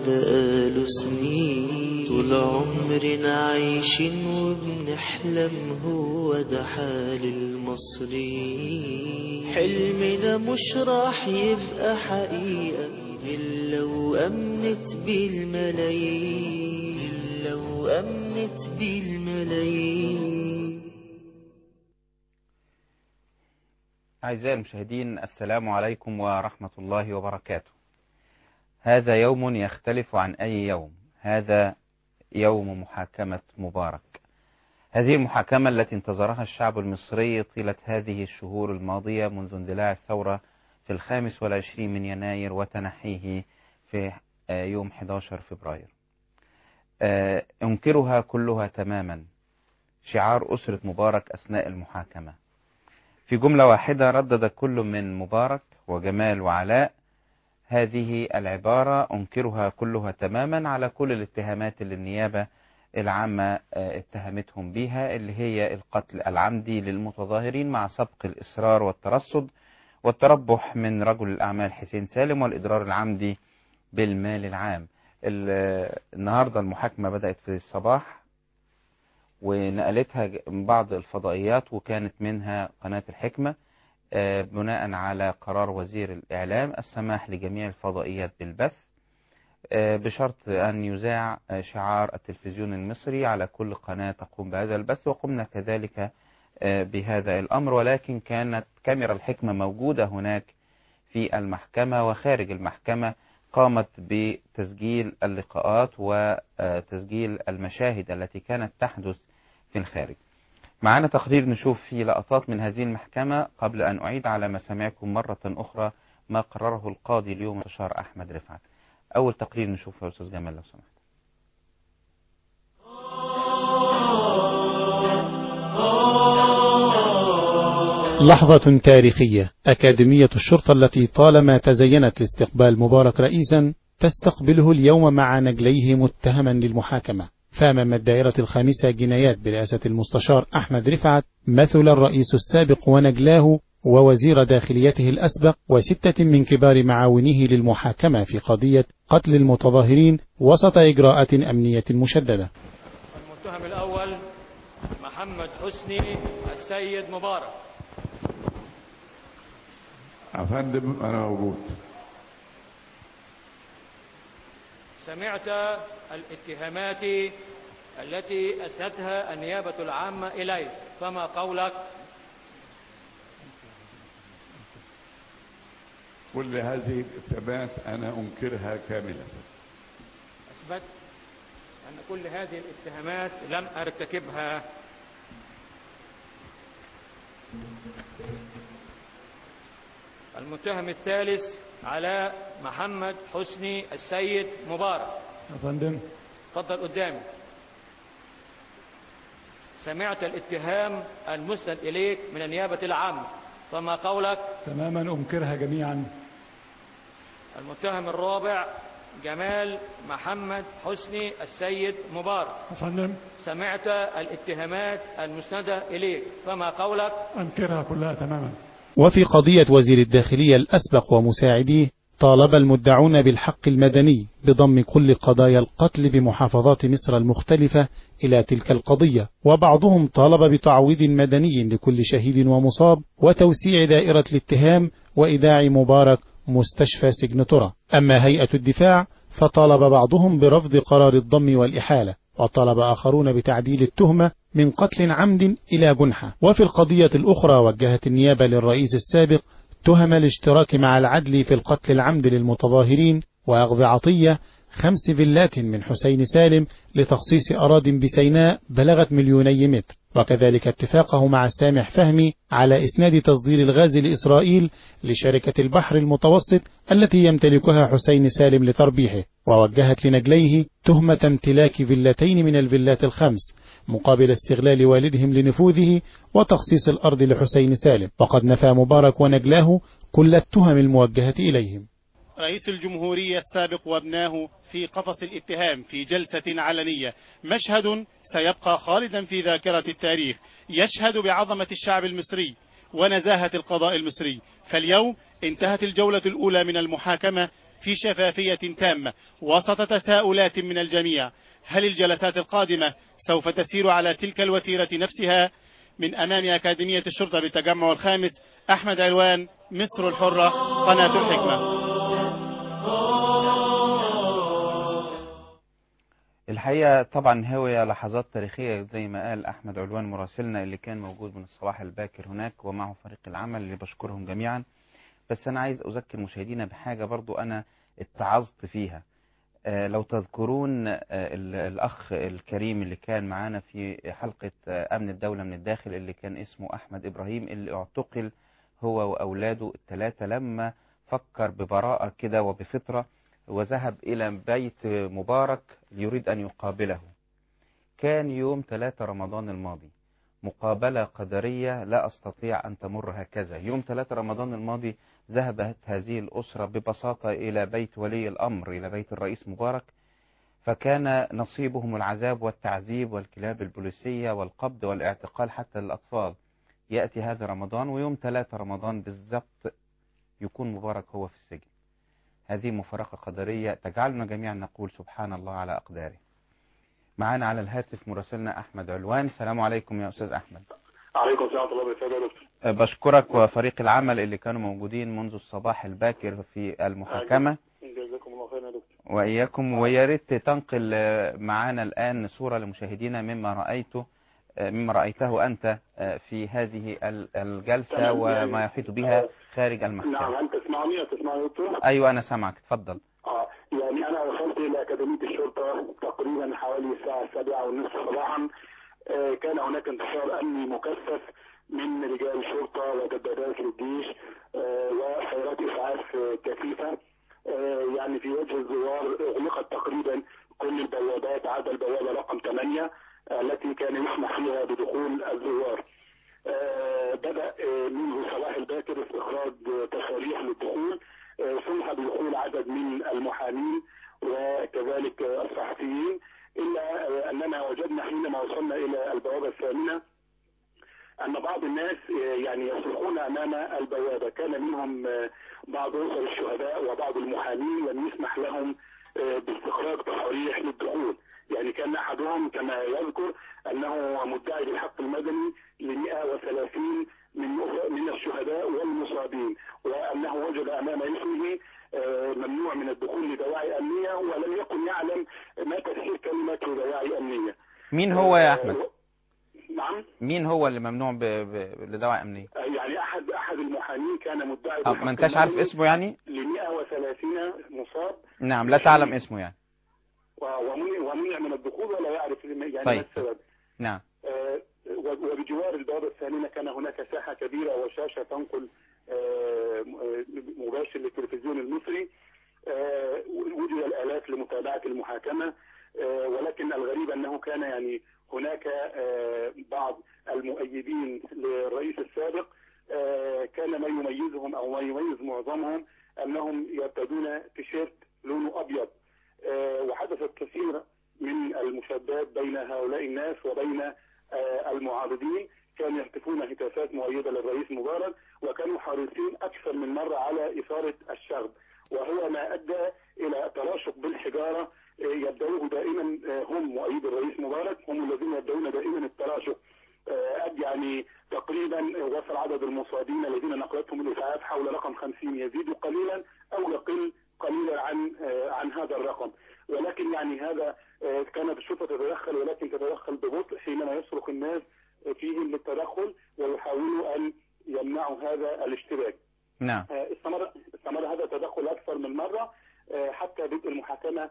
بقاله سنين طول عمرنا عايشين وبنحلم هو ده حال المصريين حلمنا مش راح يبقى حقيقة إلا وأمنت بالملايين إلا وأمنت بالملايين أعزائي المشاهدين السلام عليكم ورحمة الله وبركاته هذا يوم يختلف عن أي يوم هذا يوم محاكمة مبارك هذه المحاكمة التي انتظرها الشعب المصري طيلة هذه الشهور الماضية منذ اندلاع الثورة في الخامس والعشرين من يناير وتنحيه في يوم 11 فبراير أنكرها كلها تماما شعار أسرة مبارك أثناء المحاكمة في جملة واحدة ردد كل من مبارك وجمال وعلاء هذه العبارة أنكرها كلها تماما على كل الاتهامات اللي النيابة العامة اتهمتهم بها اللي هي القتل العمدي للمتظاهرين مع سبق الإصرار والترصد والتربح من رجل الأعمال حسين سالم والإضرار العمدي بالمال العام النهاردة المحاكمة بدأت في الصباح ونقلتها بعض الفضائيات وكانت منها قناة الحكمة بناء على قرار وزير الإعلام السماح لجميع الفضائيات بالبث بشرط أن يذاع شعار التلفزيون المصري على كل قناة تقوم بهذا البث وقمنا كذلك بهذا الأمر ولكن كانت كاميرا الحكمة موجودة هناك في المحكمة وخارج المحكمة قامت بتسجيل اللقاءات وتسجيل المشاهد التي كانت تحدث في الخارج معنا تقرير نشوف فيه لقطات من هذه المحكمة قبل أن أعيد على مسامعكم مرة أخرى ما قرره القاضي اليوم المستشار أحمد رفعت أول تقرير نشوفه يا أستاذ جمال لو سمحت لحظة تاريخية أكاديمية الشرطة التي طالما تزينت لاستقبال مبارك رئيسا تستقبله اليوم مع نجليه متهما للمحاكمة فأمام الدائرة الخامسة جنايات برئاسة المستشار أحمد رفعت مثل الرئيس السابق ونجلاه ووزير داخليته الأسبق وستة من كبار معاونيه للمحاكمة في قضية قتل المتظاهرين وسط إجراءات أمنية مشددة المتهم الأول محمد حسني السيد مبارك أفندم أنا موجود سمعت الاتهامات التي أسندتها النيابة العامة إليك فما قولك كل هذه الاتهامات أنا أنكرها كاملة أثبت أن كل هذه الاتهامات لم أرتكبها المتهم الثالث علاء محمد حسني السيد مبارك يا فندم تفضل قدامي سمعت الاتهام المسند إليك من النيابة العامة فما قولك تماما أنكرها جميعا المتهم الرابع جمال محمد حسني السيد مبارك يا فندم سمعت الاتهامات المسندة إليك فما قولك أنكرها كلها تماما وفي قضية وزير الداخلية الأسبق ومساعديه طالب المدعون بالحق المدني بضم كل قضايا القتل بمحافظات مصر المختلفة إلى تلك القضية وبعضهم طالب بتعويض مدني لكل شهيد ومصاب وتوسيع دائرة الاتهام وإيداع مبارك مستشفى سجن ترى أما هيئة الدفاع فطالب بعضهم برفض قرار الضم والإحالة وطلب آخرون بتعديل التهمة من قتل عمد إلى جنحة وفي القضية الأخرى وجهت النيابة للرئيس السابق تهم الاشتراك مع العدل في القتل العمد للمتظاهرين وأخذ عطية خمس فيلات من حسين سالم لتخصيص أراض بسيناء بلغت مليوني متر وكذلك اتفاقه مع سامح فهمي على إسناد تصدير الغاز لإسرائيل لشركة البحر المتوسط التي يمتلكها حسين سالم لتربيحه ووجهت لنجليه تهمة امتلاك فيلتين من الفيلات الخمس مقابل استغلال والدهم لنفوذه وتخصيص الأرض لحسين سالم وقد نفى مبارك ونجلاه كل التهم الموجهة إليهم رئيس الجمهورية السابق وابناه في قفص الاتهام في جلسة علنية مشهد سيبقى خالدا في ذاكرة التاريخ يشهد بعظمة الشعب المصري ونزاهة القضاء المصري فاليوم انتهت الجولة الأولى من المحاكمة في شفافية تامة وسط تساؤلات من الجميع هل الجلسات القادمة سوف تسير على تلك الوتيرة نفسها من أمام أكاديمية الشرطة بالتجمع الخامس أحمد علوان مصر الحرة قناة الحكمة الحقيقة طبعا هي لحظات تاريخية زي ما قال أحمد علوان مراسلنا اللي كان موجود من الصباح الباكر هناك ومعه فريق العمل اللي بشكرهم جميعا بس أنا عايز أذكر مشاهدينا بحاجة برضو أنا اتعظت فيها آه، لو تذكرون آه، ال- الأخ الكريم اللي كان معانا في حلقة آه، أمن الدولة من الداخل اللي كان اسمه أحمد إبراهيم اللي اعتقل هو وأولاده الثلاثة لما فكر ببراءة كده وبفطرة وذهب إلى بيت مبارك يريد أن يقابله كان يوم 3 رمضان الماضي مقابلة قدرية لا أستطيع أن تمر هكذا يوم 3 رمضان الماضي ذهبت هذه الأسرة ببساطة إلى بيت ولي الأمر إلى بيت الرئيس مبارك فكان نصيبهم العذاب والتعذيب والكلاب البوليسية والقبض والاعتقال حتى للأطفال يأتي هذا رمضان ويوم 3 رمضان بالضبط يكون مبارك هو في السجن هذه مفارقة قدرية تجعلنا جميعا نقول سبحان الله على أقداره معانا على الهاتف مراسلنا أحمد علوان السلام عليكم يا أستاذ أحمد عليكم السلام ورحمة الله وبركاته يا دكتور أه، بشكرك وفريق العمل اللي كانوا موجودين منذ الصباح الباكر في المحاكمة جزاكم الله خيرا يا دكتور وإياكم ويا ريت تنقل آه، معانا الآن صورة لمشاهدينا مما رأيته آه، مما رأيته أنت آه، في هذه ال- الجلسة تمام، يعني- وما يحيط بها خارج نعم المحكمة أنت تسمعني تسمعني يا دكتور أيوة أنا سامعك تفضل آه يعني أنا وصلت إلى أكاديمية الشرطة تقريبا حوالي الساعة السابعة والنصف صباحا آه كان هناك انتشار أمني مكثف من رجال شرطة ودبابات للجيش آه وسيارات إسعاف آه، كثيفة آه يعني في وجه الزوار أغلقت تقريبا كل البوابات عدا البوابة رقم 8 التي كان يسمح فيها بدخول الزوار آه، بدأ آه، منذ صباح الباكر استخراج آه، تصاريح للدخول آه، سمح بدخول عدد من المحامين وكذلك آه، الصحفيين إلا آه، أننا وجدنا حينما وصلنا إلى البوابة الثامنة أن بعض الناس آه، يعني يصرخون أمام البوابة كان منهم آه، بعض أسر الشهداء وبعض المحامين لم يسمح لهم آه، باستخراج تصاريح للدخول يعني كان أحدهم كما يذكر أنه مدعي بالحق المدني ل 130 من من الشهداء والمصابين وأنه وجد أمام اسمه آه، ممنوع من الدخول لدواعي أمنية ولم يكن يعلم ما تفسير كلمة دواعي أمنية مين هو يا آه، أحمد نعم مين هو اللي ممنوع ب... ب... لدواعي أمنية يعني احد احد المحامين كان مدعي أه، بالحق ما انتش عارف المدني اسمه يعني ل 130 مصاب نعم لا تعلم اسمه يعني و- ومنع ومنع من الدخول ولا يعرف يعني طيب. ما السبب نعم آه، و- وبجوار البوابة الثامنة كان هناك ساحة كبيرة وشاشة تنقل آه، م- آه، مباشر للتلفزيون المصري آه، وجد الآلات لمتابعة المحاكمة آه، ولكن الغريب أنه كان يعني هناك آه، بعض المؤيدين للرئيس السابق آه، كان ما يميزهم أو ما يميز معظمهم أنهم يرتدون تيشيرت لونه أبيض آه، وحدثت كثير من المشادات بين هؤلاء الناس وبين آه، المعارضين كانوا يهتفون هتافات مؤيدة للرئيس مبارك وكانوا حريصين أكثر من مرة على إثارة الشغب وهو ما أدى إلى تراشق بالحجارة آه، يبدأوه دائما آه، هم مؤيد الرئيس مبارك هم الذين يبدأون دائما التراشق آه، أد يعني تقريبا وصل عدد المصابين الذين نقلتهم الإسعاف حول رقم 50 يزيد قليلا أو يقل قليلا عن آه، عن هذا الرقم ولكن يعني هذا آه، كانت الشرطة تتدخل ولكن تتدخل ببطء حينما يصرخ الناس فيهم للتدخل ويحاولوا أن يمنعوا هذا الاشتباك نعم آه، استمر استمر هذا التدخل أكثر من مرة آه، حتى بدء المحاكمة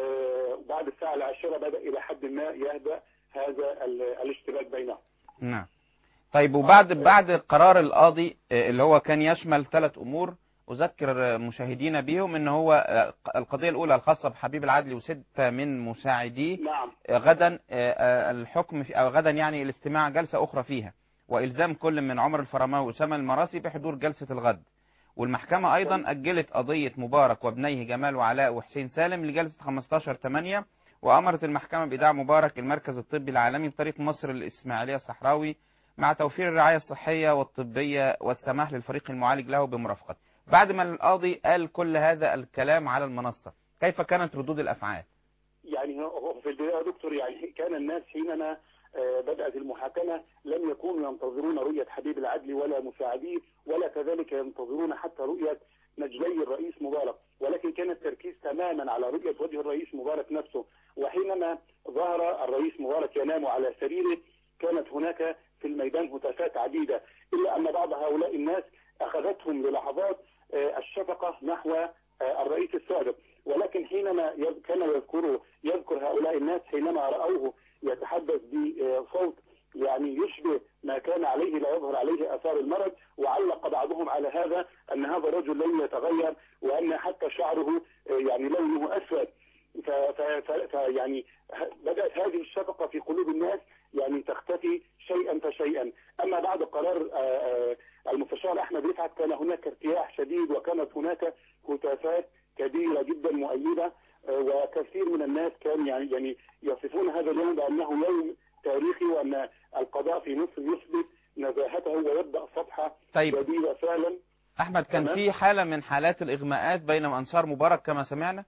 آه، بعد الساعة العاشرة بدأ إلى حد ما يهدأ هذا ال- الاشتباك بينهم نعم طيب وبعد بعد قرار القاضي آه، اللي هو كان يشمل ثلاث امور اذكر آه، مشاهدينا بيهم ان هو آه، القضيه الاولى الخاصه بحبيب العدلي وسته من مساعديه نعم آه، غدا آه، آه، الحكم في او غدا يعني الاستماع جلسه اخرى فيها والزام كل من عمر الفرماوي واسامه المراسي بحضور جلسه الغد والمحكمة أيضا أجلت قضية مبارك وابنيه جمال وعلاء وحسين سالم لجلسة 15 8 وأمرت المحكمة بإيداع مبارك المركز الطبي العالمي بطريق مصر الإسماعيلية الصحراوي مع توفير الرعاية الصحية والطبية والسماح للفريق المعالج له بمرافقته بعد ما القاضي قال كل هذا الكلام على المنصة كيف كانت ردود الأفعال يعني هو في البداية يا دكتور يعني كان الناس حينما آه، بدأت المحاكمة لم يكونوا ينتظرون رؤية حبيب العدل ولا مساعديه ولا كذلك ينتظرون حتى رؤية نجلي الرئيس مبارك ولكن كان التركيز تماما على رؤية وجه الرئيس مبارك نفسه وحينما ظهر الرئيس مبارك ينام على سريره كانت هناك في الميدان هتافات عديدة إلا أن بعض هؤلاء الناس أخذتهم للحظات آه، الشفقة نحو آه، الرئيس السابق ولكن حينما يذ- كان يذكر يذكر هؤلاء الناس حينما رأوه يتحدث بصوت يعني يشبه ما كان عليه لا يظهر عليه اثار المرض وعلق بعضهم على هذا ان هذا الرجل لن يتغير وان حتى شعره آه، يعني لونه اسود ف- ف- ف- ف- يعني ه- بدات هذه الشفقه في قلوب الناس يعني تختفي شيئا فشيئا اما بعد قرار آه، آه، المستشار احمد رفعت كان هناك ارتياح شديد وكانت هناك هتافات كبيره جدا مؤيده آه، وكثير من الناس كان يعني يعني يصفون هذا اليوم بانه يوم تاريخي وان القضاء في مصر يثبت نزاهته ويبدا صفحه طيب جديده فعلا أحمد كان تمام. في حالة من حالات الإغماءات بين أنصار مبارك كما سمعنا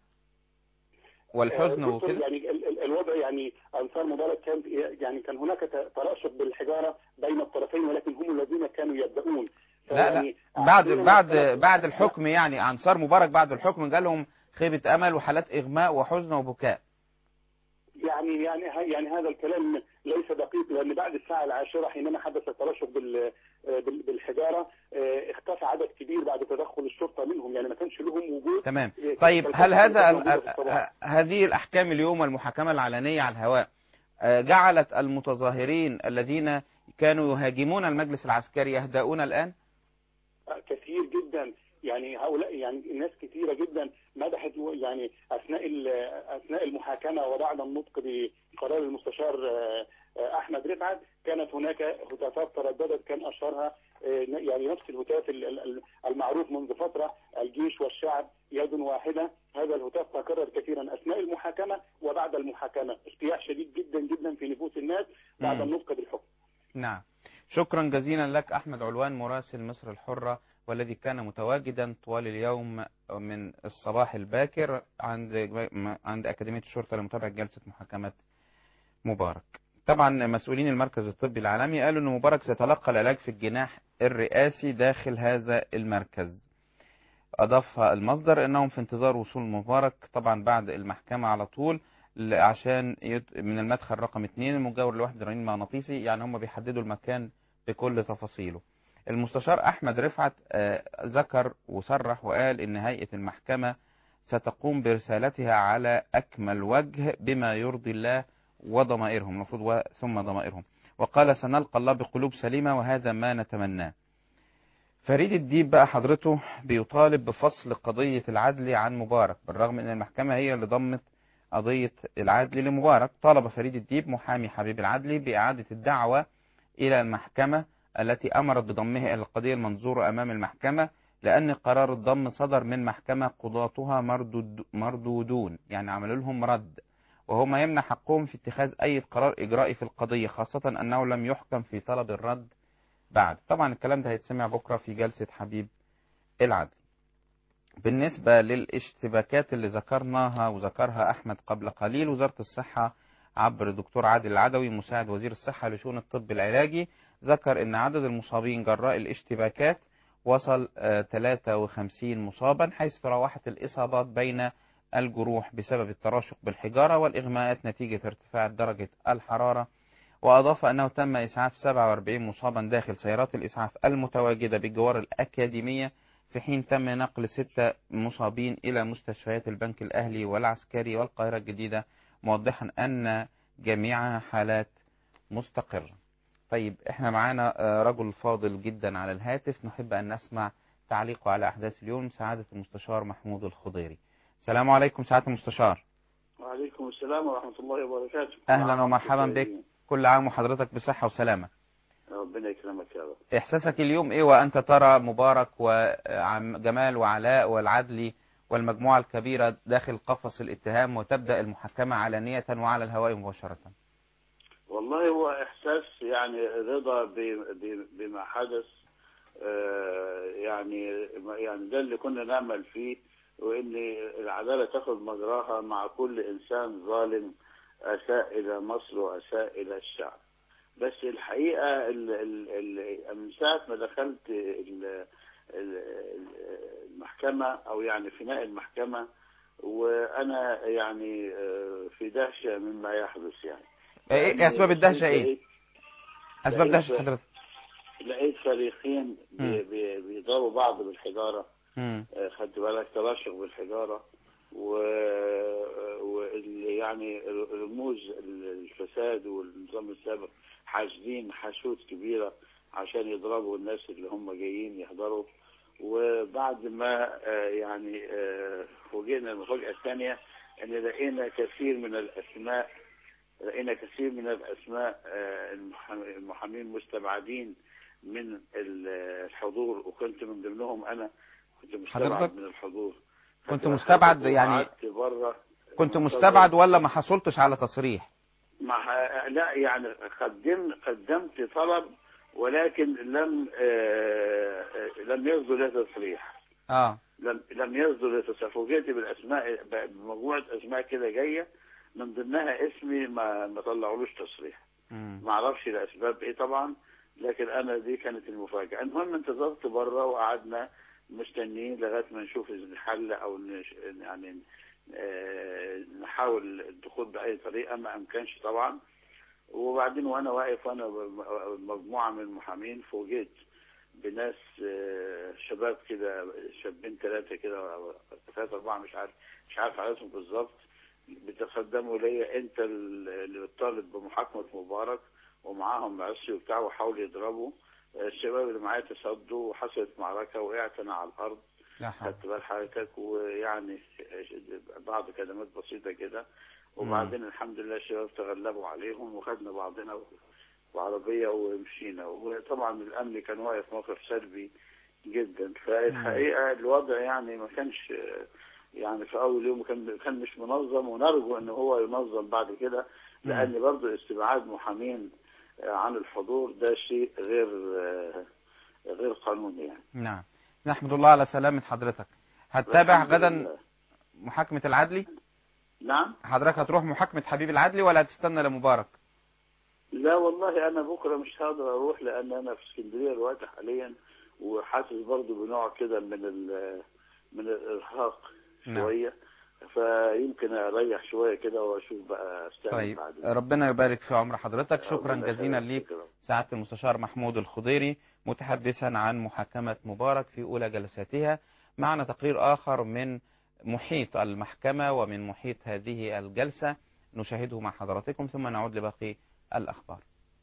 والحزن آه، دكتور، وكده يعني ال- ال- الوضع يعني انصار مبارك كان يعني كان هناك ت- تراشق بالحجاره بين الطرفين ولكن هم الذين كانوا يبدؤون لا لا فيعني بعد حينما بعد كانت- بعد الحكم يعني أنصار مبارك بعد الحكم جالهم خيبة أمل وحالات إغماء وحزن وبكاء يعني يعني ه- يعني هذا الكلام ليس دقيق لان بعد الساعه العاشره حينما حدث الترشح بال بال- بالحجاره آه، اختفى عدد كبير بعد تدخل الشرطه منهم يعني ما كانش لهم وجود تمام آه، طيب كالفترة هل هذا اللي كانت ال- موجودة في الصباح. ه- هذه الأحكام اليوم والمحاكمة العلنية على الهواء آه، جعلت المتظاهرين الذين كانوا يهاجمون المجلس العسكري يهدؤون الآن كثير جدا يعني هؤلاء يعني الناس كثيره جدا مدحت يعني اثناء ال- اثناء المحاكمه وبعد النطق بقرار المستشار آه، آه، احمد رفعت كانت هناك هتافات ترددت كان اشهرها آه، يعني نفس الهتاف ال- ال- المعروف منذ فتره الجيش والشعب يد واحده هذا الهتاف تكرر كثيرا اثناء المحاكمه وبعد المحاكمه ارتياح شديد جدا جدا في نفوس الناس بعد مم. النطق بالحكم نعم شكرا جزيلا لك أحمد علوان مراسل مصر الحرة والذي كان متواجدا طوال اليوم من الصباح الباكر عند عند أكاديمية الشرطة لمتابعة جلسة محاكمة مبارك طبعا مسؤولين المركز الطبي العالمي قالوا أن مبارك سيتلقى العلاج في الجناح الرئاسي داخل هذا المركز أضاف المصدر أنهم في انتظار وصول مبارك طبعا بعد المحكمة على طول ل- عشان يت- من المدخل رقم اثنين المجاور لوحدة رنين مغناطيسي يعني هم بيحددوا المكان بكل تفاصيله المستشار أحمد رفعت آه، ذكر وصرح وقال إن هيئة المحكمة ستقوم برسالتها على أكمل وجه بما يرضي الله وضمائرهم المفروض و- ثم ضمائرهم وقال سنلقى الله بقلوب سليمة وهذا ما نتمناه فريد الديب بقى حضرته بيطالب بفصل قضية العدل عن مبارك بالرغم ان المحكمة هي اللي ضمت قضية العدل لمبارك طالب فريد الديب محامي حبيب العدلي بإعادة الدعوة إلى المحكمة التي أمرت بضمه إلى القضية المنظورة أمام المحكمة لأن قرار الضم صدر من محكمة قضاتها مردود مردودون يعني عملوا لهم رد وهو ما يمنع حقهم في اتخاذ أي قرار إجرائي في القضية خاصة أنه لم يحكم في طلب الرد بعد طبعا الكلام ده هيتسمع بكرة في جلسة حبيب العدل بالنسبة للاشتباكات اللي ذكرناها وذكرها أحمد قبل قليل وزارة الصحة عبر دكتور عادل العدوي مساعد وزير الصحة لشؤون الطب العلاجي ذكر أن عدد المصابين جراء الاشتباكات وصل آه، 53 مصابا حيث تراوحت الإصابات بين الجروح بسبب التراشق بالحجارة والإغماءات نتيجة ارتفاع درجة الحرارة وأضاف أنه تم إسعاف 47 مصابا داخل سيارات الإسعاف المتواجدة بالجوار الأكاديمية في حين تم نقل ستة مصابين إلى مستشفيات البنك الأهلي والعسكري والقاهرة الجديدة موضحا أن جميعها حالات مستقرة طيب احنا معانا آه، رجل فاضل جدا على الهاتف نحب أن نسمع تعليقه على أحداث اليوم سعادة المستشار محمود الخضيري السلام عليكم سعادة المستشار وعليكم السلام ورحمة الله وبركاته أهلا ومرحبا بك كل عام وحضرتك بصحة وسلامة ربنا يكرمك يا رب إحساسك اليوم إيه وأنت ترى مبارك وجمال وعلاء والعدلي والمجموعة الكبيرة داخل قفص الاتهام وتبدأ المحاكمة علانية وعلى الهواء مباشرة والله هو إحساس يعني رضا ب- ب- بما حدث آه، يعني يعني ده اللي كنا نأمل فيه وإن العدالة تاخد مجراها مع كل إنسان ظالم أساء إلى مصر وأساء إلى الشعب بس الحقيقة ال ال ال من ساعة ما دخلت ال ال المحكمة أو يعني فناء المحكمة وأنا يعني آه، في دهشة مما يحدث يعني ايه إيه اسباب الدهشه ايه اسباب لقيت- دهشه حضرتك لقيت فريقين بي- مم. بي- بيضربوا بعض بالحجارة مم. آه، خدت بالك تراشق بالحجارة و... واللي يعني رموز الفساد والنظام السابق حاشدين حشود كبيرة عشان يضربوا الناس اللي هم جايين يحضروا وبعد ما آه، يعني آه، فوجئنا المفاجأة الثانية ان لقينا كثير من الاسماء لقينا كثير من الاسماء آه، المح- المحامين مستبعدين من ال- الحضور وكنت من ضمنهم انا كنت مستبعد حضرتك من الحضور كنت مستبعد يعني قعدت بره كنت مستبعد ولا ما حصلتش على تصريح مع لا يعني قدم قدمت طلب ولكن لم آه، آه، لم يصدر له تصريح اه لم لم يصدر له تصريح فوجئت بالاسماء بمجموعه اسماء كده جايه من ضمنها اسمي ما ما طلعولوش تصريح مم. ما اعرفش لاسباب ايه طبعا لكن انا دي كانت المفاجاه المهم انتظرت بره وقعدنا مستنيين لغايه ما نشوف الحل او نش... يعني آه، نحاول الدخول باي طريقه ما امكنش طبعا وبعدين وانا واقف وانا مجموعه من المحامين فوجئت بناس آه، شباب كده شابين ثلاثه كده ثلاثه اربعه مش عارف مش عارف عددهم بالظبط بيتقدموا ليا انت اللي بتطالب بمحاكمه مبارك ومعاهم عصي وبتاع وحاولوا يضربوا الشباب اللي معايا تصدوا وحصلت معركه وقعت انا على الارض لا حول خدت بال حضرتك ويعني بعض كلمات بسيطه كده وبعدين الحمد لله الشباب تغلبوا عليهم وخدنا بعضنا وعربيه ومشينا وطبعا الامن كان واقف موقف سلبي جدا فالحقيقه الوضع يعني ما كانش يعني في اول يوم كان كان مش منظم ونرجو ان هو ينظم بعد كده لان برضه استبعاد محامين عن الحضور ده شيء غير غير قانوني يعني نعم نحمد الله على سلامة حضرتك هتتابع الحمد غدا لله. محاكمة العدلي نعم حضرتك هتروح محاكمة حبيب العدلي ولا هتستنى لمبارك لا والله انا بكره مش هقدر اروح لان انا في اسكندريه دلوقتي حاليا وحاسس برضه بنوع كده من ال- من الارهاق نعم. شويه فيمكن اريح شويه كده واشوف بقى استعمل طيب بعدين ربنا يبارك في عمر حضرتك شكرا ربنا جزيلا يخليك. ليك شكرا. سعادة المستشار محمود الخضيري متحدثا عن محاكمة مبارك في أولى جلساتها معنا تقرير آخر من محيط المحكمة ومن محيط هذه الجلسة نشاهده مع حضراتكم ثم نعود لباقي الأخبار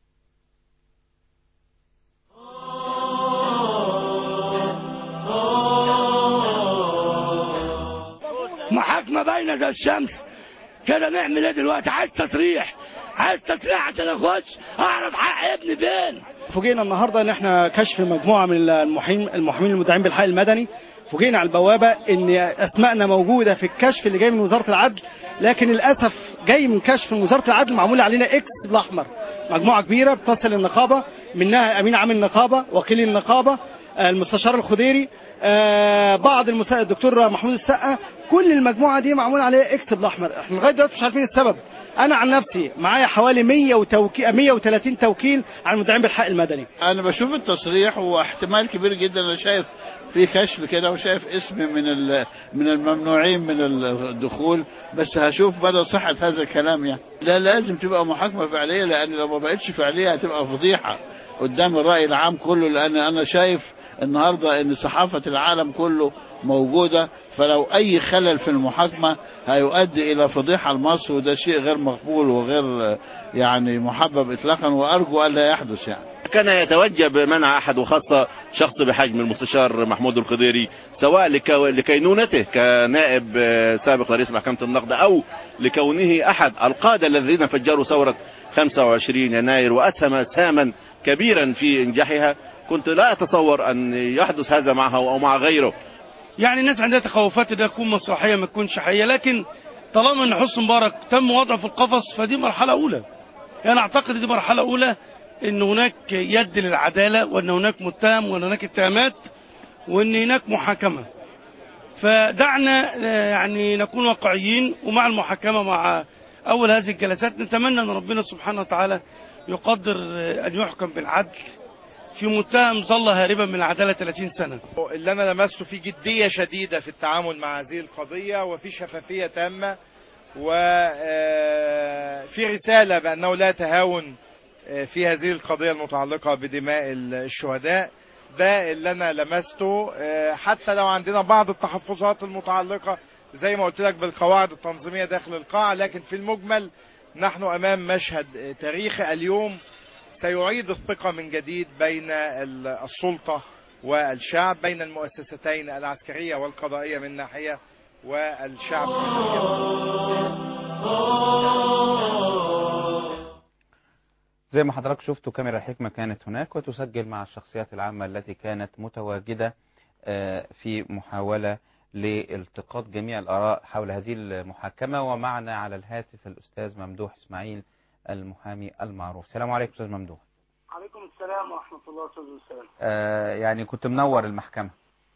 محاكمة باينة زي الشمس كده نعمل ايه دلوقتي عايز تصريح عايز تصريح عشان اخش اعرف حق ابني فين فوجئنا النهارده ان احنا كشف مجموعه من المحامين المحامين المدعين بالحق المدني فوجئنا على البوابه ان اسمائنا موجوده في الكشف اللي جاي من وزاره العدل لكن للاسف جاي من كشف من وزاره العدل معمول علينا اكس بالاحمر مجموعه كبيره بتصل النقابه منها امين عام النقابه وكيل النقابه آه، المستشار الخديري آه، بعض المسا... الدكتور محمود السقا كل المجموعه دي معمول عليها اكس بالاحمر احنا لغايه دلوقتي مش عارفين السبب انا عن نفسي معايا حوالي 100 وتوكي... 130 توكيل على المدعين بالحق المدني انا بشوف التصريح واحتمال كبير جدا انا شايف في كشف كده وشايف اسم من ال- من الممنوعين من الدخول بس هشوف مدى صحة هذا الكلام يعني لا لازم تبقى محاكمة فعلية لان لو ما بقتش فعلية هتبقى فضيحة قدام الرأي العام كله لان انا شايف النهاردة ان صحافة العالم كله موجودة فلو اي خلل في المحاكمة هيؤدي الى فضيحة لمصر وده شيء غير مقبول وغير يعني محبب اطلاقا وارجو الا يحدث يعني كان يتوجب منع أحد وخاصة شخص بحجم المستشار محمود الخضيري سواء لك- لكينونته كنائب آه، سابق رئيس محكمة النقد أو لكونه أحد القادة الذين فجروا ثورة 25 يناير وأسهم سهما كبيرا في إنجاحها كنت لا أتصور أن يحدث هذا معه أو مع غيره يعني الناس عندها تخوفات ده تكون مسرحيه ما تكونش حقيقيه لكن طالما ان حسن مبارك تم وضعه في القفص فدي مرحله اولى انا اعتقد دي مرحله اولى ان هناك يد للعداله وان هناك متهم وان هناك اتهامات وان هناك محاكمه فدعنا آه، يعني نكون واقعيين ومع المحاكمه مع اول هذه الجلسات نتمنى ان ربنا سبحانه وتعالى يقدر آه، ان يحكم بالعدل في متهم ظل هاربا من العداله 30 سنه اللي انا لمسته في جديه شديده في التعامل مع هذه القضيه وفي شفافيه تامه وفي رساله بانه لا تهاون آه، في هذه القضيه المتعلقه بدماء الشهداء ده اللي انا لمسته آه، حتى لو عندنا بعض التحفظات المتعلقه زي ما قلت لك بالقواعد التنظيميه داخل القاعه لكن في المجمل نحن امام مشهد آه، تاريخي اليوم سيعيد الثقه من جديد بين ال- السلطه والشعب بين المؤسستين العسكريه والقضائيه من ناحيه والشعب من ناحيه زي ما حضرتك شفتوا كاميرا الحكمة كانت هناك وتسجل مع الشخصيات العامة التي كانت متواجدة آه، في محاولة لالتقاط جميع الآراء حول هذه المحاكمة ومعنا على الهاتف الأستاذ ممدوح إسماعيل المحامي المعروف السلام عليكم أستاذ ممدوح عليكم السلام ورحمة الله أستاذ وسام آه، يعني كنت منور المحكمة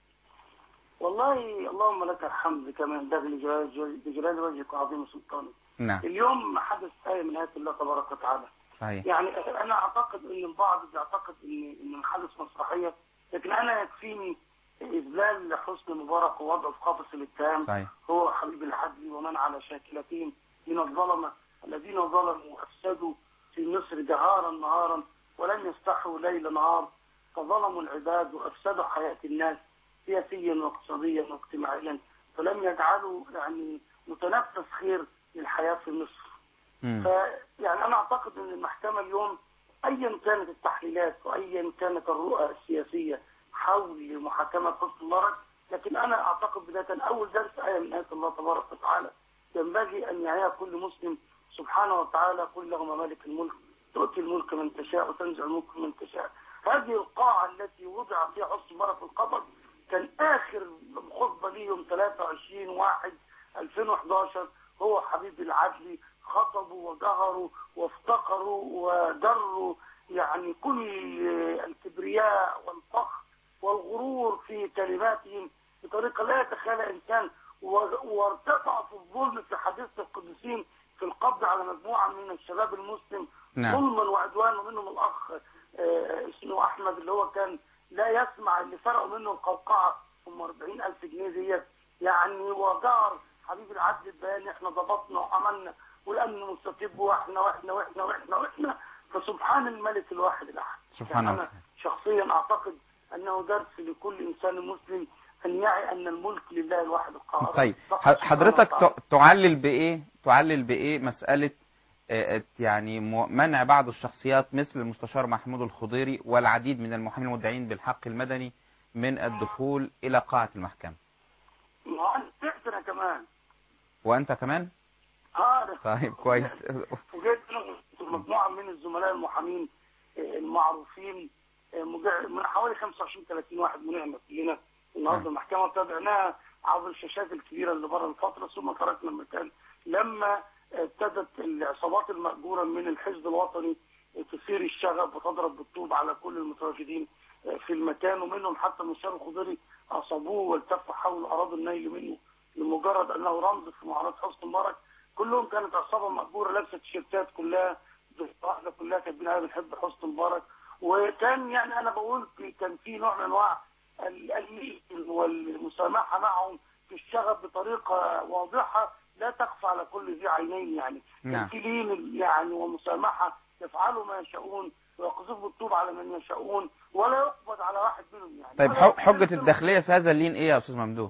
والله اللهم لك الحمد كما ينبغي لجلال بجلال وجهك وعظيم سلطانك نعم اليوم حدث آية من آيات الله تبارك وتعالى صحيح يعني أنا أعتقد أن البعض بيعتقد أن أن الحدث مسرحية لكن أنا يكفيني إذلال لحسن مبارك ووضعه في قفص الاتهام صحيح هو حبيب العدل ومن على شاكلتهم من الظلمة الذين ظلموا وأفسدوا في مصر جهارا نهارا ولم يستحوا ليل نهار فظلموا العباد وأفسدوا حياة الناس سياسيا واقتصاديا واجتماعيا فلم يجعلوا يعني متنفس خير للحياة في مصر فيعني أنا أعتقد أن المحكمة اليوم أيا كانت التحليلات وأيا كانت الرؤى السياسية حول محاكمة حسن مبارك لكن أنا أعتقد بداية أول درس آية من آيات الله تبارك وتعالى ينبغي أن يعيها كل مسلم سبحانه وتعالى قل له ممالك الملك تؤتي الملك من تشاء وتنزع الملك من تشاء هذه القاعة التي وضع فيها حسن مبارك في القبر كان آخر خطبة ليه يوم 23 واحد 2011 هو حبيب العدل خطبوا وجهروا وافتقروا وجروا يعني كل الكبرياء والفخر والغرور في كلماتهم بطريقة لا يتخيلها إنسان و- وارتفع في الظلم في حديث القديسين في القبض على مجموعة من الشباب المسلم نعم. ظلما وعدوانا ومنهم الأخ آه، اسمه أحمد اللي هو كان لا يسمع اللي سرقوا منه القوقعة هم 40 ألف جنيه ديت يعني وجار حبيب العدل البياني احنا ضبطنا وعملنا والأمن مستتب واحنا واحنا واحنا واحنا واحنا فسبحان الملك الواحد الأحد سبحانه يعني أنا شخصيا أعتقد أنه درس لكل إنسان مسلم أن يعي أن الملك لله الواحد القهار طيب فقط ح- سبحانه حضرتك وتعالى. ت- تعلل بإيه تعلل بإيه مسألة آه، آه، يعني مو- منع بعض الشخصيات مثل المستشار محمود الخضيري والعديد من المحامين المدعين بالحق المدني من الدخول إلى قاعة المحكمة ما هو أنا سمعت أنا كمان وأنت كمان هذا طيب كويس وجيت أنا مجموعة من الزملاء المحامين آه، المعروفين آه، مجا- من حوالي 25 30 واحد منعنا كلنا النهارده المحكمة تابعناها عبر الشاشات الكبيرة اللي بره الفترة ثم تركنا المكان لما ابتدت العصابات المأجورة من الحزب الوطني تثير الشغب وتضرب بالطوب على كل المتواجدين في المكان ومنهم حتى المستشار الخضري أصابوه والتفوا حول أراضي النيل منه لمجرد أنه رمز في معارضة حسن مبارك كلهم كانت عصابة مأجورة لابسة تيشيرتات كلها واحدة كلها كاتبين عليها بنحب حسن مبارك وكان يعني أنا بقول في- كان في نوع من أنواع ال- اللين والمسامحة معهم في الشغب بطريقة واضحة لا تخفى على كل ذي عينين يعني نعم. كان في لين يعني ومسامحة يفعلوا ما يشاءون ويقذفوا الطوب على من يشاءون ولا يقبض على واحد منهم يعني طيب ولا ح- يقبض حجة الداخلية في هذا اللين إيه يا أستاذ ممدوح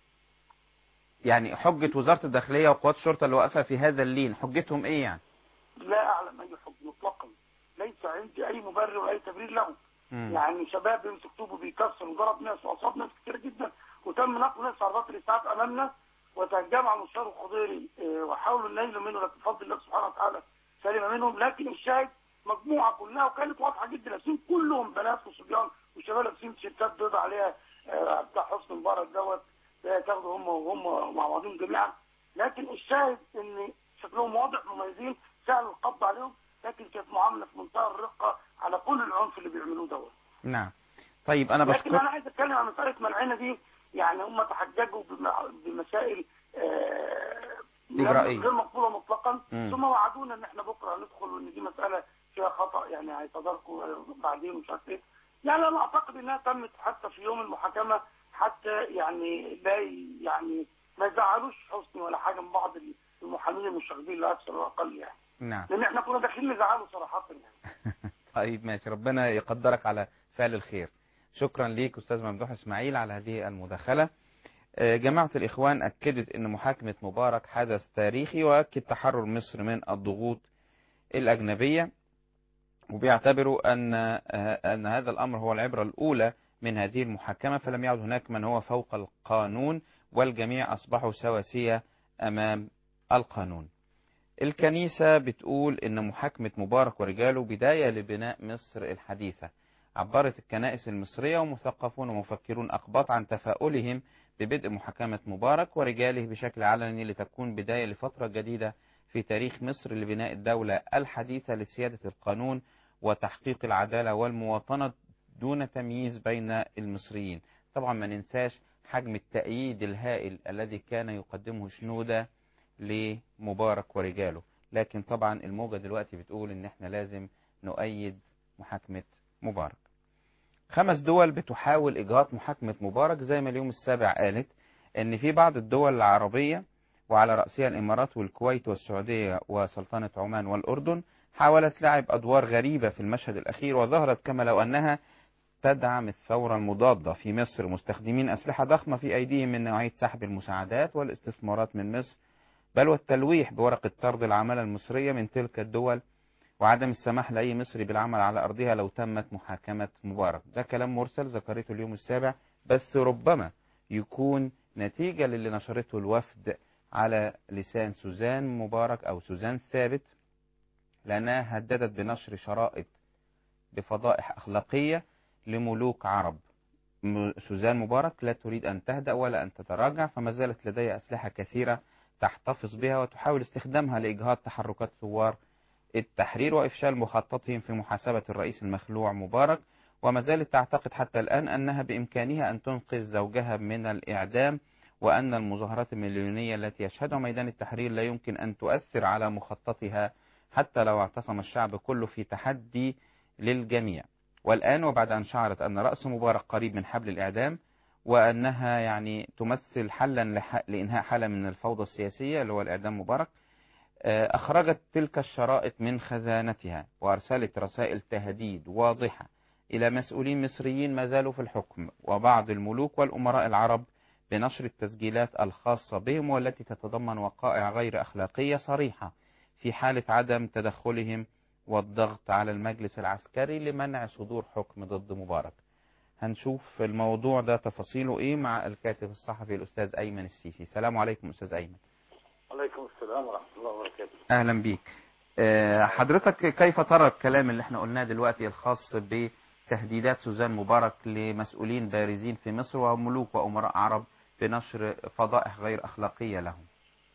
يعني حجة وزارة الداخلية وقوات الشرطة اللي واقفة في هذا اللين حجتهم إيه يعني لا أعلم أي حكم مطلقا ليس عندي أي مبرر وأي تبرير لهم مم. يعني شباب يمسك طوبه بيكسر وضرب ناس وأصاب ناس كتير جدا وتم نقل ناس عرضات الإسعاف أمامنا وتجمع مستشار الخضيري آه، وحاولوا النيل منه لكن بفضل الله سبحانه وتعالى سلم منهم لكن الشاهد مجموعة كلها وكانت واضحة جدا لابسين كلهم بنات وصبيان وشباب لابسين تيشيرتات بيضاء عليها آه، بتاع حسن مبارك دوت آه، تاخدوا هم وهم مع بعضهم جميعا لكن الشاهد ان شكلهم واضح مميزين سهل القبض عليهم لكن كانت معامله في منتهى الرقه على كل العنف اللي بيعملوه دوت نعم طيب أنا لكن بشكر انا عايز اتكلم عن مساله منعنا دي يعني هم تحججوا بم- بمسائل آه، إجرائية. غير مقبوله مطلقا مم. ثم وعدونا ان احنا بكره هندخل وان دي مساله فيها خطا يعني هيتداركوا بعدين ومش عارف ايه يعني انا اعتقد انها تمت حتى في يوم المحاكمه حتى يعني لا ي- يعني ما يزعلوش حسني ولا حاجه من بعض المحامين المشاغبين لا اكثر ولا اقل يعني نعم لان احنا كنا داخلين نزعله صراحه يعني طيب ماشي ربنا يقدرك على فعل الخير شكرا ليك أستاذ ممدوح إسماعيل على هذه المداخلة آه، جماعة الإخوان أكدت أن محاكمة مبارك حدث تاريخي وأكد تحرر مصر من الضغوط الأجنبية وبيعتبروا أن آه، أن هذا الأمر هو العبرة الأولى من هذه المحاكمة فلم يعد هناك من هو فوق القانون والجميع أصبحوا سواسية أمام القانون الكنيسة بتقول إن محاكمة مبارك ورجاله بداية لبناء مصر الحديثة عبرت الكنائس المصرية ومثقفون ومفكرون أقباط عن تفاؤلهم ببدء محاكمة مبارك ورجاله بشكل علني لتكون بداية لفترة جديدة في تاريخ مصر لبناء الدولة الحديثة لسيادة القانون وتحقيق العدالة والمواطنة دون تمييز بين المصريين طبعا ما ننساش حجم التأييد الهائل الذي كان يقدمه شنودة لمبارك ورجاله لكن طبعا الموجة دلوقتي بتقول ان احنا لازم نؤيد محاكمة مبارك خمس دول بتحاول إجراء محاكمة مبارك زي ما اليوم السابع قالت ان في بعض الدول العربية وعلى رأسها الإمارات والكويت والسعودية وسلطنة عمان والأردن حاولت لعب أدوار غريبة في المشهد الأخير وظهرت كما لو أنها تدعم الثورة المضادة في مصر مستخدمين أسلحة ضخمة في أيديهم من نوعية سحب المساعدات والاستثمارات من مصر بل والتلويح بورقة طرد العمالة المصرية من تلك الدول وعدم السماح لأي مصري بالعمل على أرضها لو تمت محاكمة مبارك ده كلام مرسل ذكرته اليوم السابع بس ربما يكون نتيجة للي نشرته الوفد على لسان سوزان مبارك أو سوزان ثابت لأنها هددت بنشر شرائط بفضائح أخلاقية لملوك عرب م- سوزان مبارك لا تريد أن تهدأ ولا أن تتراجع فما زالت لديها أسلحة كثيرة تحتفظ بها وتحاول استخدامها لإجهاض تحركات ثوار التحرير وإفشال مخططهم في محاسبة الرئيس المخلوع مبارك وما زالت تعتقد حتى الآن أنها بإمكانها أن تنقذ زوجها من الإعدام وأن المظاهرات المليونية التي يشهدها ميدان التحرير لا يمكن أن تؤثر على مخططها حتى لو اعتصم الشعب كله في تحدي للجميع والآن وبعد أن شعرت أن رأس مبارك قريب من حبل الإعدام وأنها يعني تمثل حلا لح- لإنهاء حالة من الفوضى السياسية اللي هو الإعدام مبارك آه، أخرجت تلك الشرائط من خزانتها وأرسلت رسائل تهديد واضحة إلى مسؤولين مصريين ما زالوا في الحكم وبعض الملوك والأمراء العرب بنشر التسجيلات الخاصة بهم والتي تتضمن وقائع غير أخلاقية صريحة في حالة عدم تدخلهم والضغط على المجلس العسكري لمنع صدور حكم ضد مبارك هنشوف الموضوع ده تفاصيله ايه مع الكاتب الصحفي الأستاذ أيمن السيسي السلام عليكم أستاذ أيمن عليكم السلام ورحمة الله وبركاته أهلا بيك آه، حضرتك كيف ترى الكلام اللي احنا قلناه دلوقتي الخاص بتهديدات سوزان مبارك لمسؤولين بارزين في مصر وملوك وأمراء عرب بنشر فضائح غير أخلاقية لهم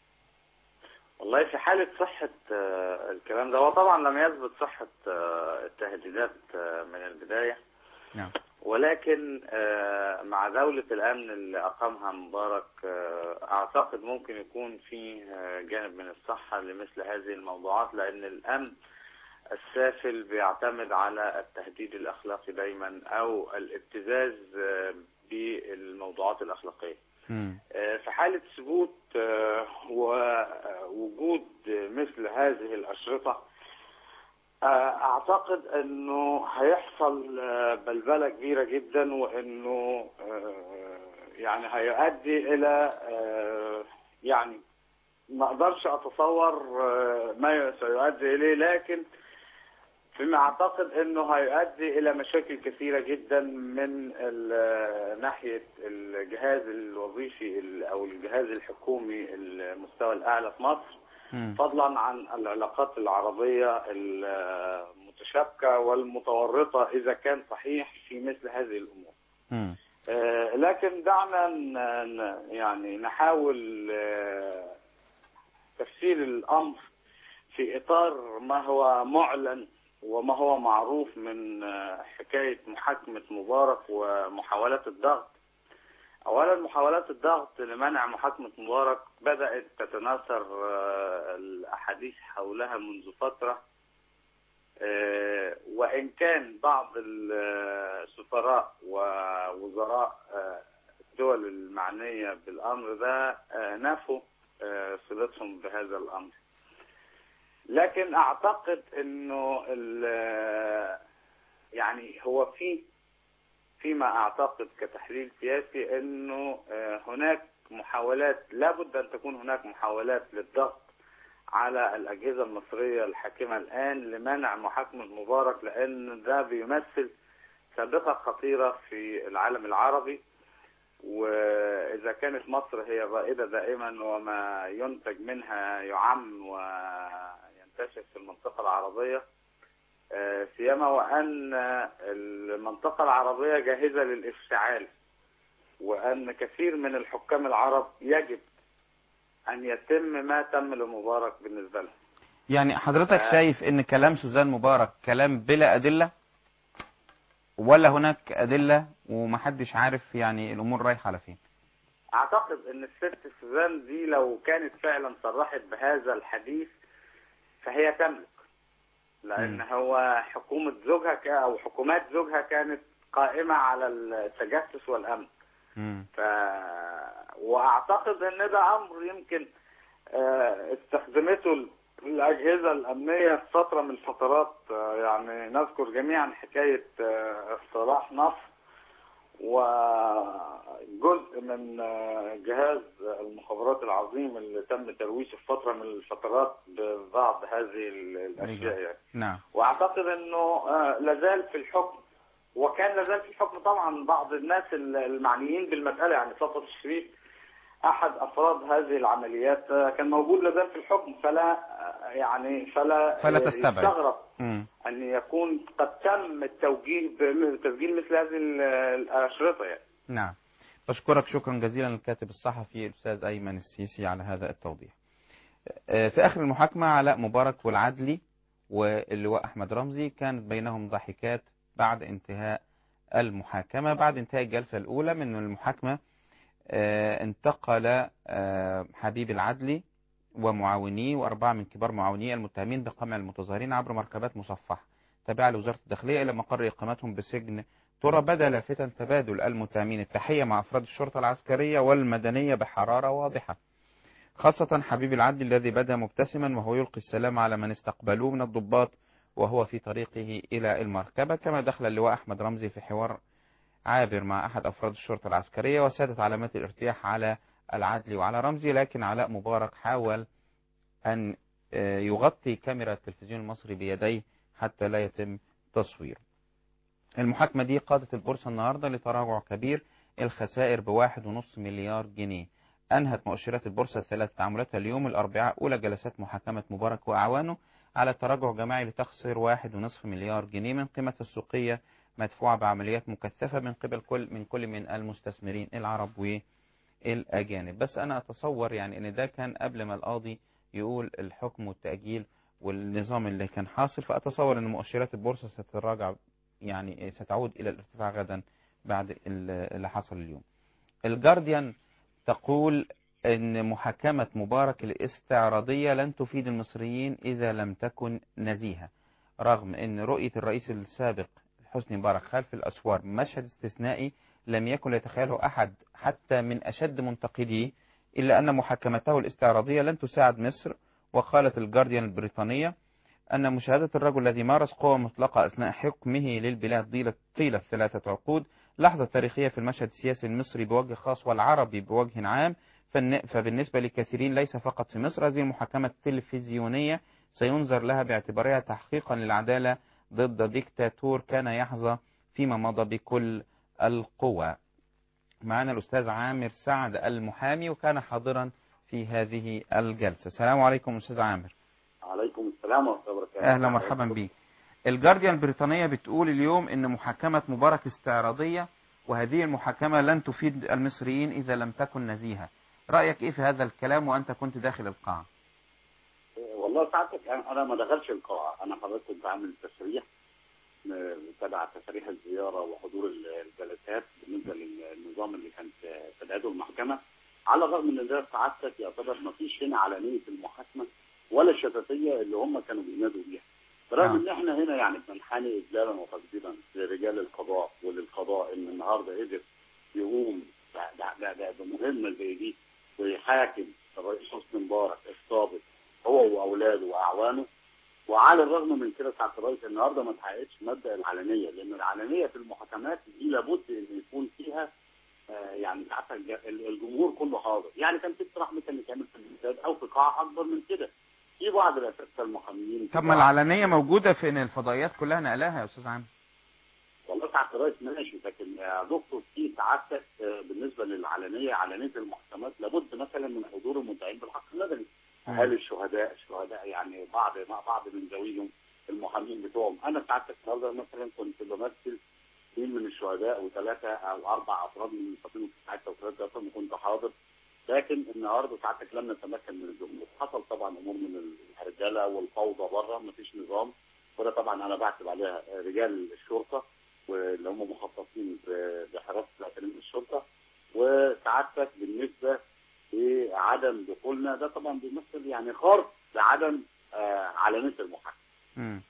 والله في حالة صحة آه، الكلام ده هو طبعا لم يثبت صحة آه، التهديدات آه، من البداية نعم ولكن آه، مع دولة الأمن اللي أقامها مبارك آه، أعتقد ممكن يكون فيه آه، جانب من الصحة لمثل هذه الموضوعات لأن الأمن السافل بيعتمد على التهديد الأخلاقي دايما أو الابتزاز آه، بالموضوعات الأخلاقية آه، في حالة ثبوت آه، ووجود مثل هذه الأشرطة آه، أعتقد أنه هيحصل آه، بلبلة كبيرة جدا وأنه آه، يعني هيؤدي إلى آه، يعني ما أقدرش أتصور آه، ما سيؤدي إليه لكن فيما أعتقد أنه هيؤدي إلى مشاكل كثيرة جدا من ال- ناحية الجهاز الوظيفي ال- أو الجهاز الحكومي المستوى الأعلى في مصر فضلا عن العلاقات العربية المتشابكة والمتورطة إذا كان صحيح في مثل هذه الأمور آه، لكن دعنا ن- ن- يعني نحاول آه، تفسير الأمر في إطار ما هو معلن وما هو معروف من آه، حكاية محاكمة مبارك ومحاولات الضغط أولا محاولات الضغط لمنع محاكمة مبارك بدأت تتناثر آه، الأحاديث حولها منذ فترة آه، وإن كان بعض السفراء ووزراء آه، الدول المعنية بالأمر ده آه، نفوا آه، صلتهم بهذا الأمر لكن أعتقد إنه ال- يعني هو في فيما أعتقد كتحليل سياسي إنه آه، هناك محاولات لابد أن تكون هناك محاولات للضغط على الأجهزة المصرية الحاكمة الآن لمنع محاكمة مبارك لأن ده بيمثل سابقة خطيرة في العالم العربي وإذا كانت مصر هي الرائدة دائما وما ينتج منها يعم وينتشر في المنطقة العربية آه، سيما وأن المنطقة العربية جاهزة للاشتعال وأن كثير من الحكام العرب يجب أن يتم ما تم لمبارك بالنسبة له يعني حضرتك آه. شايف ان كلام سوزان مبارك كلام بلا ادله ولا هناك ادله ومحدش عارف يعني الامور رايحه على فين اعتقد ان الست سوزان دي لو كانت فعلا صرحت بهذا الحديث فهي تملك لان هو حكومة زوجها ك- او حكومات زوجها كانت قائمة على التجسس والامن ف واعتقد ان ده امر يمكن آه، استخدمته ال- الاجهزه الامنيه في فتره من الفترات آه، يعني نذكر جميعا حكايه آه، صلاح نصر وجزء من آه، جهاز المخابرات العظيم اللي تم ترويجه في فتره من الفترات ببعض هذه ال- الاشياء يعني نعم واعتقد انه آه، لازال في الحكم وكان لازال في الحكم طبعا بعض الناس ال- المعنيين بالمساله يعني صفوت الشريف احد افراد هذه العمليات آه، كان موجود لازال في الحكم فلا آه، يعني فلا فلا آه، تستبعد. يستغرب مم. ان يكون قد تم التوجيه بتسجيل مثل هذه ال- الاشرطه يعني نعم بشكرك شكرا جزيلا للكاتب الصحفي الأستاذ أيمن السيسي على هذا التوضيح آه، في آخر المحاكمة علاء مبارك والعدلي واللواء أحمد رمزي كانت بينهم ضحكات بعد انتهاء المحاكمة بعد انتهاء الجلسة الأولى من المحاكمة آه، انتقل آه، حبيب العدلي ومعاونيه وأربعة من كبار معاونيه المتهمين بقمع المتظاهرين عبر مركبات مصفحة تابعة لوزارة الداخلية إلى مقر إقامتهم بسجن ترى بدا لافتا تبادل المتهمين التحية مع أفراد الشرطة العسكرية والمدنية بحرارة واضحة خاصة حبيب العدل الذي بدا مبتسما وهو يلقي السلام على من استقبلوه من الضباط وهو في طريقه إلى المركبة كما دخل اللواء أحمد رمزي في حوار عابر مع أحد أفراد الشرطة العسكرية وسادت علامات الارتياح على العدل وعلى رمزي لكن علاء مبارك حاول أن آه، يغطي كاميرا التلفزيون المصري بيديه حتى لا يتم تصويره المحاكمة دي قادت البورصة النهاردة لتراجع كبير الخسائر بواحد ونص مليار جنيه أنهت مؤشرات البورصة ثلاث تعاملاتها اليوم الأربعاء أولى جلسات محاكمة مبارك وأعوانه على تراجع جماعي لتخسر واحد ونصف مليار جنيه من قيمة السوقية مدفوعة بعمليات مكثفة من قبل كل من كل من المستثمرين العرب والأجانب بس أنا أتصور يعني أن ده كان قبل ما القاضي يقول الحكم والتأجيل والنظام اللي كان حاصل فأتصور أن مؤشرات البورصة ستتراجع يعني ستعود إلى الارتفاع غدا بعد اللي حصل اليوم الجارديان تقول أن محاكمة مبارك الاستعراضية لن تفيد المصريين إذا لم تكن نزيهة رغم أن رؤية الرئيس السابق حسني مبارك خلف الأسوار مشهد استثنائي لم يكن يتخيله أحد حتى من أشد منتقديه إلا أن محاكمته الاستعراضية لن تساعد مصر وقالت الجارديان البريطانية أن مشاهدة الرجل الذي مارس قوة مطلقة أثناء حكمه للبلاد طيلة, طيلة ثلاثة عقود لحظة تاريخية في المشهد السياسي المصري بوجه خاص والعربي بوجه عام فالن- فبالنسبة لكثيرين ليس فقط في مصر هذه المحاكمة التلفزيونية سينظر لها باعتبارها تحقيقا للعدالة ضد ديكتاتور كان يحظى فيما مضى بكل القوى معنا الأستاذ عامر سعد المحامي وكان حاضرا في هذه الجلسة السلام عليكم أستاذ عامر عليكم السلام ورحمة الله وبركاته أهلا مرحبا بيك الجارديان البريطانية بتقول اليوم أن محاكمة مبارك استعراضية وهذه المحاكمة لن تفيد المصريين إذا لم تكن نزيهة رأيك إيه في هذا الكلام وأنت كنت داخل القاعة والله ساعتك انا أنا ما دخلش القاعه انا حضرتك كنت عامل تسريح م- تبع تسريح الزياره وحضور ال- الجلسات بالنسبه للنظام اللي كانت تدعيه المحكمه على الرغم من ان ده سعادتك يعتبر ما فيش هنا علنيه المحاكمه ولا الشفافيه اللي هم كانوا بينادوا بيها برغم ان احنا هنا يعني بنحني اجلالا وتقديرا لرجال القضاء وللقضاء ان النهارده قدر يقوم ب- ب- ب- بمهمه زي دي ويحاكم الرئيس حسني مبارك السابق هو واولاده واعوانه وعلى الرغم من كده ساعه الرئيس النهارده ما تحققش مبدا العلنيه لان العلنيه في المحاكمات دي لابد ان يكون فيها آه، يعني عارفه الج- الجمهور كله حاضر يعني كان في اقتراح مثلا يتعمل في الاستاد او في قاعه اكبر من كده في بعض الاساتذه المحامين طب ما العلنية موجودة في إن الفضائيات كلها نقلاها يا أستاذ عامر والله ساعه الرئيس ماشي لكن يا دكتور في سعادتك آه، بالنسبه للعلنيه علنيه المحكمات لابد مثلا من حضور المدعين بالحق المدني اهالي الشهداء الشهداء يعني بعض مع بعض من ذويهم المحامين بتوعهم انا سعادتك النهارده مثلا كنت بمثل اثنين من الشهداء وثلاثه او اربع افراد من المصابين ساعتها وثلاثه افراد كنت حاضر لكن النهارده ساعتك لم نتمكن من الجمهور حصل طبعا امور من الرجاله والفوضى بره مفيش نظام وده طبعا انا بعتب عليها رجال الشرطه واللي هم مخصصين ب- بحراسه الاكاديميه الشرطه وسعادتك بالنسبه لعدم دخولنا ده طبعا بيمثل يعني خرق لعدم آه، علنيه المحاكمه مم.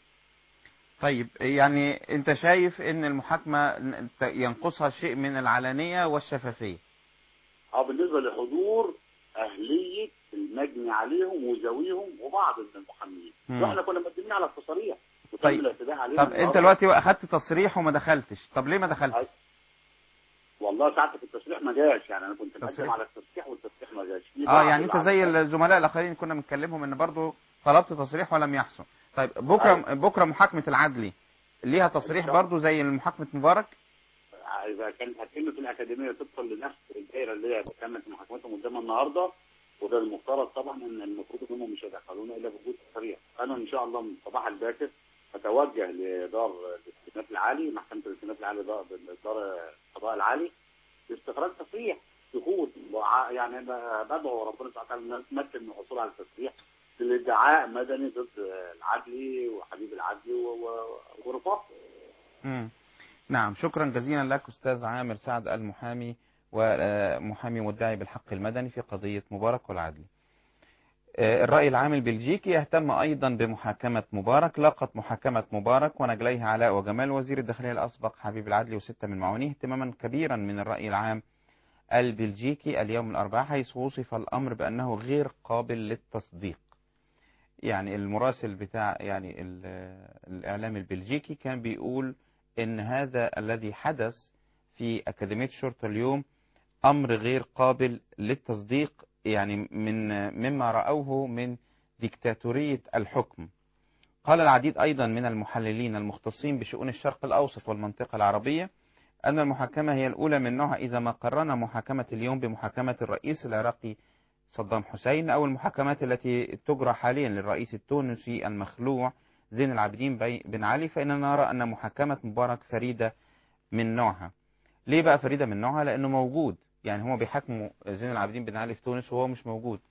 طيب يعني أنت شايف إن المحاكمة ن- ت- ينقصها شيء من العلنية والشفافية اه بالنسبه لحضور اهليه المجني عليهم وذويهم وبعض من المحامين مم. واحنا كنا مقدمين على التصاريح وتم طيب. الاعتداء علينا طب أنت النهاردة. دلوقتي أخدت تصريح وما دخلتش طب ليه ما دخلتش والله ساعتك التصريح ما جاش يعني انا كنت مقدم تصريح. على التصريح والتصريح ما جاش في اه بعض يعني انت زي العمل- الزملاء الاخرين كنا بنكلمهم ان برضو طلبت تصريح ولم يحصل طيب بكره بكره محاكمه العدلي ليها تصريح برضو زي محاكمه مبارك اذا كانت هتتم في الاكاديميه طبقا لنفس الدائره اللي هي كانت محاكمتهم قدامها النهارده وده المفترض طبعا ان المفروض ان هم مش هيدخلونا الا بوجود تصريح انا ان شاء الله من صباح الباكر اتوجه لدار الاستئناف العالي محكمه الاستئناف العالي دار دار القضاء العالي لاستخراج تصريح دخول وع- يعني أنا بدعو ربنا سبحانه وتعالى نتمكن من الحصول على التصريح للادعاء مدني ضد العدلي وحبيب العدلي و- و- ورفاقه مم. نعم شكرا جزيلا لك استاذ عامر سعد المحامي ومحامي مدعي بالحق المدني في قضيه مبارك والعدلي آه، الرأي العام البلجيكي يهتم أيضا بمحاكمة مبارك لاقت محاكمة مبارك ونجليه علاء وجمال وزير الداخلية الأسبق حبيب العدلي وستة من معاونيه اهتماما كبيرا من الرأي العام البلجيكي اليوم الأربعاء حيث وصف الأمر بأنه غير قابل للتصديق يعني المراسل بتاع يعني ال- الإعلام البلجيكي كان بيقول إن هذا الذي حدث في أكاديمية الشرطة اليوم أمر غير قابل للتصديق يعني من مما رأوه من ديكتاتورية الحكم قال العديد أيضا من المحللين المختصين بشؤون الشرق الأوسط والمنطقة العربية أن المحاكمة هي الأولى من نوعها إذا ما قرنا محاكمة اليوم بمحاكمة الرئيس العراقي صدام حسين أو المحاكمات التي تجرى حاليا للرئيس التونسي المخلوع زين العابدين بي- بن علي فإننا نرى أن محاكمة مبارك فريدة من نوعها ليه بقى فريدة من نوعها لأنه موجود يعني هو بيحاكموا زين العابدين بن علي في تونس وهو مش موجود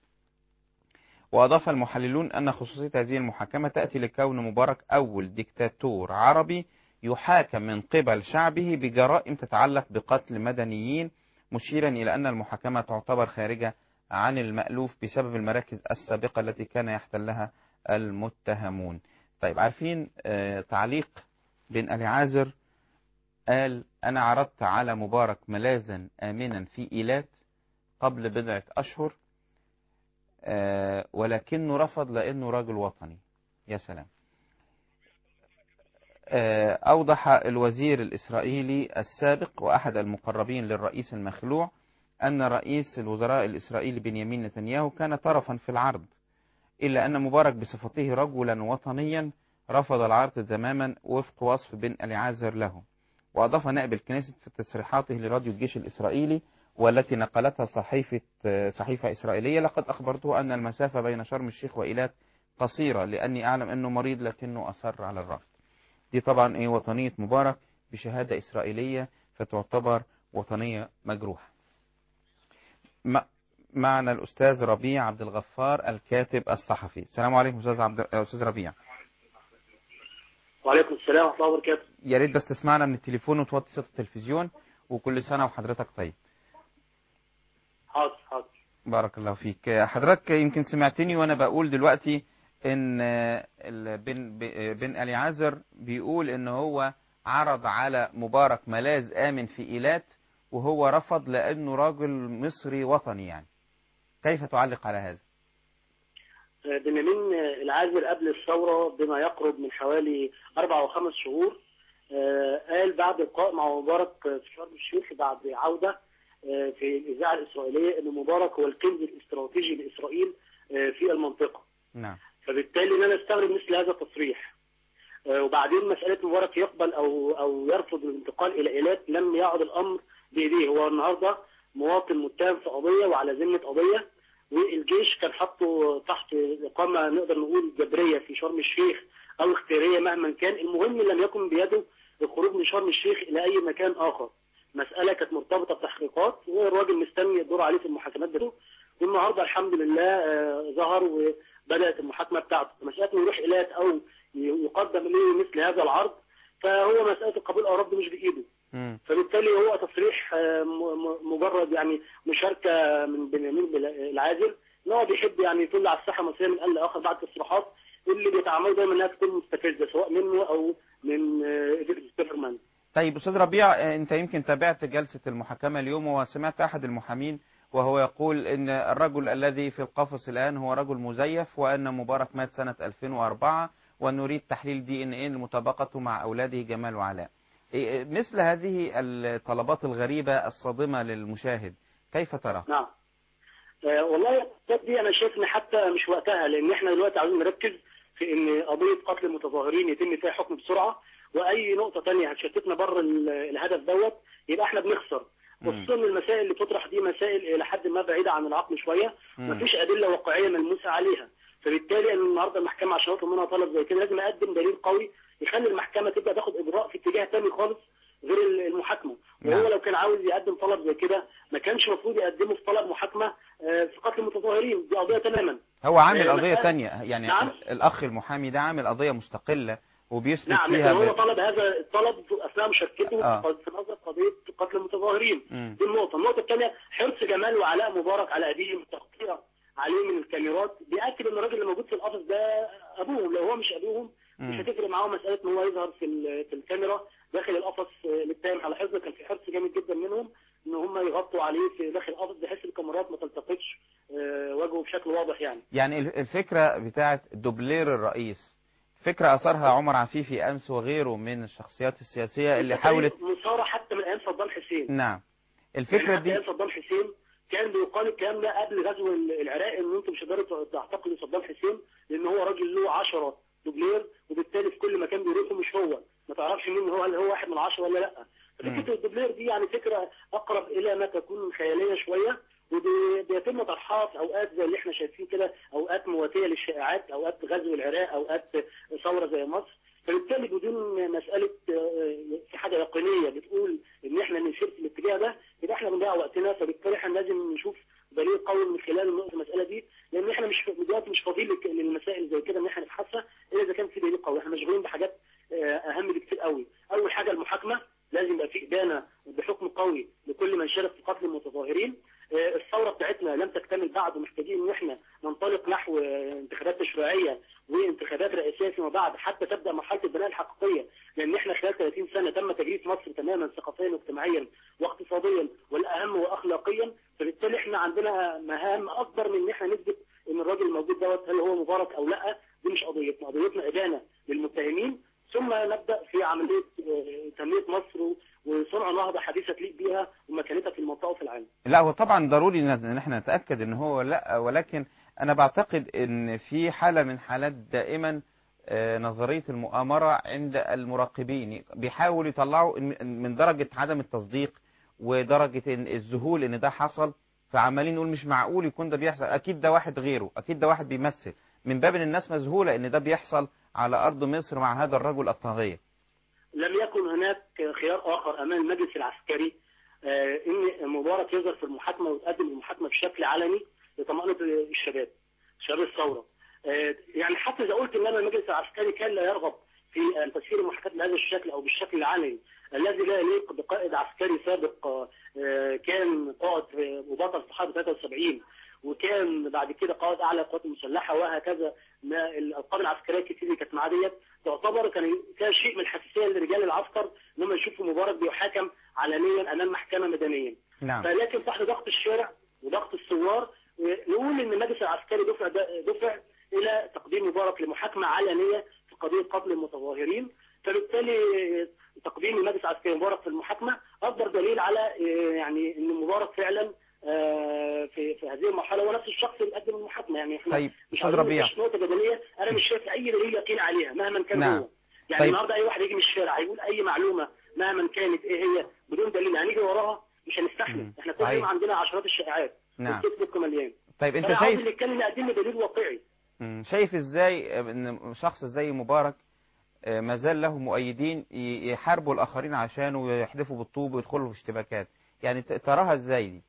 وأضاف المحللون أن خصوصية هذه المحاكمة تأتي لكون مبارك أول ديكتاتور عربي يحاكم من قبل شعبه بجرائم تتعلق بقتل مدنيين مشيرا إلى أن المحاكمة تعتبر خارجة عن المألوف بسبب المراكز السابقة التي كان يحتلها المتهمون طيب عارفين آه تعليق بن ألي عازر قال أنا عرضت على مبارك ملاذا آمنا في إيلات قبل بضعة أشهر آه ولكنه رفض لأنه راجل وطني يا سلام آه أوضح الوزير الإسرائيلي السابق وأحد المقربين للرئيس المخلوع أن رئيس الوزراء الإسرائيلي بنيامين نتنياهو كان طرفا في العرض إلا أن مبارك بصفته رجلا وطنيا رفض العرض تماما وفق وصف بن ألي عازر له وأضاف نائب الكنيست في تصريحاته لراديو الجيش الإسرائيلي والتي نقلتها صحيفة صحيفة إسرائيلية لقد أخبرته أن المسافة بين شرم الشيخ وإيلات قصيرة لأني أعلم أنه مريض لكنه أصر على الرفض دي طبعا إيه وطنية مبارك بشهادة إسرائيلية فتعتبر وطنية مجروحة معنا الأستاذ ربيع عبد الغفار الكاتب الصحفي السلام عليكم أستاذ عبد أستاذ ربيع وعليكم السلام ورحمة الله وبركاته يا ريت بس تسمعنا من التليفون وتوطي صوت التلفزيون وكل سنة وحضرتك طيب حاضر حاضر بارك الله فيك حضرتك يمكن سمعتني وانا بقول دلوقتي ان ال- بن ب- بن علي عازر بيقول ان هو عرض على مبارك ملاذ امن في ايلات وهو رفض لانه راجل مصري وطني يعني كيف تعلق على هذا بنيامين العازر قبل الثورة بما يقرب من حوالي أربع أو خمس شهور آه، قال بعد لقاء مع مبارك في شرم الشيخ بعد عودة آه، في الإذاعة الإسرائيلية أن مبارك هو الكنز الاستراتيجي لإسرائيل آه، في المنطقة نعم فبالتالي ان انا استغرب مثل هذا التصريح آه، وبعدين مساله مبارك يقبل او او يرفض الانتقال الى ايلات لم يعد الامر بايديه هو النهارده مواطن متهم في قضيه وعلى ذمه قضيه والجيش كان حاطه تحت اقامه نقدر نقول جبريه في شرم الشيخ او اختياريه مهما كان المهم لم يكن بيده الخروج من شرم الشيخ الى اي مكان اخر مساله كانت مرتبطه بتحقيقات والراجل مستني الدور عليه في المحاكمات بتاعته والنهارده الحمد لله آه، ظهر وبدات المحاكمه بتاعته مساله انه يروح ايلات او ي- يقدم له مثل هذا العرض فهو مساله القبول او الرفض مش بايده فبالتالي هو تصريح آه، م- م- مجرد يعني مشاركه من بنيامين بل- العازل ان هو بيحب يعني يطل على الساحه المصريه من قال لاخر بعد تصريحات اللي بيتعاملوا دايما انها تكون مستفزه سواء منه او من آه، إيفيكتور سبيرمان طيب أستاذ ربيع آه، أنت يمكن تابعت جلسة المحاكمة اليوم وسمعت أحد المحامين وهو يقول أن الرجل الذي في القفص الآن هو رجل مزيف وأن مبارك مات سنة 2004 وأن نريد تحليل دي إن إيه لمطابقته مع أولاده جمال وعلاء إيه، مثل هذه الطلبات الغريبة الصادمة للمشاهد كيف ترى؟ نعم آه، والله الأسباب دي انا شايف ان حتى مش وقتها لان احنا دلوقتي عاوزين نركز في ان قضيه قتل المتظاهرين يتم فيها حكم بسرعه واي نقطه تانية هتشتتنا بره ال- الهدف دوت يبقى احنا بنخسر خصوصا إن المسائل اللي بتطرح دي مسائل الى حد ما بعيده عن العقل شويه مم. مفيش ادله واقعيه ملموسه عليها فبالتالي ان النهارده المحكمه عشان يطلب منها طلب زي كده لازم اقدم دليل قوي يخلي المحكمه تبدا تاخد اجراء في اتجاه تاني خالص غير المحاكمه وهو نعم. لو كان عاوز يقدم طلب زي كده ما كانش المفروض يقدمه في طلب محاكمه آه، في قتل المتظاهرين دي قضيه تماما هو عامل آه، قضية مسألة- تانية يعني نعم الأخ المحامي ده عامل قضية مستقلة وبيثبت نعم فيها لكن هو ب... طلب هذا الطلب اثناء مشاركته آه. في في نظر قضيه قتل المتظاهرين مم. دي النقطه، النقطه الثانيه حرص جمال وعلاء مبارك على ابيهم تغطيه عليه من الكاميرات بياكد ان الراجل اللي موجود في القفص ده ابوهم لو هو مش ابوهم مش مم. هتفرق معاهم مساله ان هو يظهر في ال- في الكاميرا داخل القفص آه، للتهم على حفظه كان في حرص جامد جدا منهم ان هم يغطوا عليه في داخل القفص بحيث الكاميرات ما تلتقطش آه، وجهه بشكل واضح يعني يعني ال- الفكرة بتاعت دوبلير الرئيس فكرة أثرها عمر عفيفي أمس وغيره من الشخصيات السياسية اللي حاولت مثاره حتى من ايام صدام حسين نعم يعني الفكرة حتى دي ايام صدام حسين كان بيقال الكلام ده قبل غزو العراق ان انتم مش هتقدروا تعتقلوا صدام حسين لان هو راجل له 10 دوبلير وبالتالي في كل مكان بيروحوا مش هو ما تعرفش مين هو هل هو واحد من العشرة ولا لا فكره الدوبلير دي يعني فكره اقرب الى ما تكون خياليه شويه وبيتم طرحها في اوقات زي اللي احنا شايفين كده اوقات مواتيه للشائعات اوقات غزو العراق اوقات ثوره زي مصر فبالتالي بدون مساله آه، في حاجه يقينيه بتقول ان احنا نسير في الاتجاه ده يبقى احنا بنضيع وقتنا فبالتالي احنا لازم نشوف دليل قوي من خلال النقطة- المساله دي لان احنا مش دلوقتي مش فاضيين لك- للمسائل زي كده ان احنا نبحثها الا اذا كان في دليل قوي احنا مشغولين بحاجات آه، اهم بكتير قوي اول حاجه المحاكمه لازم يبقى في ادانه بحكم قوي لكل من شارك في قتل المتظاهرين آه، الثوره بتاعتنا لم تكتمل بعد ومحتاجين ان احنا ننطلق نحو آه، انتخابات تشريعيه وانتخابات رئاسيه فيما بعد حتى تبدا مرحله البناء الحقيقيه لان احنا خلال 30 سنه تم تجريد مصر تماما ثقافيا واجتماعيا واقتصاديا والاهم واخلاقيا فبالتالي احنا عندنا مهام اكبر من ان احنا نثبت ان الراجل الموجود دوت هل هو مبارك او لا دي مش قضيتنا قضيتنا ادانه للمتهمين ثم نبدا في عمليه آه، تنميه مصر وصنع نهضه حديثه تليق بيها ومكانتها في المنطقه وفي العالم لا هو طبعا ضروري ان إن احنا نتاكد ان هو لا ولكن انا بعتقد ان في حاله من حالات دائما آه، نظريه المؤامره عند المراقبين بيحاولوا يطلعوا إن- من درجه عدم التصديق ودرجه إن الذهول ان ده حصل فعمالين نقول مش معقول يكون ده بيحصل اكيد ده واحد غيره اكيد ده واحد بيمثل من باب ان الناس مذهوله ان ده بيحصل على ارض مصر مع هذا الرجل الطاغيه لم يكن هناك خيار اخر امام المجلس العسكري آه، ان مبارك يظهر في المحاكمه ويتقدم المحاكمه بشكل علني لطمانه الشباب شباب الثوره آه، يعني حتى اذا قلت ان انا المجلس العسكري كان لا يرغب في ان تسيير المحاكمات بهذا الشكل او بالشكل العلني الذي لا يليق بقائد عسكري سابق آه، آه، كان قائد آه، وبطل في حرب 73 وكان بعد كده قائد اعلى القوات المسلحه وهكذا ما الالقاب العسكريه الكتير اللي كانت معاه ديت تعتبر كان كان شيء من الحساسيه لرجال العسكر ان هم يشوفوا مبارك بيحاكم علنيا امام محكمه مدنيه نعم فلكن تحت ضغط الشارع وضغط الثوار نقول ان المجلس العسكري دفع دفع الى تقديم مبارك لمحاكمه علنيه في قضيه قتل المتظاهرين فبالتالي تقديم المجلس العسكري مبارك في المحاكمه اكبر دليل على آه، يعني ان مبارك فعلا آه، في في هذه المرحله هو نفس الشخص اللي قدم المحاكمه يعني احنا طيب مش استاذ عايزين ربيع نخش نقطه جدليه انا مش شايف اي دليل يقين عليها مهما كان نعم. هو يعني طيب. النهارده اي واحد يجي من الشارع هيقول اي معلومه مهما كانت ايه هي بدون دليل هنيجي وراها مش هنستحمل احنا كل صحيح. يوم عندنا عشرات الشائعات نعم. والفيسبوك مليان طيب انت فأنا عاوز شايف اللي يتكلم يقدم لي دليل واقعي مم. شايف ازاي ان شخص زي مبارك آه، ما زال له مؤيدين ي- يحاربوا الاخرين عشانه ويحدفوا بالطوب ويدخلوا في اشتباكات يعني ت- تراها ازاي دي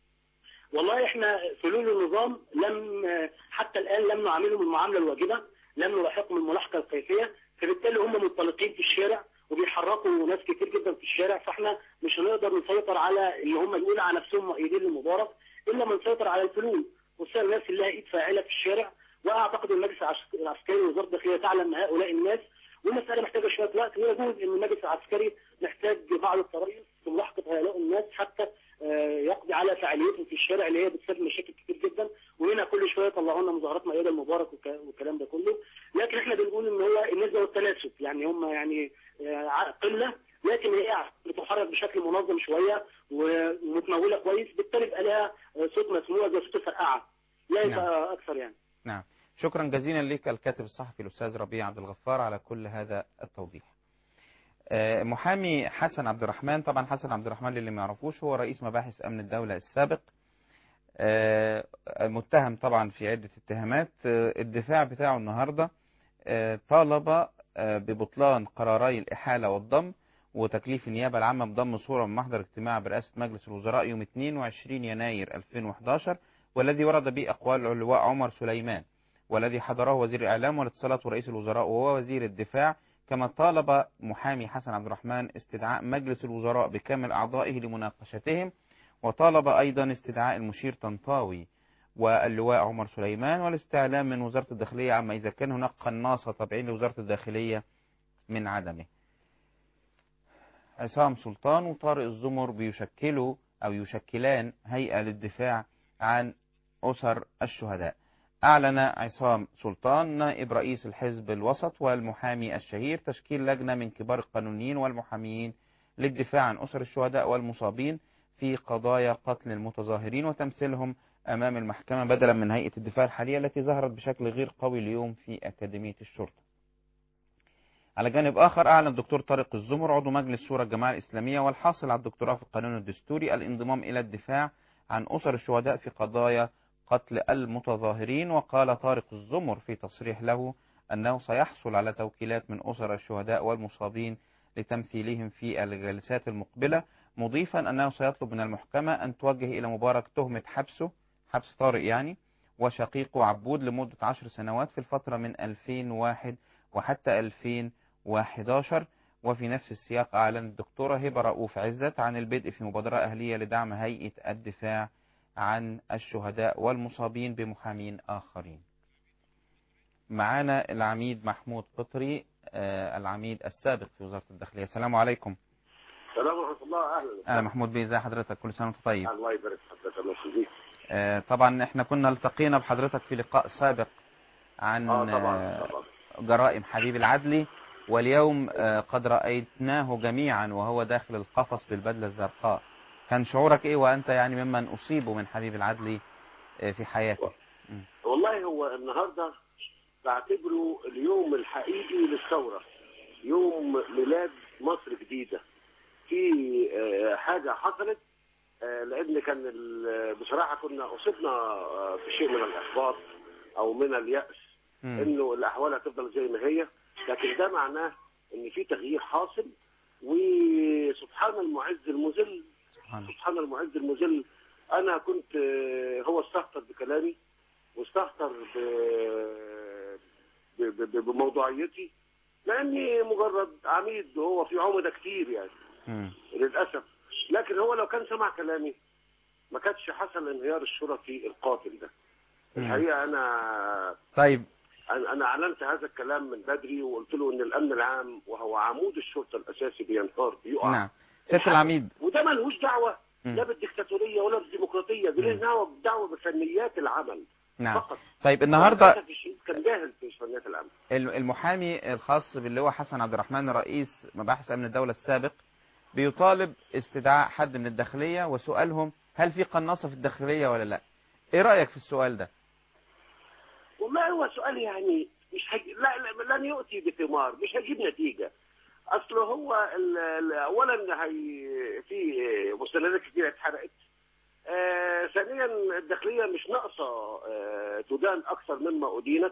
والله احنا فلول النظام لم حتى الان لم نعاملهم المعامله الواجبه لم نلاحقهم الملاحقه الكيفيه فبالتالي هم منطلقين في الشارع وبيحركوا ناس كتير جدا في الشارع فاحنا مش هنقدر نسيطر على اللي هم يقولوا على نفسهم مؤيدين للمبارك الا ما نسيطر على الفلول خصوصا الناس اللي لها ايد فاعله في الشارع واعتقد المجلس العسك- العسكري ووزاره الداخليه تعلم هؤلاء الناس والمساله محتاجه شويه وقت ويجوز ان المجلس العسكري محتاج بعض الطرائف في ملاحقه هؤلاء الناس حتى آه، يقضي على فعاليتهم في الشارع اللي هي بتسبب مشاكل كتير جدا وهنا كل شويه يطلعوا لنا مظاهرات مؤيده للمبارك وك- والكلام ده كله لكن احنا بنقول ان هو النسبه والتناسب يعني هم يعني آه، ع- قله لكن هي بتتحرك بشكل منظم شويه و- ومتموله كويس بالتالي يبقى لها آه، صوت مسموع زي صوت الفرقعه لا يبقى اكثر يعني نعم شكرا جزيلا لك الكاتب الصحفي الأستاذ ربيع عبد الغفار على كل هذا التوضيح آه، محامي حسن عبد الرحمن طبعا حسن عبد الرحمن للي ما يعرفوش هو رئيس مباحث أمن الدولة السابق آه، متهم طبعا في عدة اتهامات آه، الدفاع بتاعه النهاردة آه، طالب آه، ببطلان قراري الإحالة والضم وتكليف النيابة العامة بضم صورة من محضر اجتماع برئاسة مجلس الوزراء يوم 22 يناير 2011 والذي ورد به أقوال اللواء عمر سليمان والذي حضره وزير الإعلام والاتصالات ورئيس الوزراء وهو وزير الدفاع كما طالب محامي حسن عبد الرحمن استدعاء مجلس الوزراء بكامل أعضائه لمناقشتهم وطالب أيضا استدعاء المشير طنطاوي واللواء عمر سليمان والاستعلام من وزارة الداخلية عما إذا كان هناك قناصة تابعين لوزارة الداخلية من عدمه عصام سلطان وطارق الزمر بيشكلوا أو يشكلان هيئة للدفاع عن أسر الشهداء أعلن عصام سلطان نائب رئيس الحزب الوسط والمحامي الشهير تشكيل لجنة من كبار القانونيين والمحاميين للدفاع عن أسر الشهداء والمصابين في قضايا قتل المتظاهرين وتمثيلهم أمام المحكمة بدلا من هيئة الدفاع الحالية التي ظهرت بشكل غير قوي اليوم في أكاديمية الشرطة على جانب آخر أعلن الدكتور طارق الزمر عضو مجلس شورى الجماعة الإسلامية والحاصل على الدكتوراه في القانون الدستوري الانضمام إلى الدفاع عن أسر الشهداء في قضايا قتل المتظاهرين وقال طارق الزمر في تصريح له أنه سيحصل على توكيلات من أسر الشهداء والمصابين لتمثيلهم في الجلسات المقبلة مضيفا أنه سيطلب من المحكمة أن توجه إلى مبارك تهمة حبسه حبس طارق يعني وشقيقه عبود لمدة عشر سنوات في الفترة من 2001 وحتى 2011 وفي نفس السياق أعلن الدكتورة هبة رؤوف عزت عن البدء في مبادرة أهلية لدعم هيئة الدفاع عن الشهداء والمصابين بمحامين آخرين معانا العميد محمود قطري آه، العميد السابق في وزارة الداخلية السلام عليكم السلام ورحمة الله أهلا أهلا محمود بيه ازي حضرتك كل سنة وانت طيب الله يبارك في حضرتك الله يخليك آه، طبعا احنا كنا التقينا بحضرتك في لقاء سابق عن اه طبعا آه، طبعا جرائم حبيب العدلي واليوم آه، قد رأيناه جميعا وهو داخل القفص بالبدلة الزرقاء كان شعورك ايه وانت يعني ممن اصيبوا من حبيب العدلي آه، في حياته والله هو النهارده بعتبره اليوم الحقيقي للثورة يوم ميلاد مصر جديدة في آه، حاجة حصلت آه، لأن كان ال- بصراحة كنا أصبنا آه، بشيء من الإحباط أو من اليأس إنه الأحوال هتفضل زي ما هي لكن ده معناه إن في تغيير حاصل وسبحان المعز المذل سبحان سبحان المعز المذل انا كنت آه، هو استهتر بكلامي واستهتر ب... ب... ب... بموضوعيتي لاني مجرد عميد وهو في عمده كتير يعني مم. للاسف لكن هو لو كان سمع كلامي ما كانش حصل انهيار الشرطي القاتل ده الحقيقه انا طيب انا أنا اعلنت هذا الكلام من بدري وقلت له ان الامن العام وهو عمود الشرطه الاساسي بينهار بيقع نعم سيادة العميد وده ملهوش دعوه مم. لا بالديكتاتوريه ولا بالديمقراطيه ده له دعوه دعوه بفنيات العمل نعم فقط طيب النهارده للأسف الشديد كان جاهل في فنيات العمل الم- المحامي الخاص باللواء حسن عبد الرحمن رئيس مباحث امن الدوله السابق بيطالب استدعاء حد من الداخليه وسؤالهم هل في قناصه في الداخليه ولا لا؟ ايه رايك في السؤال ده؟ والله هو سؤال يعني مش هج... لا, لا لن يؤتي بثمار مش هيجيب نتيجه اصل هو ال... ال... اولا هي في مستندات كتير اتحرقت آه ثانيا الداخليه مش ناقصه آه تدان اكثر مما ادينت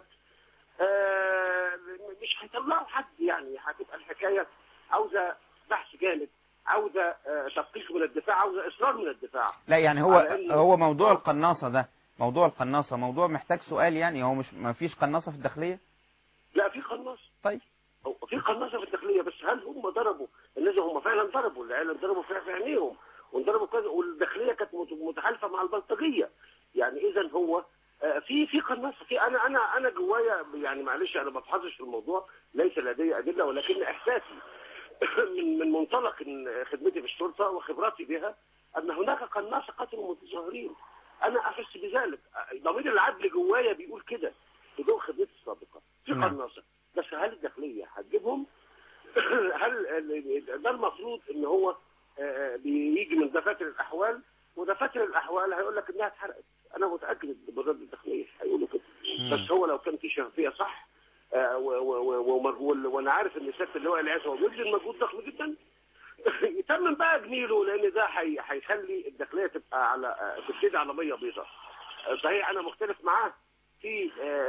آه مش هيطلعوا حد يعني هتبقى الحكايه عاوزه بحث جامد عاوزه آه تدقيق من الدفاع عاوزه اصرار من الدفاع لا يعني هو على إنه- هو موضوع القناصه ده موضوع القناصه موضوع محتاج سؤال يعني هو مش ما فيش قناصه في الداخليه؟ لا في قناص طيب هو في قناصه في الداخليه بس هل هم ضربوا الناس هم فعلا ضربوا العيال ضربوا في في عينيهم وضربوا كذا والداخليه كانت مت- متحالفه مع البلطجيه يعني اذا هو آه، في في قناصه في انا انا انا جوايا يعني معلش انا ما بفحصش في الموضوع ليس لدي ادله ولكن احساسي من من منطلق إن خدمتي في الشرطه وخبرتي بها ان هناك قناصه قتلوا متظاهرين انا احس بذلك ضمير العدل جوايا بيقول كده بدون خدمتي السابقه في نعم. قناصه بس هل الداخليه هتجيبهم؟ هل ال- ده المفروض ان هو آه، بيجي من دفاتر الاحوال ودفاتر الاحوال هيقول لك انها اتحرقت انا متاكد بالرد الداخليه هيقولوا كده بس هو لو كان في شفافيه صح آه، و- و- و- ومجهول وانا عارف ان سياده اللواء العيسى هو بيبذل مجهود ضخم جدا يتمم بقى جميله لان ده هي- هيخلي الداخليه تبقى على آه، تبتدي على ميه بيضاء آه، صحيح انا مختلف معاه في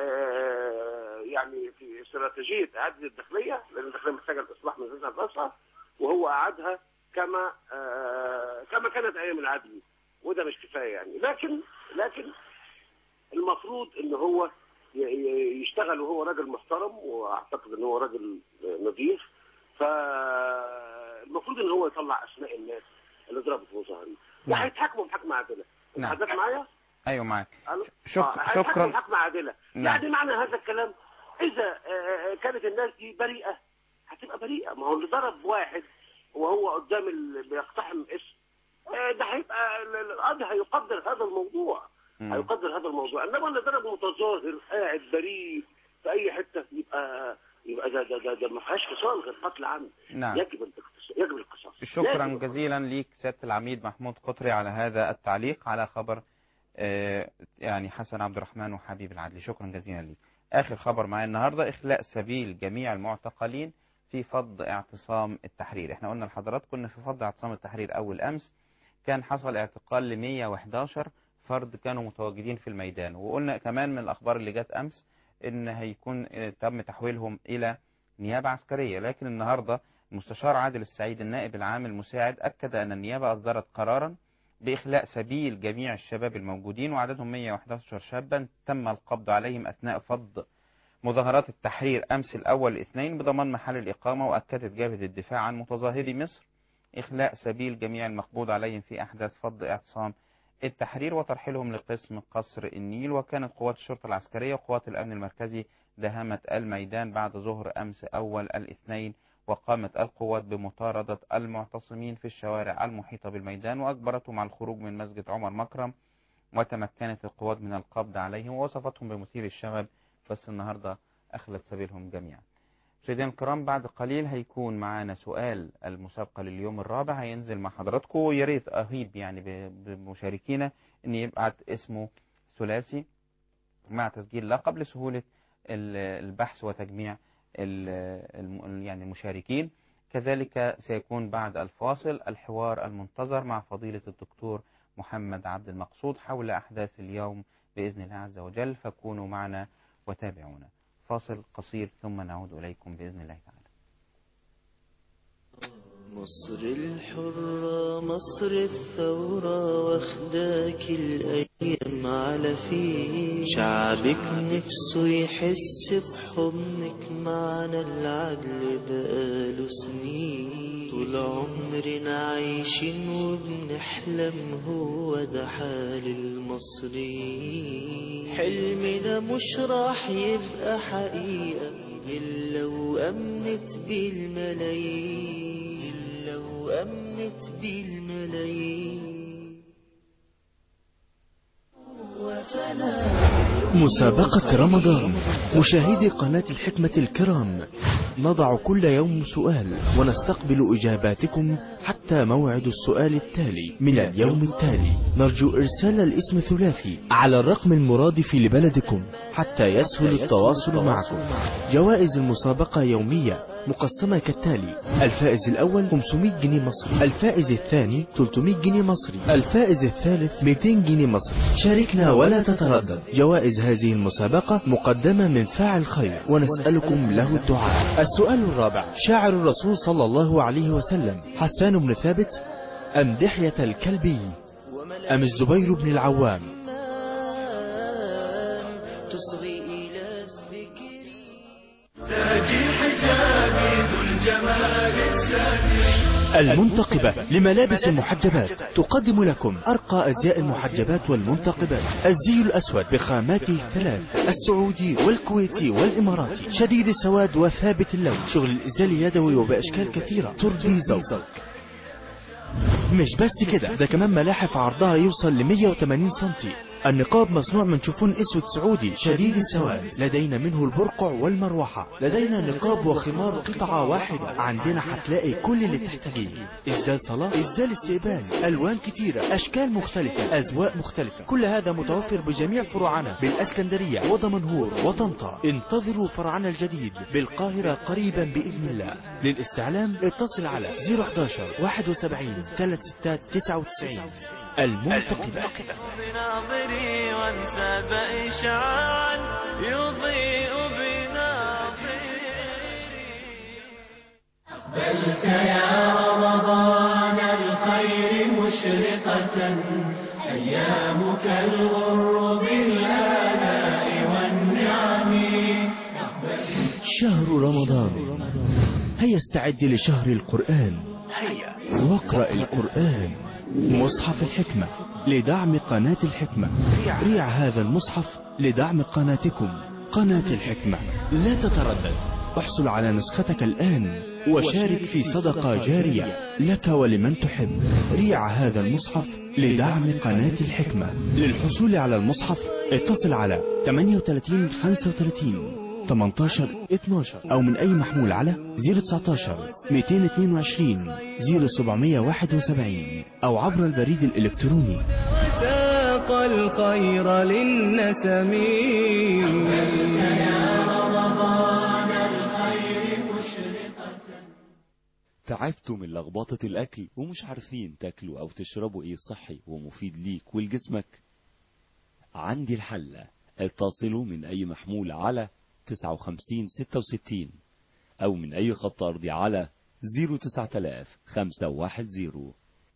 آه، يعني في استراتيجيه اعاده الداخليه لان الداخليه محتاجه الاصلاح من ذاتها راسها وهو اعادها كما آه، كما كانت ايام العدل وده مش كفايه يعني لكن لكن المفروض ان هو ي- ي- يشتغل وهو راجل محترم واعتقد ان هو راجل نظيف فالمفروض ان هو يطلع اسماء الناس اللي ضربت مظاهرين نعم. وهيتحاكموا بحكم عادله نعم. حضرتك معايا؟ ايوه معاك ألو؟ شك- آه، هيتحاكموا شكرا. بحكم عادله نعم. يعني معنى هذا الكلام اذا آه، كانت الناس دي بريئه هتبقى بريئه ما هو اللي ضرب واحد وهو قدام اللي بيقتحم اسم آه، ده هيبقى ال- ال- القاضي هيقدر هذا الموضوع مم. هيقدر هذا الموضوع انما اللي ضرب متظاهر قاعد بريء في اي حته يبقى يبقى ده ده ده, ده ما فيهاش فصال غير قتل عمد نعم. يجب الاقتصاص يجب القصاص شكرا لازم جزيلا ليك سياده العميد محمود قطري على هذا التعليق على خبر آه، يعني حسن عبد الرحمن وحبيب العدلي شكرا جزيلا ليك اخر خبر معايا النهارده اخلاء سبيل جميع المعتقلين في فض اعتصام التحرير احنا قلنا لحضراتكم كنا في فض اعتصام التحرير اول امس كان حصل اعتقال ل 111 فرد كانوا متواجدين في الميدان وقلنا كمان من الاخبار اللي جت امس ان هيكون آه، تم تحويلهم الى نيابه عسكريه لكن النهارده المستشار عادل السعيد النائب العام المساعد اكد ان النيابه اصدرت قرارا باخلاء سبيل جميع الشباب الموجودين وعددهم 111 شابا تم القبض عليهم اثناء فض مظاهرات التحرير امس الاول الاثنين بضمان محل الاقامه واكدت جبهه الدفاع عن متظاهري مصر إخلاء سبيل جميع المقبوض عليهم في أحداث فض اعتصام التحرير وترحيلهم لقسم قصر النيل وكانت قوات الشرطة العسكرية وقوات الأمن المركزي دهمت الميدان بعد ظهر أمس أول الاثنين وقامت القوات بمطاردة المعتصمين في الشوارع المحيطة بالميدان وأجبرتهم على الخروج من مسجد عمر مكرم وتمكنت القوات من القبض عليهم ووصفتهم بمثير الشغب بس النهاردة أخلت سبيلهم جميعا مشاهدينا الكرام بعد قليل هيكون معانا سؤال المسابقة لليوم الرابع هينزل مع حضراتكم ويا ريت أهيب يعني ب- بمشاركينا إن يبعت اسمه ثلاثي مع تسجيل لقب لسهولة ال- البحث وتجميع ال- الم- يعني المشاركين كذلك سيكون بعد الفاصل الحوار المنتظر مع فضيلة الدكتور محمد عبد المقصود حول أحداث اليوم بإذن الله عز وجل فكونوا معنا وتابعونا فاصل قصير ثم نعود إليكم بإذن الله تعالى مصر الحرة مصر الثورة واخداك الأيام على فيه شعبك نفسه يحس بحضنك معنا العدل بقاله سنين طول عمرنا عايشين وبنحلم هو ده حال المصريين حلمنا مش راح يبقى حقيقة إلا وأمنت بالملايين إلا وأمنت بالملايين مسابقة رمضان مشاهدي قناة الحكمة الكرام نضع كل يوم سؤال ونستقبل إجاباتكم حتى موعد السؤال التالي من اليوم التالي نرجو إرسال الاسم ثلاثي على الرقم المرادف لبلدكم حتى يسهل التواصل معكم جوائز المسابقة يومية مقسمة كالتالي الفائز الأول 500 جنيه مصري الفائز الثاني 300 جنيه مصري الفائز الثالث 200 جنيه مصري شاركنا ولا تتردد جوائز هذه المسابقة مقدمة من فاعل خير ونسألكم له الدعاء السؤال الرابع شاعر الرسول صلى الله عليه وسلم حسان بن ثابت أم دحية الكلبي أم الزبير بن العوام تصغي إلى الذكر تاجي حجابي ذو الجمال الزاهر المنتقبة لملابس المحجبات تقدم لكم أرقى أزياء المحجبات والمنتقبات الزي الأسود بخاماته الثلاث السعودي والكويتي والإماراتي شديد السواد وثابت اللون شغل الإزال اليدوي وبأشكال كثيرة ترضي زوجك مش بس كده ده كمان ملاحف عرضها يوصل ل 180 سنتي النقاب مصنوع من شوفون اسود سعودي شديد السواد لدينا منه البرقع والمروحة لدينا نقاب وخمار قطعة واحدة عندنا هتلاقي كل اللي تحتاجيه ازدال صلاة ازدال استقبال الوان كتيرة اشكال مختلفة اذواق مختلفة كل هذا متوفر بجميع فروعنا بالاسكندرية ودمنهور وطنطا انتظروا فرعنا الجديد بالقاهرة قريبا باذن الله للاستعلام اتصل على 011 71 36 99 المنتقبة بناظري وانساب إشعاعا يضيء بناظري بلت يا رمضان الخير مشرقة أيامك الغر بالآلاء والنعم شهر رمضان هيا استعد لشهر القرآن هيا واقرأ القرآن مصحف الحكمة لدعم قناة الحكمة ريع هذا المصحف لدعم قناتكم قناة الحكمة لا تتردد احصل على نسختك الآن وشارك في صدقة جارية لك ولمن تحب ريع هذا المصحف لدعم قناة الحكمة للحصول على المصحف اتصل على 38 35 18 12 او من اي محمول على 019 222 0771 او عبر البريد الالكتروني ساق الخير للنسم يا رمضان الخير مشرقة تعبتوا من لخبطة الأكل ومش عارفين تاكلوا أو تشربوا إيه صحي ومفيد ليك ولجسمك عندي الحل اتصلوا من أي محمول على 59 66 أو من أي خط أرضي على 09000 510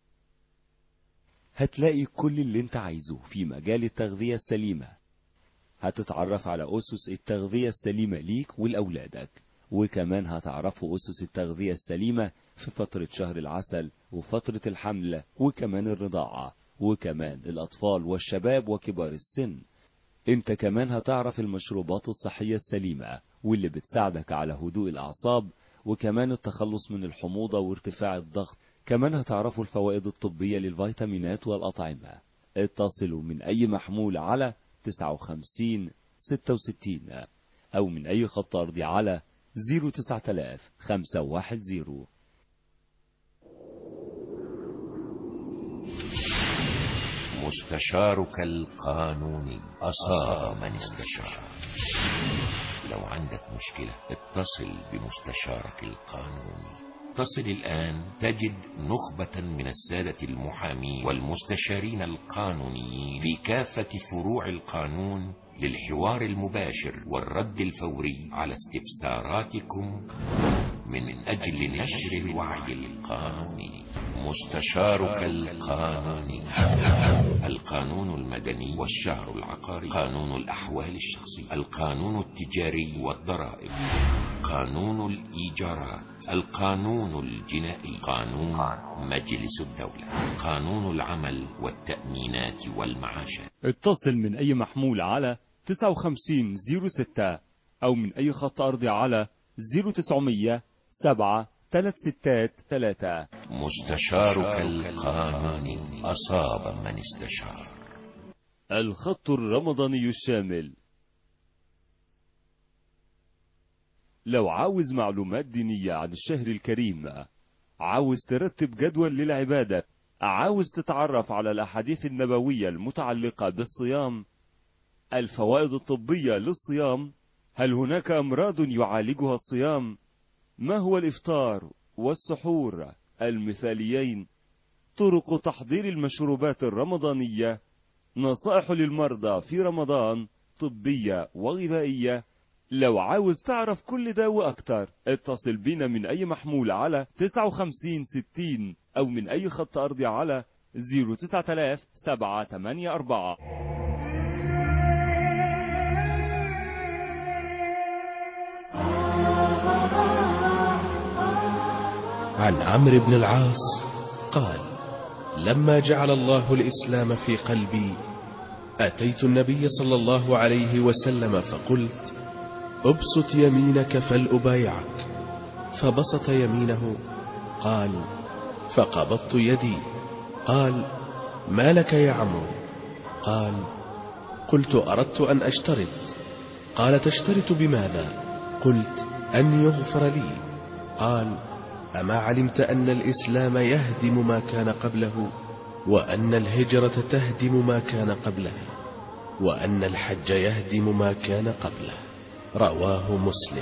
هتلاقي كل اللي انت عايزه في مجال التغذية السليمة هتتعرف على أسس التغذية السليمة ليك ولأولادك وكمان هتعرفوا أسس التغذية السليمة في فترة شهر العسل وفترة الحمل وكمان الرضاعة وكمان الأطفال والشباب وكبار السن انت كمان هتعرف المشروبات الصحية السليمة واللي بتساعدك على هدوء الأعصاب وكمان التخلص من الحموضة وارتفاع الضغط كمان هتعرفوا الفوائد الطبية للفيتامينات والأطعمة اتصلوا من أي محمول على 59 66 أو من أي خط أرضي على 09000 510 مستشارك القانوني أصاب من استشار لو عندك مشكلة اتصل بمستشارك القانوني اتصل الآن تجد نخبة من السادة المحامين والمستشارين القانونيين في كافة فروع القانون للحوار المباشر والرد الفوري على استفساراتكم من أجل نشر الوعي القانوني مستشارك القانوني القانون المدني والشهر العقاري قانون الأحوال الشخصية القانون التجاري والضرائب قانون الإيجارات القانون الجنائي قانون مجلس الدولة قانون العمل والتأمينات والمعاشات اتصل من أي محمول على 5906 أو من أي خط أرضي على 0900 7 3 ستات 3 مستشارك القانوني أصاب من استشار الخط الرمضاني الشامل لو عاوز معلومات دينية عن الشهر الكريم عاوز ترتب جدول للعبادة عاوز تتعرف على الأحاديث النبوية المتعلقة بالصيام الفوائد الطبية للصيام هل هناك أمراض يعالجها الصيام ما هو الإفطار والسحور المثاليين طرق تحضير المشروبات الرمضانية نصائح للمرضى في رمضان طبية وغذائية لو عاوز تعرف كل ده وأكتر اتصل بينا من أي محمول على 59 60 أو من أي خط أرضي على 09000 784 عن عمرو بن العاص قال لما جعل الله الإسلام في قلبي أتيت النبي صلى الله عليه وسلم فقلت ابسط يمينك فلأبايعك فبسط يمينه قال فقبضت يدي قال ما لك يا عمرو قال قلت أردت أن أشترط قال تشترط بماذا قلت أن يغفر لي قال أما علمت أن الإسلام يهدم ما كان قبله وأن الهجرة تهدم ما كان قبلها وأن الحج يهدم ما كان قبله رواه مسلم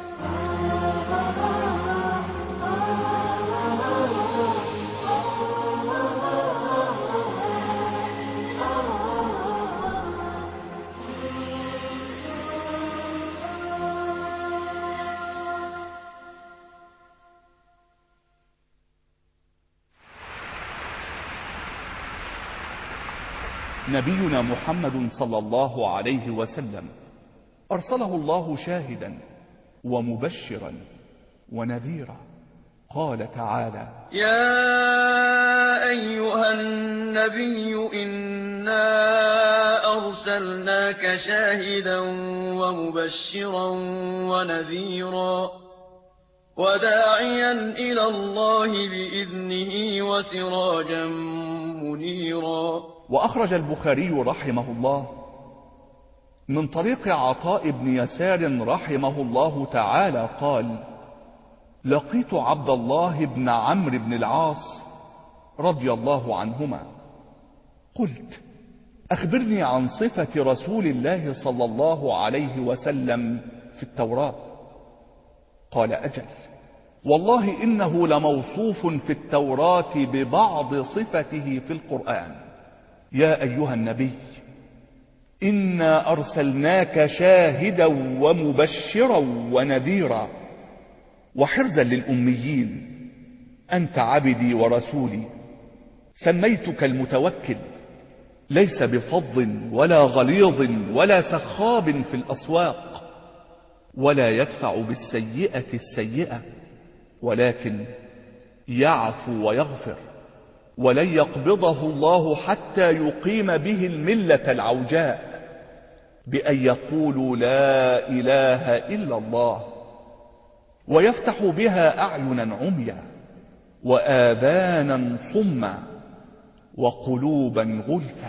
نبينا محمد صلى الله عليه وسلم أرسله الله شاهدا ومبشرا ونذيرا قال تعالى يا أيها النبي إنا أرسلناك شاهدا ومبشرا ونذيرا وداعيا إلى الله بإذنه وسراجا منيرا وأخرج البخاري رحمه الله من طريق عطاء بن يسار رحمه الله تعالى قال لقيت عبد الله بن عمرو بن العاص رضي الله عنهما قلت أخبرني عن صفة رسول الله صلى الله عليه وسلم في التوراة قال أجل والله إنه لموصوف في التوراة ببعض صفته في القرآن يا أيها النبي إنا أرسلناك شاهدا ومبشرا ونذيرا وحرزا للأميين أنت عبدي ورسولي سميتك المتوكل ليس بفظ ولا غليظ ولا سخاب في الأسواق ولا يدفع بالسيئة السيئة ولكن يعفو ويغفر ولن يقبضه الله حتى يقيم به الملة العوجاء بأن يقولوا لا إله إلا الله ويفتح بها أعينا عميا وآذانا صما وقلوبا غلفا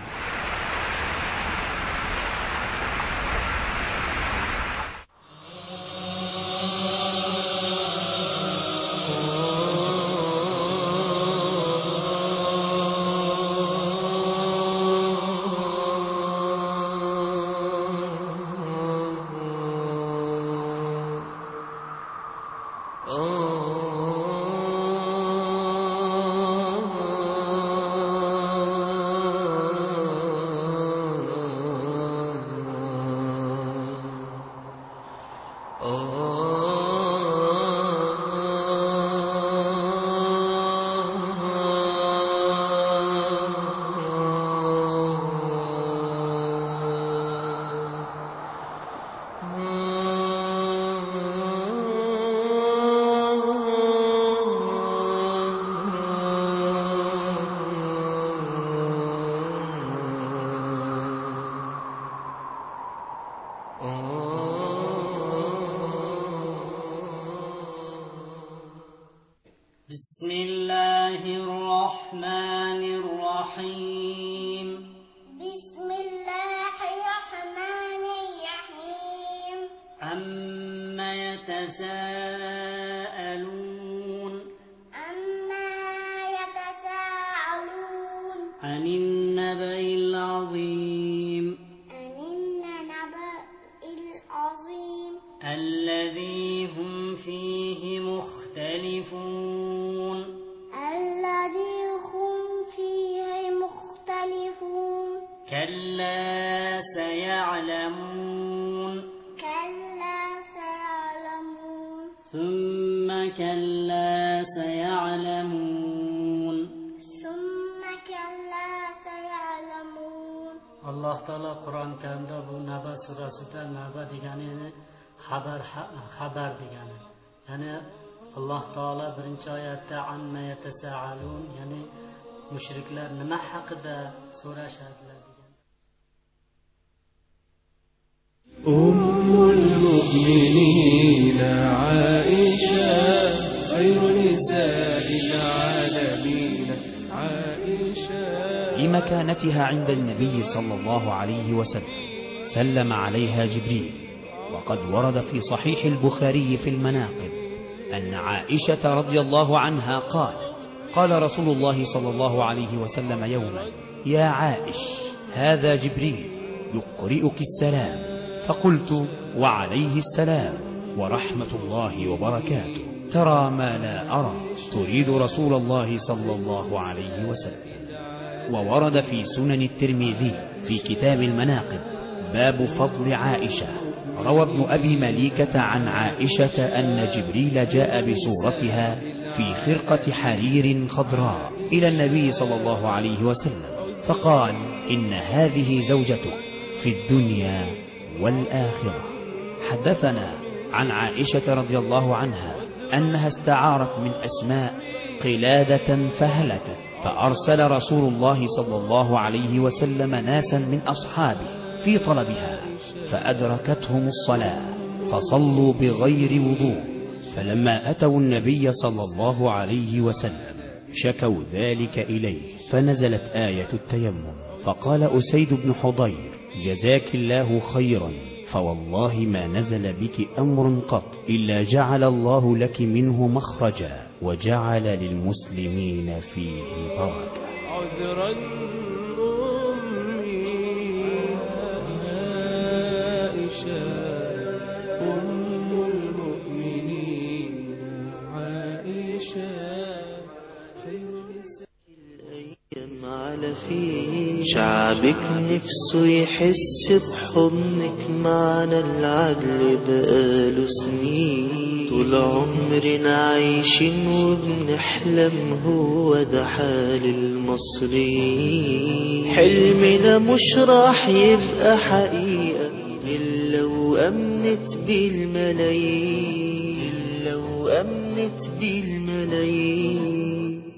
بسم الله الرحمن الرحيم بسم الله الرحمن الرحيم عما يتساءلون أما يتساءلون عن النبأ العظيم عن النبأ العظيم الذي هم فيه مختلفون الذي هم فيه مختلفون كلا سيعلمون كلا سيعلمون ثم كلا سيعلمون ثم كلا سيعلمون alloh taolo qur'oni karimda bu naba surasida naba degani ya'ni xabar xabar degani ya'ni alloh taolo birinchi oyatda amma yatasaalun ya'ni mushriklar nima haqida so'rashadilar degan أم المؤمنين عائشة خير نساء العالمين عائشة لمكانتها عند النبي صلى الله عليه وسلم سلم عليها جبريل وقد ورد في صحيح البخاري في المناقب أن عائشة رضي الله عنها قالت قال رسول الله صلى الله عليه وسلم يوما يا عائش هذا جبريل يقرئك السلام فقلت وعليه السلام ورحمة الله وبركاته ترى ما لا أرى تريد رسول الله صلى الله عليه وسلم وورد في سنن الترمذي في كتاب المناقب باب فضل عائشة روى ابن أبي مليكة عن عائشة أن جبريل جاء بصورتها في خرقة حرير خضراء إلى النبي صلى الله عليه وسلم فقال إن هذه زوجتك في الدنيا والآخرة حدثنا عن عائشة رضي الله عنها أنها استعارت من أسماء قلادة فهلكت فأرسل رسول الله صلى الله عليه وسلم ناسا من أصحابه في طلبها فأدركتهم الصلاة فصلوا بغير وضوء فلما أتوا النبي صلى الله عليه وسلم شكوا ذلك إليه فنزلت آية التيمم فقال أسيد بن حضير جزاك الله خيرا فوالله ما نزل بك أمر قط إلا جعل الله لك منه مخرجا وجعل للمسلمين فيه بركة عذرا أمي عائشة أم المؤمنين عائشة خير على فيه شعبك نفسه يحس بحضنك معنا العدل بقاله سنين طول عمرنا عايشين وبنحلم هو ده حال المصريين حلمنا مش راح يبقى حقيقة إلا وأمنت بالملايين إلا وأمنت بالملايين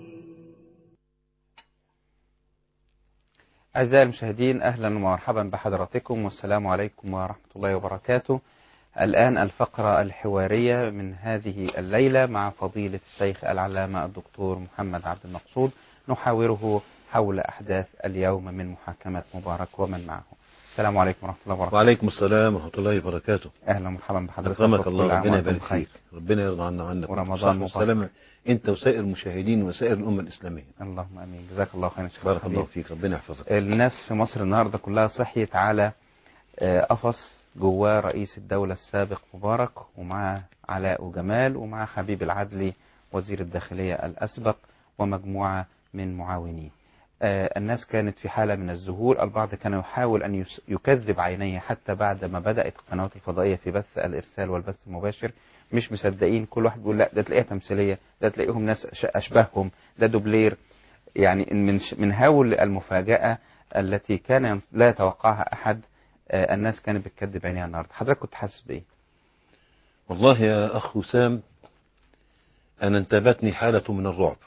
أعزائي المشاهدين أهلا ومرحبا بحضراتكم والسلام عليكم ورحمة الله وبركاته الآن الفقرة الحوارية من هذه الليلة مع فضيلة الشيخ العلامة الدكتور محمد عبد المقصود نحاوره حول أحداث اليوم من محاكمة مبارك ومن معه السلام عليكم ورحمة الله وبركاته وعليكم السلام ورحمة الله وبركاته أهلا ومرحبا بحضرتك أكرمك وكل الله عام ربنا وأنتم يبارك بخير. فيك ربنا يرضى عنا عنك ورمضان مبارك. والسلامة أنت وسائر المشاهدين وسائر الأمة الإسلامية اللهم امين جزاك الله خيرا شيخ بارك حبيبي. الله فيك ربنا يحفظك الناس في مصر النهارده كلها صحيت على آه، قفص جواه رئيس الدولة السابق مبارك ومعاه علاء وجمال ومعاه حبيب العدلي وزير الداخلية الأسبق ومجموعة من معاونيه آه، الناس كانت في حالة من الذهول البعض كان يحاول أن يس- يكذب عينيه حتى بعد ما بدأت القنوات الفضائية في بث الإرسال والبث المباشر مش مصدقين كل واحد بيقول لا ده تلاقيها تمثيلية ده تلاقيهم ناس ش- أشبههم ده دوبلير يعني من ش- من هول المفاجأة التي كان ين- لا يتوقعها أحد آه، الناس كانت بتكذب عينيها النهارده حضرتك كنت حاسس بإيه؟ والله يا أخ وسام أنا انتابتني حالة من الرعب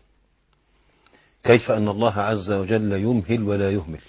كيف أن الله عز وجل يمهل ولا يهمل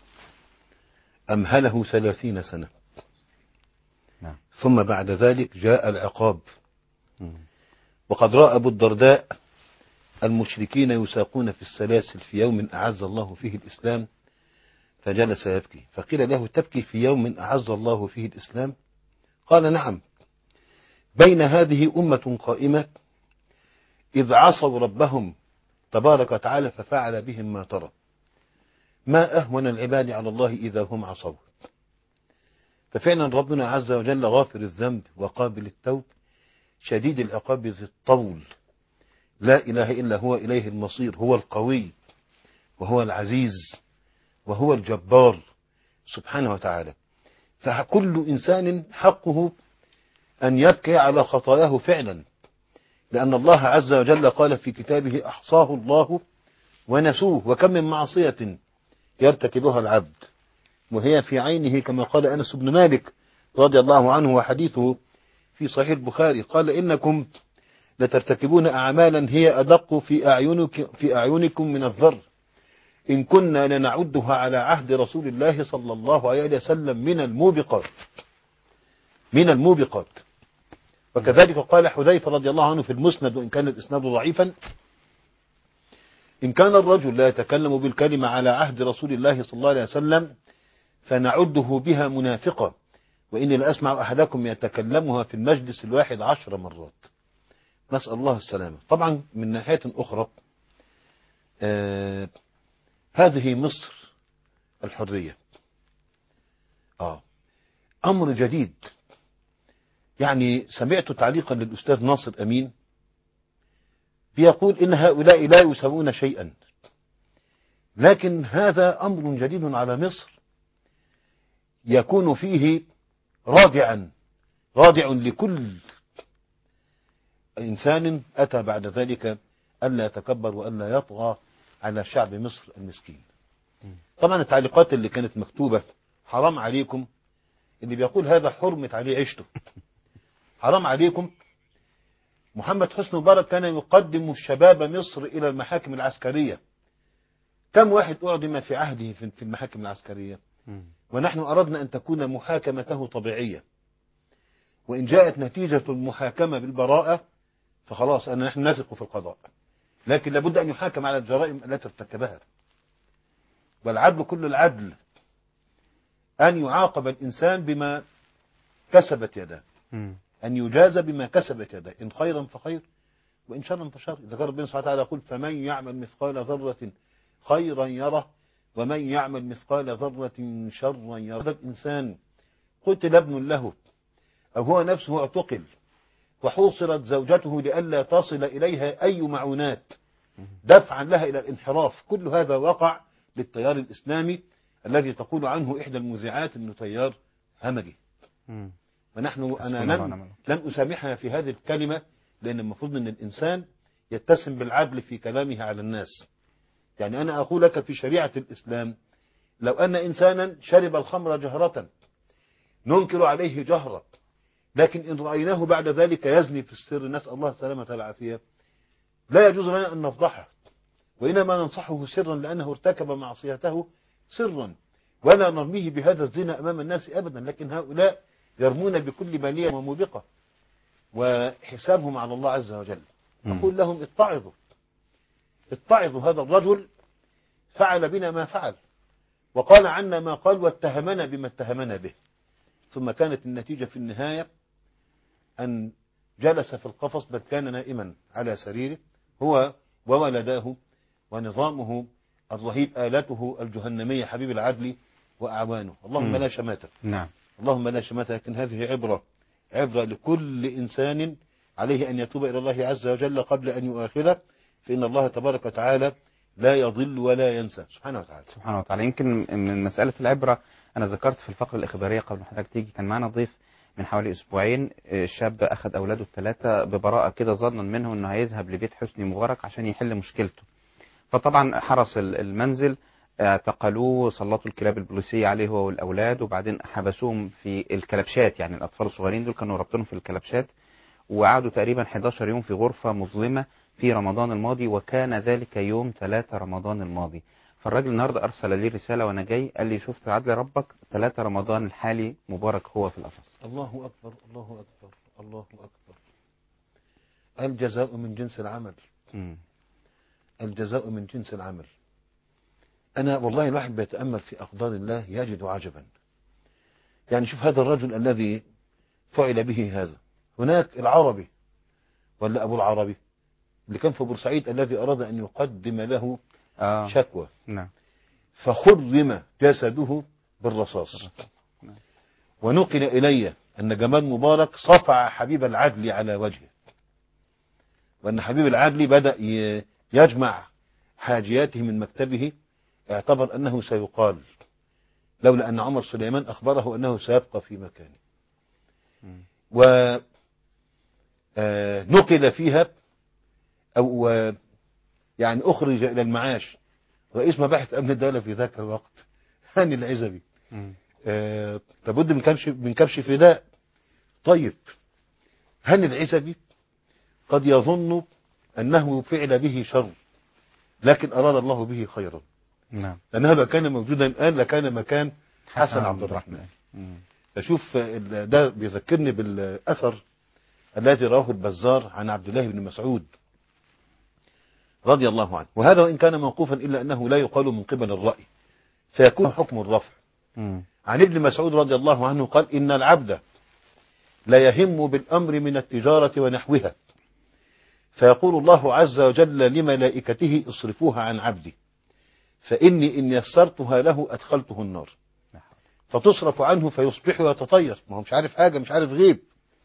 أمهله ثلاثين سنة نعم. ثم بعد ذلك جاء العقاب وقد رأى أبو الدرداء المشركين يساقون في السلاسل في يوم أعز الله فيه الإسلام فجلس يبكي فقيل له تبكي في يوم أعز الله فيه الإسلام قال نعم بين هذه أمة قائمة إذ عصوا ربهم تبارك وتعالى ففعل بهم ما ترى ما أهون العباد على الله إذا هم عصوا ففعلا ربنا عز وجل غافر الذنب وقابل التوب شديد العقاب ذي الطول لا إله إلا هو إليه المصير هو القوي وهو العزيز وهو الجبار سبحانه وتعالى فكل إنسان حقه أن يبكي على خطاياه فعلا لأن الله عز وجل قال في كتابه أحصاه الله ونسوه وكم من معصية يرتكبها العبد وهي في عينه كما قال أنس بن مالك رضي الله عنه وحديثه في صحيح البخاري قال إنكم لترتكبون أعمالا هي أدق في أعينك في أعينكم من الذر إن كنا لنعدها على عهد رسول الله صلى الله عليه وسلم من الموبقات من الموبقات وكذلك قال حذيفة رضي الله عنه في المسند وإن كان الإسناد ضعيفا إن كان الرجل لا يتكلم بالكلمة على عهد رسول الله صلى الله عليه وسلم فنعده بها منافقة وإني لأسمع أحدكم يتكلمها في المجلس الواحد عشر مرات نسأل الله السلامة طبعا من ناحية أخرى آه هذه مصر الحرية آه أمر جديد يعني سمعت تعليقا للأستاذ ناصر أمين بيقول إن هؤلاء لا يسوون شيئا لكن هذا أمر جديد على مصر يكون فيه رادعا رادع لكل إنسان أتى بعد ذلك ألا يتكبر وألا يطغى على شعب مصر المسكين طبعا التعليقات اللي كانت مكتوبة حرام عليكم اللي بيقول هذا حرمت عليه عيشته حرام عليكم محمد حسني مبارك كان يقدم شباب مصر إلى المحاكم العسكرية كم واحد أعدم في عهده في المحاكم العسكرية ونحن أردنا أن تكون محاكمته طبيعية وإن جاءت نتيجة المحاكمة بالبراءة فخلاص أنا نحن نثق في القضاء لكن لابد أن يحاكم على الجرائم التي ارتكبها والعدل كل العدل أن يعاقب الإنسان بما كسبت يداه أن يجازى بما كسبت يداه إن خيرا فخير وإن شرا فشر إذا كان ربنا سبحانه وتعالى يقول فمن يعمل مثقال ذرة خيرا يره ومن يعمل مثقال ذرة شرا يره هذا الإنسان قتل ابن له أو هو نفسه اعتقل وحوصرت زوجته لئلا تصل إليها أي معونات دفعا لها إلى الانحراف كل هذا وقع للتيار الإسلامي الذي تقول عنه إحدى المذيعات أنه تيار همجي ونحن أنا لن, لن أسامحها في هذه الكلمة لأن المفروض أن الإنسان يتسم بالعدل في كلامه على الناس يعني أنا أقول لك في شريعة الإسلام لو أن إنسانا شرب الخمر جهرة ننكر عليه جهرة لكن إن رأيناه بعد ذلك يزني في السر نسأل الله السلامة والعافية لا يجوز لنا أن نفضحه وإنما ننصحه سرا لأنه ارتكب معصيته سرا ولا نرميه بهذا الزنا أمام الناس أبدا لكن هؤلاء يرمون بكل بالية وموبقة وحسابهم على الله عز وجل أقول لهم اتعظوا اتعظوا هذا الرجل فعل بنا ما فعل وقال عنا ما قال واتهمنا بما اتهمنا به ثم كانت النتيجة في النهاية أن جلس في القفص بل كان نائما على سريره هو وولداه ونظامه الرهيب آلته الجهنمية حبيب العدل وأعوانه اللهم مم. لا شماتة نعم اللهم لا شماتة لكن هذه عبرة عبرة لكل إنسان عليه أن يتوب إلى الله عز وجل قبل أن يؤاخذه فإن الله تبارك وتعالى لا يضل ولا ينسى سبحانه وتعالى سبحانه وتعالى يمكن من مسألة العبرة أنا ذكرت في الفقرة الإخبارية قبل ما حضرتك تيجي كان معنا ضيف من حوالي أسبوعين آه، شاب أخذ أولاده الثلاثة ببراءة كده ظنا منه أنه هيذهب لبيت حسني مبارك عشان يحل مشكلته فطبعا حرس ال- المنزل اعتقلوه سلطوا الكلاب البوليسية عليه هو والأولاد وبعدين حبسوهم في الكلبشات يعني الأطفال الصغيرين دول كانوا رابطينهم في الكلبشات وقعدوا تقريبا 11 يوم في غرفة مظلمة في رمضان الماضي وكان ذلك يوم 3 رمضان الماضي فالراجل النهارده ارسل لي رساله وانا جاي قال لي شفت عدل ربك 3 رمضان الحالي مبارك هو في القفص الله أكبر الله أكبر الله أكبر الجزاء من جنس العمل مم. الجزاء من جنس العمل أنا والله الواحد بيتأمل في أقدار الله يجد عجبا يعني شوف هذا الرجل الذي فعل به هذا هناك العربي ولا أبو العربي اللي كان في بورسعيد الذي أراد أن يقدم له آه. شكوى نعم فخرم جسده بالرصاص ونقل إلي أن جمال مبارك صفع حبيب العدل على وجهه وأن حبيب العدل بدأ ي- يجمع حاجياته من مكتبه اعتبر أنه سيقال لولا أن عمر سليمان أخبره أنه سيبقى في مكانه و آه، نقل فيها أو آه، يعني أخرج إلى المعاش رئيس مباحث أمن الدولة في ذاك الوقت هاني العزبي آه، لابد من كبش من كبش فداء طيب هاني العزبي قد يظن أنه فعل به شر لكن أراد الله به خيرا نعم لأنه لو كان موجودا الآن لكان مكان حسن عبد الرحمن فشوف ال- ده بيذكرني بالأثر الذي رواه البزار عن عبد الله بن مسعود رضي الله عنه وهذا وإن كان موقوفا إلا أنه لا يقال من قبل الرأي فيكون حكم الرفع عن ابن مسعود رضي الله عنه قال إن العبد لا يهم بالأمر من التجارة ونحوها فيقول الله عز وجل لملائكته اصرفوها عن عبدي فإني إن يسرتها له أدخلته النار فتصرف عنه فيصبح ويتطير ما هو مش عارف حاجة مش عارف غيب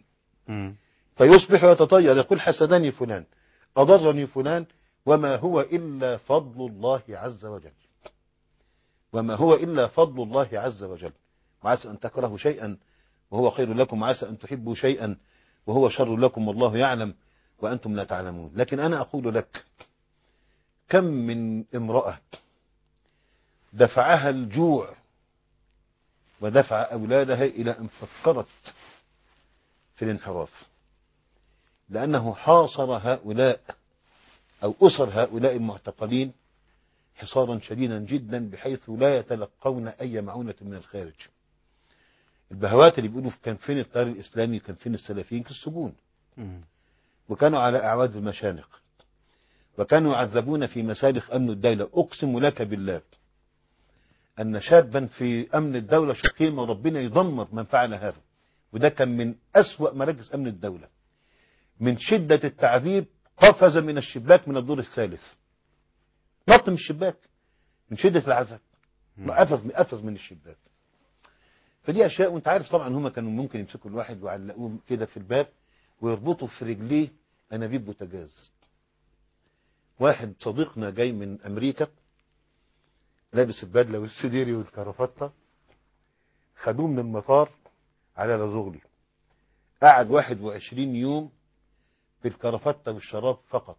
فيصبح ويتطير يقول حسدني فلان أضرني فلان وما هو إلا فضل الله عز وجل وما هو إلا فضل الله عز وجل وعسى أن تكرهوا شيئا وهو خير لكم وعسى أن تحبوا شيئا وهو شر لكم والله يعلم وأنتم لا تعلمون لكن أنا أقول لك كم من امرأة دفعها الجوع ودفع أولادها إلى أن فكرت في الانحراف لأنه حاصر هؤلاء أو أسر هؤلاء المعتقلين حصارا شديدا جدا بحيث لا يتلقون أي معونة من الخارج البهوات اللي بيقولوا كان فين التيار الإسلامي كان فين السلفيين في السجون وكانوا على أعواد المشانق وكانوا يعذبون في مسالخ أمن الدولة أقسم لك بالله أن شابا في أمن الدولة شقيم وربنا يدمر من فعل هذا وده كان من أسوأ مراكز أمن الدولة من شدة التعذيب قفز من الشباك من الدور الثالث نط من الشباك من شدة العذاب قفز قفز من الشباك فدي أشياء وأنت عارف طبعا هم كانوا ممكن يمسكوا الواحد ويعلقوه كده في الباب ويربطوا في رجليه أنابيب بوتاجاز واحد صديقنا جاي من أمريكا لابس البدلة والسديري والكرافتة خدوه من المطار على لازوغلي قعد 21 يوم بالكرافتة والشراب فقط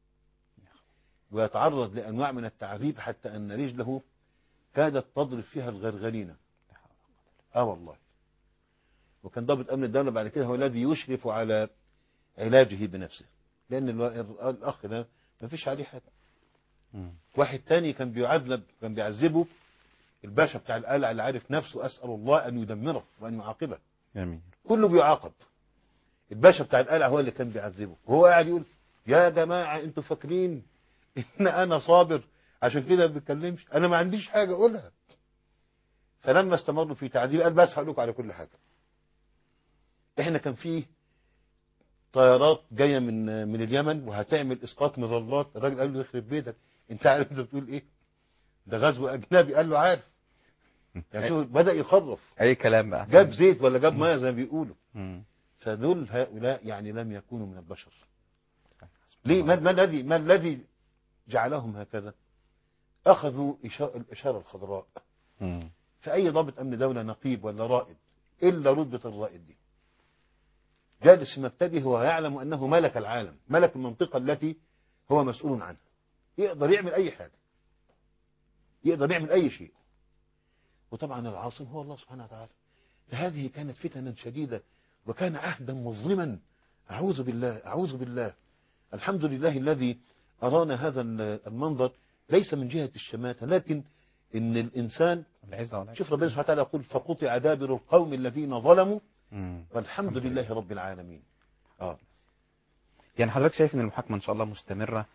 ويتعرض لأنواع من التعذيب حتى أن رجله كادت تضرب فيها الغرغرينة اه والله وكان ضابط أمن الدولة بعد كده هو الذي يشرف على علاجه بنفسه لأن الو- الأخ ده ما فيش عليه حاجة واحد تاني كان بيعذب كان بيعذبه الباشا بتاع القلعة اللي عارف نفسه أسأل الله أن يدمره وأن يعاقبه جميل كله بيعاقب الباشا بتاع القلعة هو اللي كان بيعذبه وهو قاعد يقول يا جماعة انتوا فاكرين ان انا صابر عشان كده ما بتكلمش انا ما عنديش حاجة اقولها فلما استمروا في تعذيب قال بس هقول لكم على كل حاجة احنا كان فيه طيارات جاية من من اليمن وهتعمل اسقاط مظلات الراجل قال له يخرب بيتك انت عارف انت بتقول ايه ده غزو اجنبي قال له عارف يعني شوف بدأ يخرف أي كلام بقى جاب زيت ولا جاب ميه زي ما بيقولوا مم. فدول هؤلاء يعني لم يكونوا من البشر ليه ما ما الذي ما الذي جعلهم هكذا اخذوا إشا- الاشاره الخضراء مم. فاي ضابط امن دوله نقيب ولا رائد الا رتبه الرائد دي جالس في مكتبه هو يعلم انه ملك العالم ملك المنطقه التي هو مسؤول عنها يقدر يعمل اي حاجه يقدر يعمل اي شيء وطبعا العاصم هو الله سبحانه وتعالى فهذه كانت فتنا شديدة وكان عهدا مظلما أعوذ بالله أعوذ بالله الحمد لله الذي أرانا هذا المنظر ليس من جهة الشماتة لكن إن الإنسان شوف ربنا سبحانه وتعالى يقول فقطع دابر القوم الذين ظلموا مم. والحمد لله رب العالمين آه. يعني حضرتك شايف ان المحاكمه ان شاء الله مستمره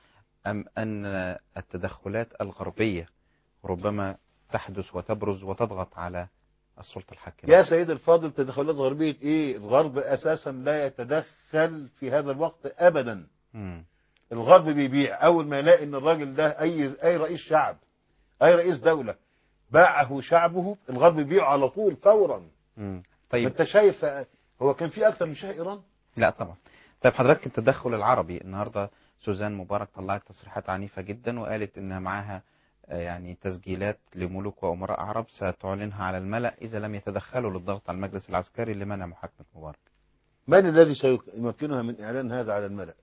أم أن التدخلات الغربية ربما تحدث وتبرز وتضغط على السلطة الحاكمة يا سيد الفاضل تدخلات غربية ايه الغرب اساسا لا يتدخل في هذا الوقت ابدا مم. الغرب بيبيع اول ما يلاقي ان الراجل ده اي اي رئيس شعب اي رئيس دولة باعه شعبه الغرب بيبيعه على طول فورا مم. ما طيب انت شايف هو كان في اكثر من شاه ايران لا طبعا طيب حضرتك التدخل العربي النهارده سوزان مبارك طلعت تصريحات عنيفة جدا وقالت انها معاها آه، يعني تسجيلات لملوك وأمراء عرب ستعلنها على الملأ إذا لم يتدخلوا للضغط على المجلس العسكري لمنع محاكمة مبارك من الذي سيمكنها من اعلان هذا على الملأ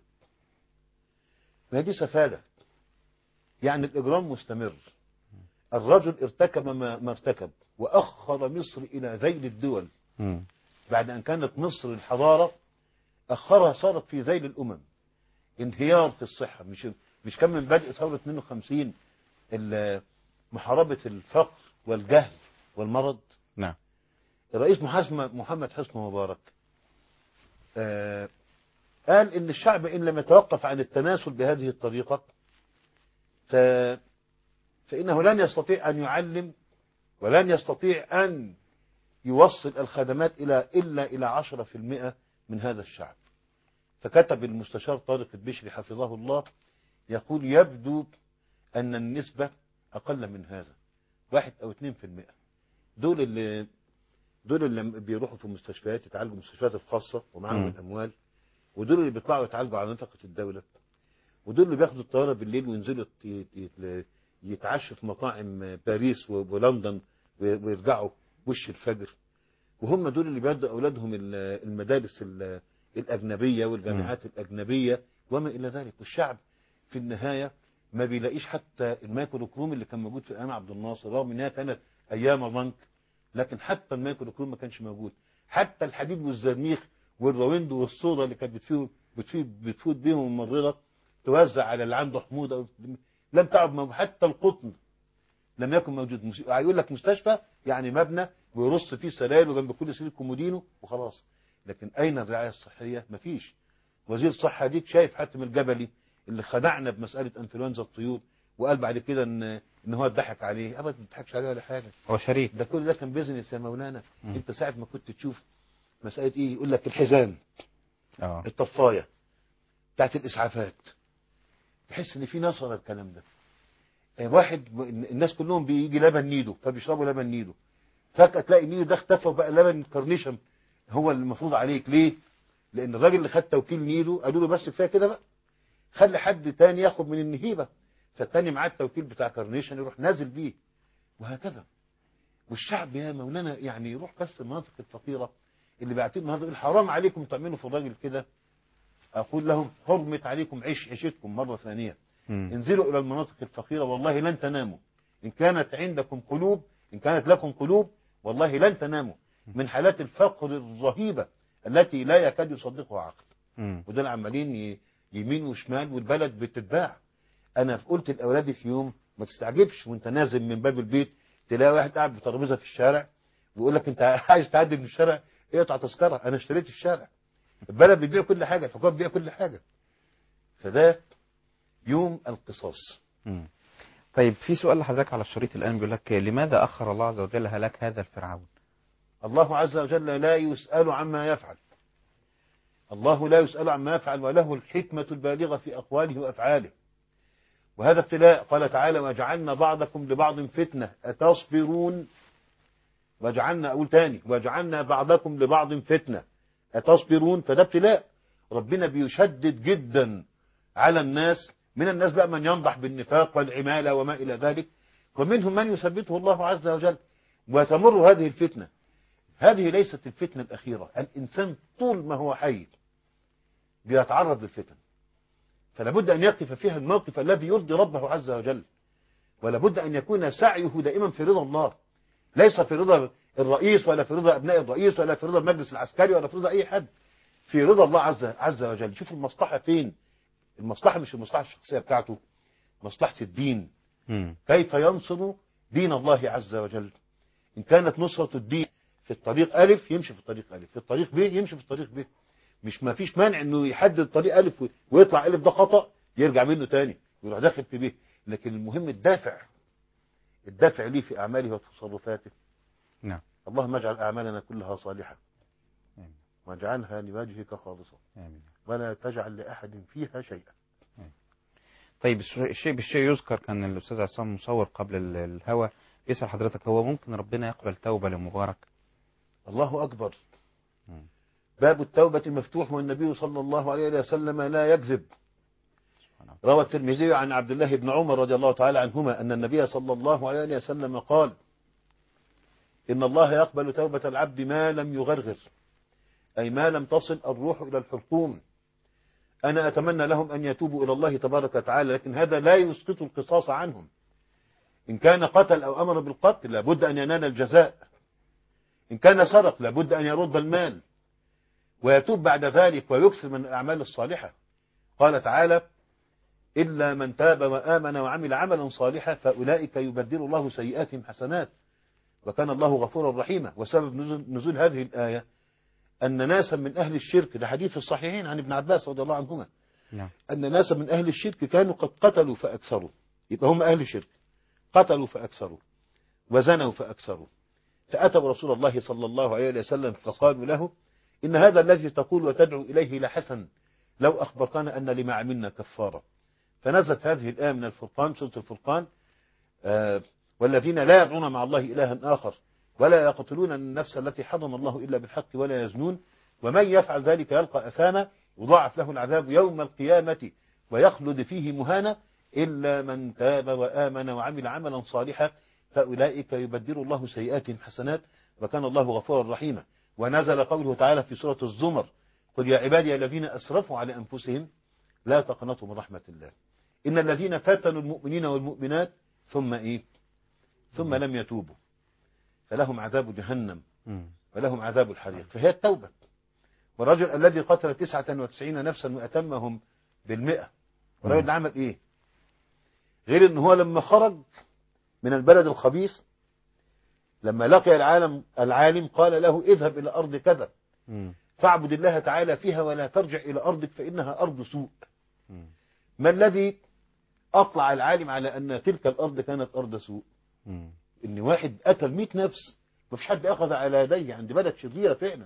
ما هي دي سفالة يعني الاجرام مستمر الرجل ارتكب ما, ما ارتكب واخر مصر الى ذيل الدول مم. بعد أن كانت مصر الحضارة أخرها صارت في ذيل الأمم انهيار في الصحة مش مش كان من بدء ثورة 52 ال- محاربة الفقر والجهل والمرض نعم الرئيس محاسم- محمد حسني مبارك آه، قال إن الشعب إن لم يتوقف عن التناسل بهذه الطريقة ف فإنه لن يستطيع أن يعلم ولن يستطيع أن يوصل الخدمات إلى إلا إلى عشرة في المئة من هذا الشعب فكتب المستشار طارق البشري حفظه الله يقول يبدو أن النسبة أقل من هذا واحد أو اثنين في المئة دول اللي دول اللي بيروحوا في مستشفيات يتعالجوا المستشفيات الخاصة ومعاهم مم. الأموال ودول اللي بيطلعوا يتعالجوا على نفقة الدولة ودول اللي بياخدوا الطيارة بالليل وينزلوا يت- يت- يتعشوا في مطاعم باريس و- ولندن و- ويرجعوا وش الفجر وهم دول اللي بيدوا أولادهم ال- المدارس ال- الأجنبية والجامعات الأجنبية وما إلى ذلك والشعب في النهاية ما بيلاقيش حتى الميكروكروم اللي كان موجود في أيام عبد الناصر رغم إنها كانت أيام بنك لكن حتى الميكروكروم ما كانش موجود حتى الحديد والزرنيخ والرويند والصودا اللي كانت بتفيد بتفيد بتفوت بيهم الممرضة توزع على اللي عنده حموضة لم تعد موجود حتى القطن لم يكن موجود مس- هيقول لك مستشفى يعني مبنى ويرص فيه سراير وجنب كل سرير كومودينو وخلاص لكن اين الرعايه الصحيه مفيش وزير الصحه ديك شايف حاتم الجبلي اللي خدعنا بمساله انفلونزا الطيور وقال بعد كده ان ان هو اتضحك عليه ابدا ما اتضحكش عليه ولا حاجه هو شريك ده كل ده كان بيزنس يا مولانا مم. انت ساعه ما كنت تشوف مساله ايه يقول لك الحزام اه الطفايه بتاعت الاسعافات تحس ان في ناس ورا الكلام ده آه، واحد الناس كلهم بيجي لبن نيدو فبيشربوا لبن نيدو فجأة تلاقي نيدو ده اختفى وبقى لبن كارنيشن هو اللي المفروض عليك ليه؟ لأن الراجل اللي خد توكيل نيدو قالوا له بس كفاية كده بقى خلي حد تاني ياخد من النهيبة فالتاني معاه التوكيل بتاع كارنيشن يروح نازل بيه وهكذا والشعب يا مولانا يعني يروح بس المناطق الفقيرة اللي بعتين النهارده يقول حرام عليكم تعملوا في الراجل كده أقول لهم حرمت عليكم عيش عيشتكم مرة ثانية مم. انزلوا إلى المناطق الفقيرة والله لن تناموا إن كانت عندكم قلوب إن كانت لكم قلوب والله لن تناموا من حالات الفقر الرهيبة التي لا يكاد يصدقها عقل مم. ودول عمالين ي- يمين وشمال والبلد بتتباع أنا قلت لأولادي في يوم ما تستعجبش وانت نازل من باب البيت تلاقي واحد قاعد بترابيزه في الشارع ويقول لك انت عايز تعدي من الشارع اقطع تذكره انا اشتريت الشارع البلد بتبيع كل حاجه الحكومه بتبيع كل حاجه فده يوم القصاص مم. طيب في سؤال لحضرتك على الشريط الآن بيقول لك لماذا أخر الله عز وجل هلاك هذا الفرعون الله عز وجل لا يسأل عما يفعل الله لا يسأل عما يفعل وله الحكمة البالغة في أقواله وأفعاله وهذا ابتلاء قال تعالى وجعلنا بعضكم لبعض فتنة أتصبرون وجعلنا أقول تاني وجعلنا بعضكم لبعض فتنة أتصبرون فده ابتلاء ربنا بيشدد جدا على الناس من الناس بقى من ينضح بالنفاق والعمالة وما إلى ذلك ومنهم من يثبته الله عز وجل وتمر هذه الفتنة هذه ليست الفتنة الأخيرة الإنسان طول ما هو حي بيتعرض للفتن فلا بد أن يقف فيها الموقف الذي يرضي ربه عز وجل ولا بد أن يكون سعيه دائما في رضا الله ليس في رضا الرئيس ولا في رضا أبناء الرئيس ولا في رضا المجلس العسكري ولا في رضا أي حد في رضا الله عز, عز وجل شوف المصلحة فين المصلحة مش المصلحة الشخصية بتاعته مصلحة الدين مم. كيف ينصر دين الله عز وجل إن كانت نصرة الدين في الطريق ألف يمشي في الطريق ألف في الطريق ب يمشي في الطريق ب مش ما فيش مانع انه يحدد طريق ألف و- ويطلع ألف ده خطأ يرجع منه تاني ويروح داخل في به لكن المهم الدافع الدافع ليه في أعماله وتصرفاته نعم اللهم اجعل أعمالنا كلها صالحة واجعلها لوجهك خالصة آمين. ولا تجعل لأحد فيها شيئا طيب الش- الشيء بالشيء يذكر كان الأستاذ عصام مصور قبل ال- الهوى يسأل حضرتك هو ممكن ربنا يقبل توبة لمبارك الله أكبر باب التوبة مفتوح والنبي صلى الله عليه وسلم لا يكذب روى الترمذي عن عبد الله بن عمر رضي الله تعالى عنهما أن النبي صلى الله عليه وسلم قال إن الله يقبل توبة العبد ما لم يغرغر أي ما لم تصل الروح إلى الحلقوم أنا أتمنى لهم أن يتوبوا إلى الله تبارك وتعالى لكن هذا لا يسقط القصاص عنهم إن كان قتل أو أمر بالقتل لابد أن ينال الجزاء إن كان سرق لابد أن يرد المال ويتوب بعد ذلك ويكثر من الأعمال الصالحة قال تعالى إلا من تاب وآمن وعمل عملا صالحا فأولئك يبدل الله سيئاتهم حسنات وكان الله غفورا رحيما وسبب نزول, نزول هذه الآية أن ناسا من أهل الشرك ده حديث في الصحيحين عن ابن عباس رضي الله عنهما نعم أن ناسا من أهل الشرك كانوا قد قتلوا فأكثروا يبقى هم أهل الشرك قتلوا فأكثروا وزنوا فأكثروا فأتوا رسول الله صلى الله عليه وسلم فقالوا له إن هذا الذي تقول وتدعو إليه لحسن لو أخبرتنا أن لما عملنا كفارة فنزلت هذه الآية من الفرقان سورة الفرقان آه والذين لا يدعون مع الله إلها آخر ولا يقتلون النفس التي حرم الله إلا بالحق ولا يزنون ومن يفعل ذلك يلقى أثاما يضاعف له العذاب يوم القيامة ويخلد فيه مهانا إلا من تاب وآمن وعمل عملا صالحا فأولئك يبدل الله سيئاتهم حسنات وكان الله غفورا رحيما ونزل قوله تعالى في سورة الزمر قل يا عبادي الذين أسرفوا على أنفسهم لا تقنطوا من رحمة الله إن الذين فتنوا المؤمنين والمؤمنات ثم إيه ثم لم يتوبوا فلهم عذاب جهنم ولهم عذاب الحريق فهي التوبة والرجل الذي قتل تسعة وتسعين نفسا وأتمهم بالمئة والرجل ده عمل إيه غير ان هو لما خرج من البلد الخبيث لما لقي العالم العالم قال له اذهب إلى أرض كذا فاعبد الله تعالى فيها ولا ترجع إلى أرضك فإنها أرض سوء ما الذي أطلع العالم على أن تلك الأرض كانت أرض سوء إن واحد قتل مئة نفس ما فيش حد أخذ على يديه عند بلد شريرة فعلا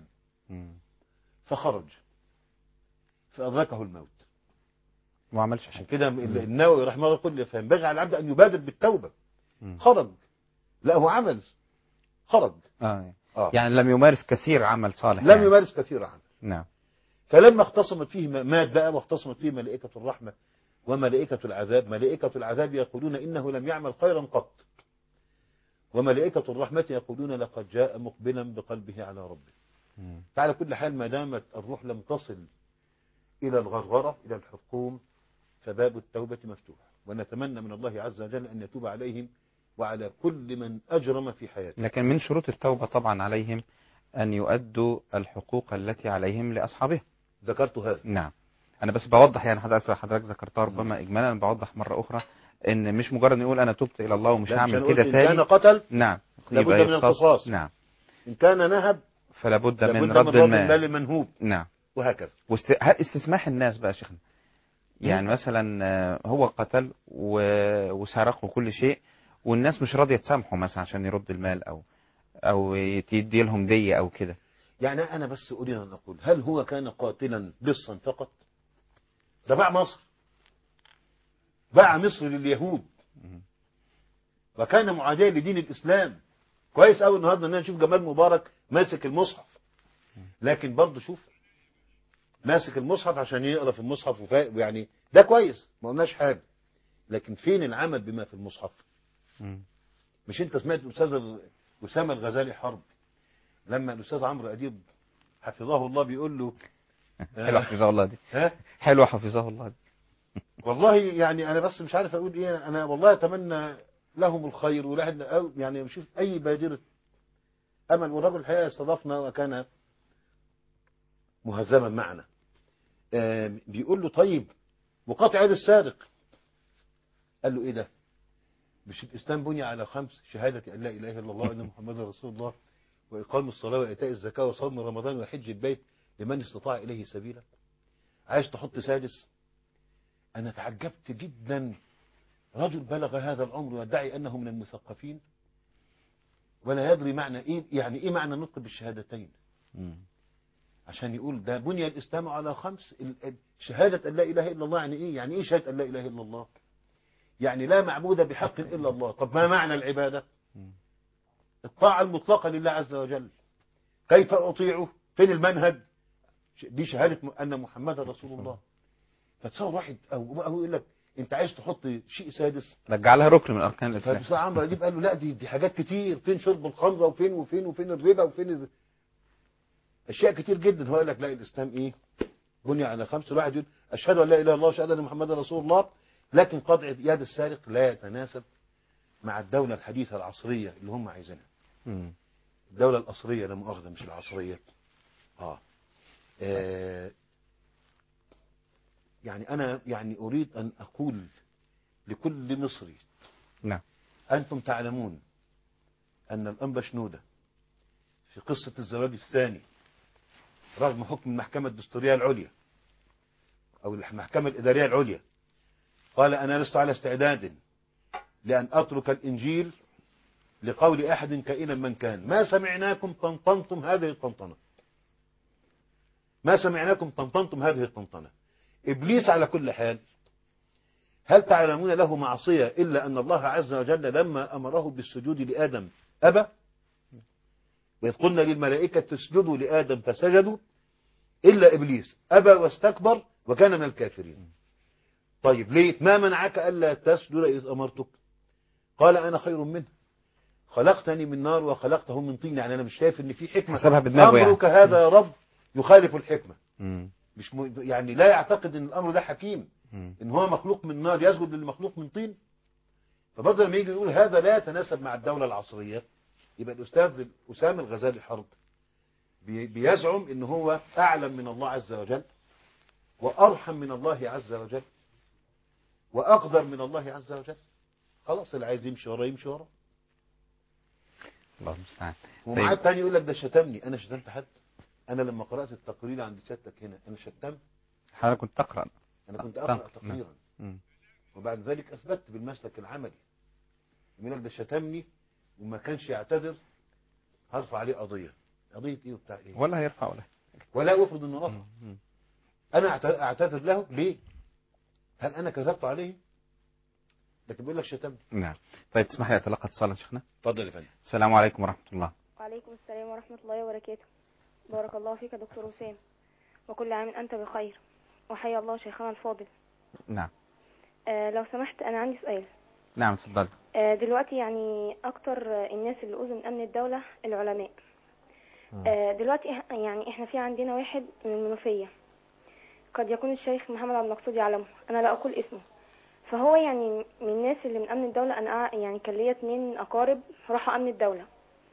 فخرج فأدركه الموت ما عملش عشان كده النووي رحمه الله يقول فينبغي على العبد أن يبادر بالتوبة خرج لا هو عمل خرج آه. آه. يعني لم يمارس كثير عمل صالح لم يعني. يمارس كثير عمل نعم فلما اختصمت فيه مات بقى واختصمت فيه ملائكة الرحمة وملائكة العذاب ملائكة العذاب يقولون إنه لم يعمل خيرا قط وملائكة الرحمة يقولون لقد جاء مقبلا بقلبه على ربه فعلى كل حال ما دامت الروح لم تصل إلى الغرغرة إلى الحقوم فباب التوبة مفتوح ونتمنى من الله عز وجل أن يتوب عليهم وعلى كل من أجرم في حياته لكن من شروط التوبة طبعا عليهم أن يؤدوا الحقوق التي عليهم لأصحابها ذكرت هذا نعم أنا بس بوضح يعني حضرتك حضرتك ذكرتها ربما إجمالا أنا بوضح مرة أخرى إن مش مجرد نقول أنا تبت إلى الله ومش لا، مش هعمل هنقول كده إن تاني كان قتل نعم لابد يبقى من يختص- القصاص. نعم إن كان نهب فلا بد لابد من من رد رد المال المال المنهوب نعم وهكذا واست... هل استسماح الناس بقى يا شيخنا يعني مثلا آه، هو قتل و... وسرق وكل شيء والناس مش راضيه تسامحه مثلا عشان يرد المال او او يدي لهم دية او كده يعني أنا بس أريد أن أقول هل هو كان قاتلا لصا فقط ده باع مصر باع مصر لليهود وكان معاديا لدين الإسلام كويس قوي النهارده ان انا نشوف جمال مبارك ماسك المصحف لكن برضه شوف ماسك المصحف عشان يقرا في المصحف وفا... يعني ده كويس ما قلناش حاجه لكن فين العمل بما في المصحف مش انت سمعت الاستاذ اسامه الغزالي حرب لما الاستاذ عمرو اديب حفظه الله بيقول له حلوه حفظه الله دي ها حلوه حفظه الله دي والله يعني انا بس مش عارف اقول ايه انا والله اتمنى لهم الخير ولهم أو يعني نشوف اي بادره امل والرجل الحقيقه استضافنا وكان مهذبا معنا آه، بيقول له طيب وقطع يد السارق قال له ايه ده مش الاسلام بني على خمس شهاده ان لا اله الا الله وان محمدا رسول الله واقام الصلاه وايتاء الزكاه وصوم رمضان وحج البيت لمن استطاع اليه سبيلا عايز تحط سادس أنا تعجبت جدا رجل بلغ هذا العمر ويدعي أنه من المثقفين ولا يدري معنى إيه يعني إيه معنى النطق بالشهادتين عشان يقول ده بني الإسلام على خمس ال- ال- شهادة أن لا إله إلا الله يعني إيه يعني إيه شهادة أن لا إله إلا الله يعني لا معبود بحق إلا الله طب ما معنى العبادة الطاعة المطلقة لله عز وجل كيف أطيعه فين المنهج دي شهادة م- أن محمد رسول الله فتصور واحد أو أو يقول لك أنت عايز تحط شيء سادس رجعلها ركن من اركان الاسلام فبصراحة عمرو أديب قال له لا دي دي حاجات كتير فين شرب الخمرة وفين وفين وفين الربا وفين ال- أشياء كتير جدا هو قال لك لا الإسلام إيه بني على خمس الواحد يقول أشهد أن لا إله إلا الله وأشهد أن محمدا رسول الله لكن قطع يد السارق لا يتناسب مع الدولة الحديثة العصرية اللي هم عايزينها مم. الدولة الأصلية لا مؤاخذة مش العصرية آه. آه يعني أنا يعني أريد أن أقول لكل مصري نعم أنتم تعلمون أن الأنبا شنودة في قصة الزواج الثاني رغم حكم المحكمة الدستورية العليا أو المحكمة الإدارية العليا قال أنا لست على استعداد لأن أترك الإنجيل لقول أحد كائنا من كان ما سمعناكم طنطنتم هذه الطنطنة ما سمعناكم طنطنتم هذه الطنطنة إبليس على كل حال هل تعلمون له معصية إلا أن الله عز وجل لما أمره بالسجود لآدم أبى وإذ قلنا للملائكة اسجدوا لآدم فسجدوا إلا إبليس أبى واستكبر وكان من الكافرين طيب ليه ما منعك ألا تسجد إذ أمرتك قال أنا خير منه خلقتني من نار وخلقته من طين يعني أنا مش شايف إن في حكمة حسبها بدماغه يعني. أمرك هذا يا رب يخالف الحكمة مم. مش م... يعني لا يعتقد ان الامر ده حكيم مم. ان هو مخلوق من نار يسجد للمخلوق من طين فبرضه لما يجي يقول هذا لا يتناسب مع الدولة العصرية يبقى الأستاذ أسامة الغزالي حرب بي- بيزعم ان هو أعلم من الله عز وجل وأرحم من الله عز وجل وأقدر من الله عز وجل خلاص اللي عايز يمشي وراه يمشي وراه الله المستعان ومعاه طيب. التاني يقول لك ده شتمني أنا شتمت حد أنا لما قرأت التقرير عند سيادتك هنا أنا شتمت حضرتك كنت تقرأ أنا كنت أقرأ تنقل. تقريرا مم. وبعد ذلك أثبت بالمسلك العملي يقول لك ده شتمني وما كانش يعتذر هرفع عليه قضية قضية إيه وبتاع إيه ولا هيرفع ولا ولا أفرض إنه رفع مم. أنا أعت- أعتذر له ليه هل أنا كذبت عليه لكن بيقول لك شتمني نعم طيب تسمح لي أتلقى اتصالا يا شيخنا اتفضل يا فندم السلام عليكم ورحمة الله وعليكم السلام ورحمة الله وبركاته بارك الله فيك يا دكتور وسام وكل عام أنت بخير وحيا الله شيخنا الفاضل نعم آه لو سمحت أنا عندي سؤال نعم اتفضل آه دلوقتي يعني أكتر آه، الناس اللي أذوا من أمن الدولة العلماء آه دلوقتي إح- يعني إحنا في عندنا واحد من المنوفية قد يكون الشيخ محمد عبد المقصود يعلمه أنا لا أقول اسمه فهو يعني من الناس اللي من أمن الدولة أنا أع- يعني كان ليا اتنين أقارب راحوا أمن الدولة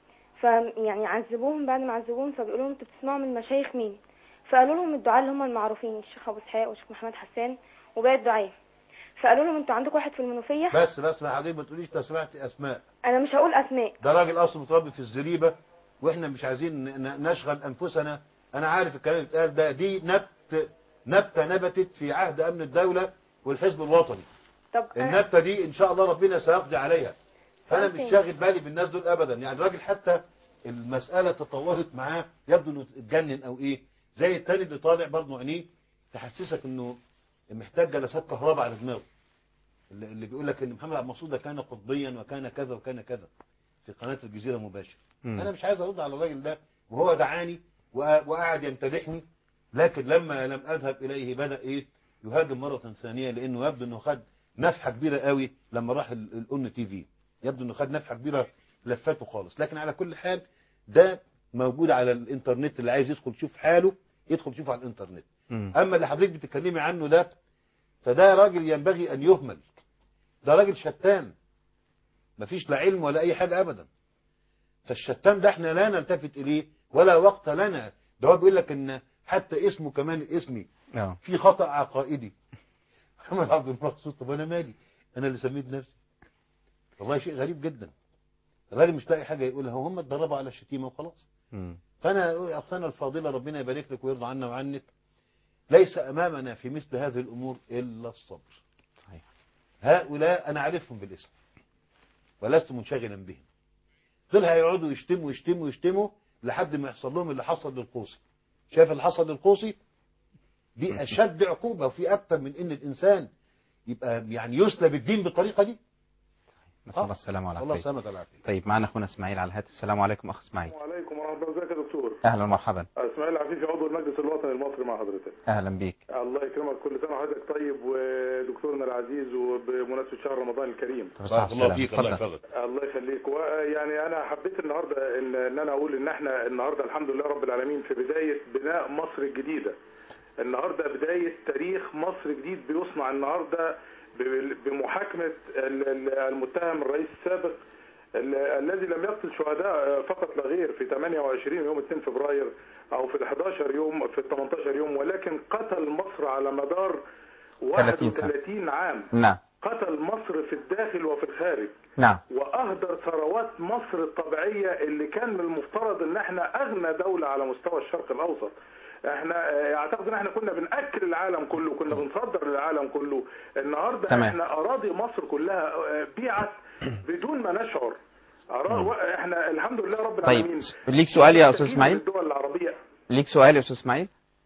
فيعني عذبوهم بعد ما عذبوهم فبيقولوا لهم انتوا بتسمعوا من المشايخ مين فقالوا لهم الدعاء اللي هم المعروفين الشيخ ابو اسحاق والشيخ محمد حسان وباقي الدعاء فقالوا لهم انتوا عندكم واحد في المنوفيه بس بس ما حضرتك ما تقوليش لو سمعت أسماء انا مش هقول اسماء ده راجل أصله متربي في الزريبة وإحنا مش عايزين ن- ن- نشغل أنفسنا أنا عارف الكلام اللي اتقال ده دي نبت نبتة نبتت في عهد أمن الدولة والحزب الوطني طب أنا- النبتة دي إن شاء الله ربنا سيقضي عليها فأنا سؤال مش تاني. شاغل بالي بالناس دول أبدا يعني الراجل حتى المسألة تطورت معاه يبدو إنه اتجنن أو إيه زي التاني اللي طالع برضه عينيه تحسسك إنه محتاج جلسات كهرباء على دماغه اللي اللي بيقول لك إن محمد عبد المقصود ده كان قطبيا وكان كذا وكان كذا في قناة الجزيرة مباشر مم. أنا مش عايز أرد على الراجل ده وهو دعاني وق- وقعد يمتدحني لكن لما لم أذهب إليه بدأ إيه يهاجم مرة ثانية لأنه يبدو أنه خد نفحة كبيرة قوي لما راح ال- الأون تي في يبدو أنه خد نفحة كبيرة لفته خالص لكن على كل حال ده موجود على الإنترنت اللي عايز يدخل يشوف حاله يدخل يشوفه على الإنترنت مم. أما اللي حضرتك بتتكلمي عنه ده فده راجل ينبغي أن يهمل ده راجل شتان مفيش لا علم ولا أي حاجة أبدا فالشتان ده احنا لا نلتفت إليه ولا وقت لنا ده هو بيقول لك إن حتى اسمه كمان اسمي اه في خطأ عقائدي محمد عبد المقصود طب أنا مالي أنا اللي سميت نفسي والله شيء غريب جدا الراجل مش لاقي حاجة يقولها وهم اتدربوا على الشتيمة وخلاص مم. فأنا أختنا الفاضلة ربنا يبارك لك ويرضى عنا وعنك ليس أمامنا في مثل هذه الأمور إلا الصبر صحيح. هؤلاء أنا أعرفهم بالاسم ولست منشغلا بهم دول هيقعدوا يشتموا يشتموا يشتموا لحد ما يحصل لهم اللي حصل للقوصي شايف اللي حصل للقوصي دي أشد عقوبة وفي أكتر من إن الإنسان يبقى يعني يسلب الدين بالطريقة دي نسال الله السلامه الله والعافيه السلامة والعافية طيب معنا اخونا اسماعيل على الهاتف السلام عليكم اخ اسماعيل وعليكم ورحمة الله ازيك يا دكتور اهلا ومرحبا اسماعيل عفيفي عضو المجلس الوطني المصري مع حضرتك اهلا بيك الله يكرمك كل سنة وحضرتك طيب ودكتورنا العزيز وبمناسبة شهر رمضان الكريم بارك الله فيك الله يحفظك الله يخليك ويعني انا حبيت النهارده ان ان انا اقول ان احنا النهارده الحمد لله رب العالمين في بدايه بناء مصر الجديده النهارده بدايه تاريخ مصر جديد بيصنع النهارده ب- بمحاكمه ال- ال- المتهم الرئيس السابق ال- الذي لم يقتل شهداء فقط لا غير في 28 يوم 2 فبراير او في ال 11 يوم في ال 18 يوم ولكن قتل مصر على مدار 30 سنة. 31 عام نعم قتل مصر في الداخل وفي الخارج نعم واهدر ثروات مصر الطبيعيه اللي كان من المفترض ان احنا اغنى دوله على مستوى الشرق الاوسط احنا اه، اعتقد ان احنا كنا بناكل العالم كله كنا بنصدر للعالم كله النهارده تمام. احنا اراضي مصر كلها اه، بيعت بدون ما نشعر أرا- احنا الحمد لله رب طيب العالمين ليك سؤال يا استاذ كثير من اسماعيل الدول العربيه ليك سؤال يا استاذ اسماعيل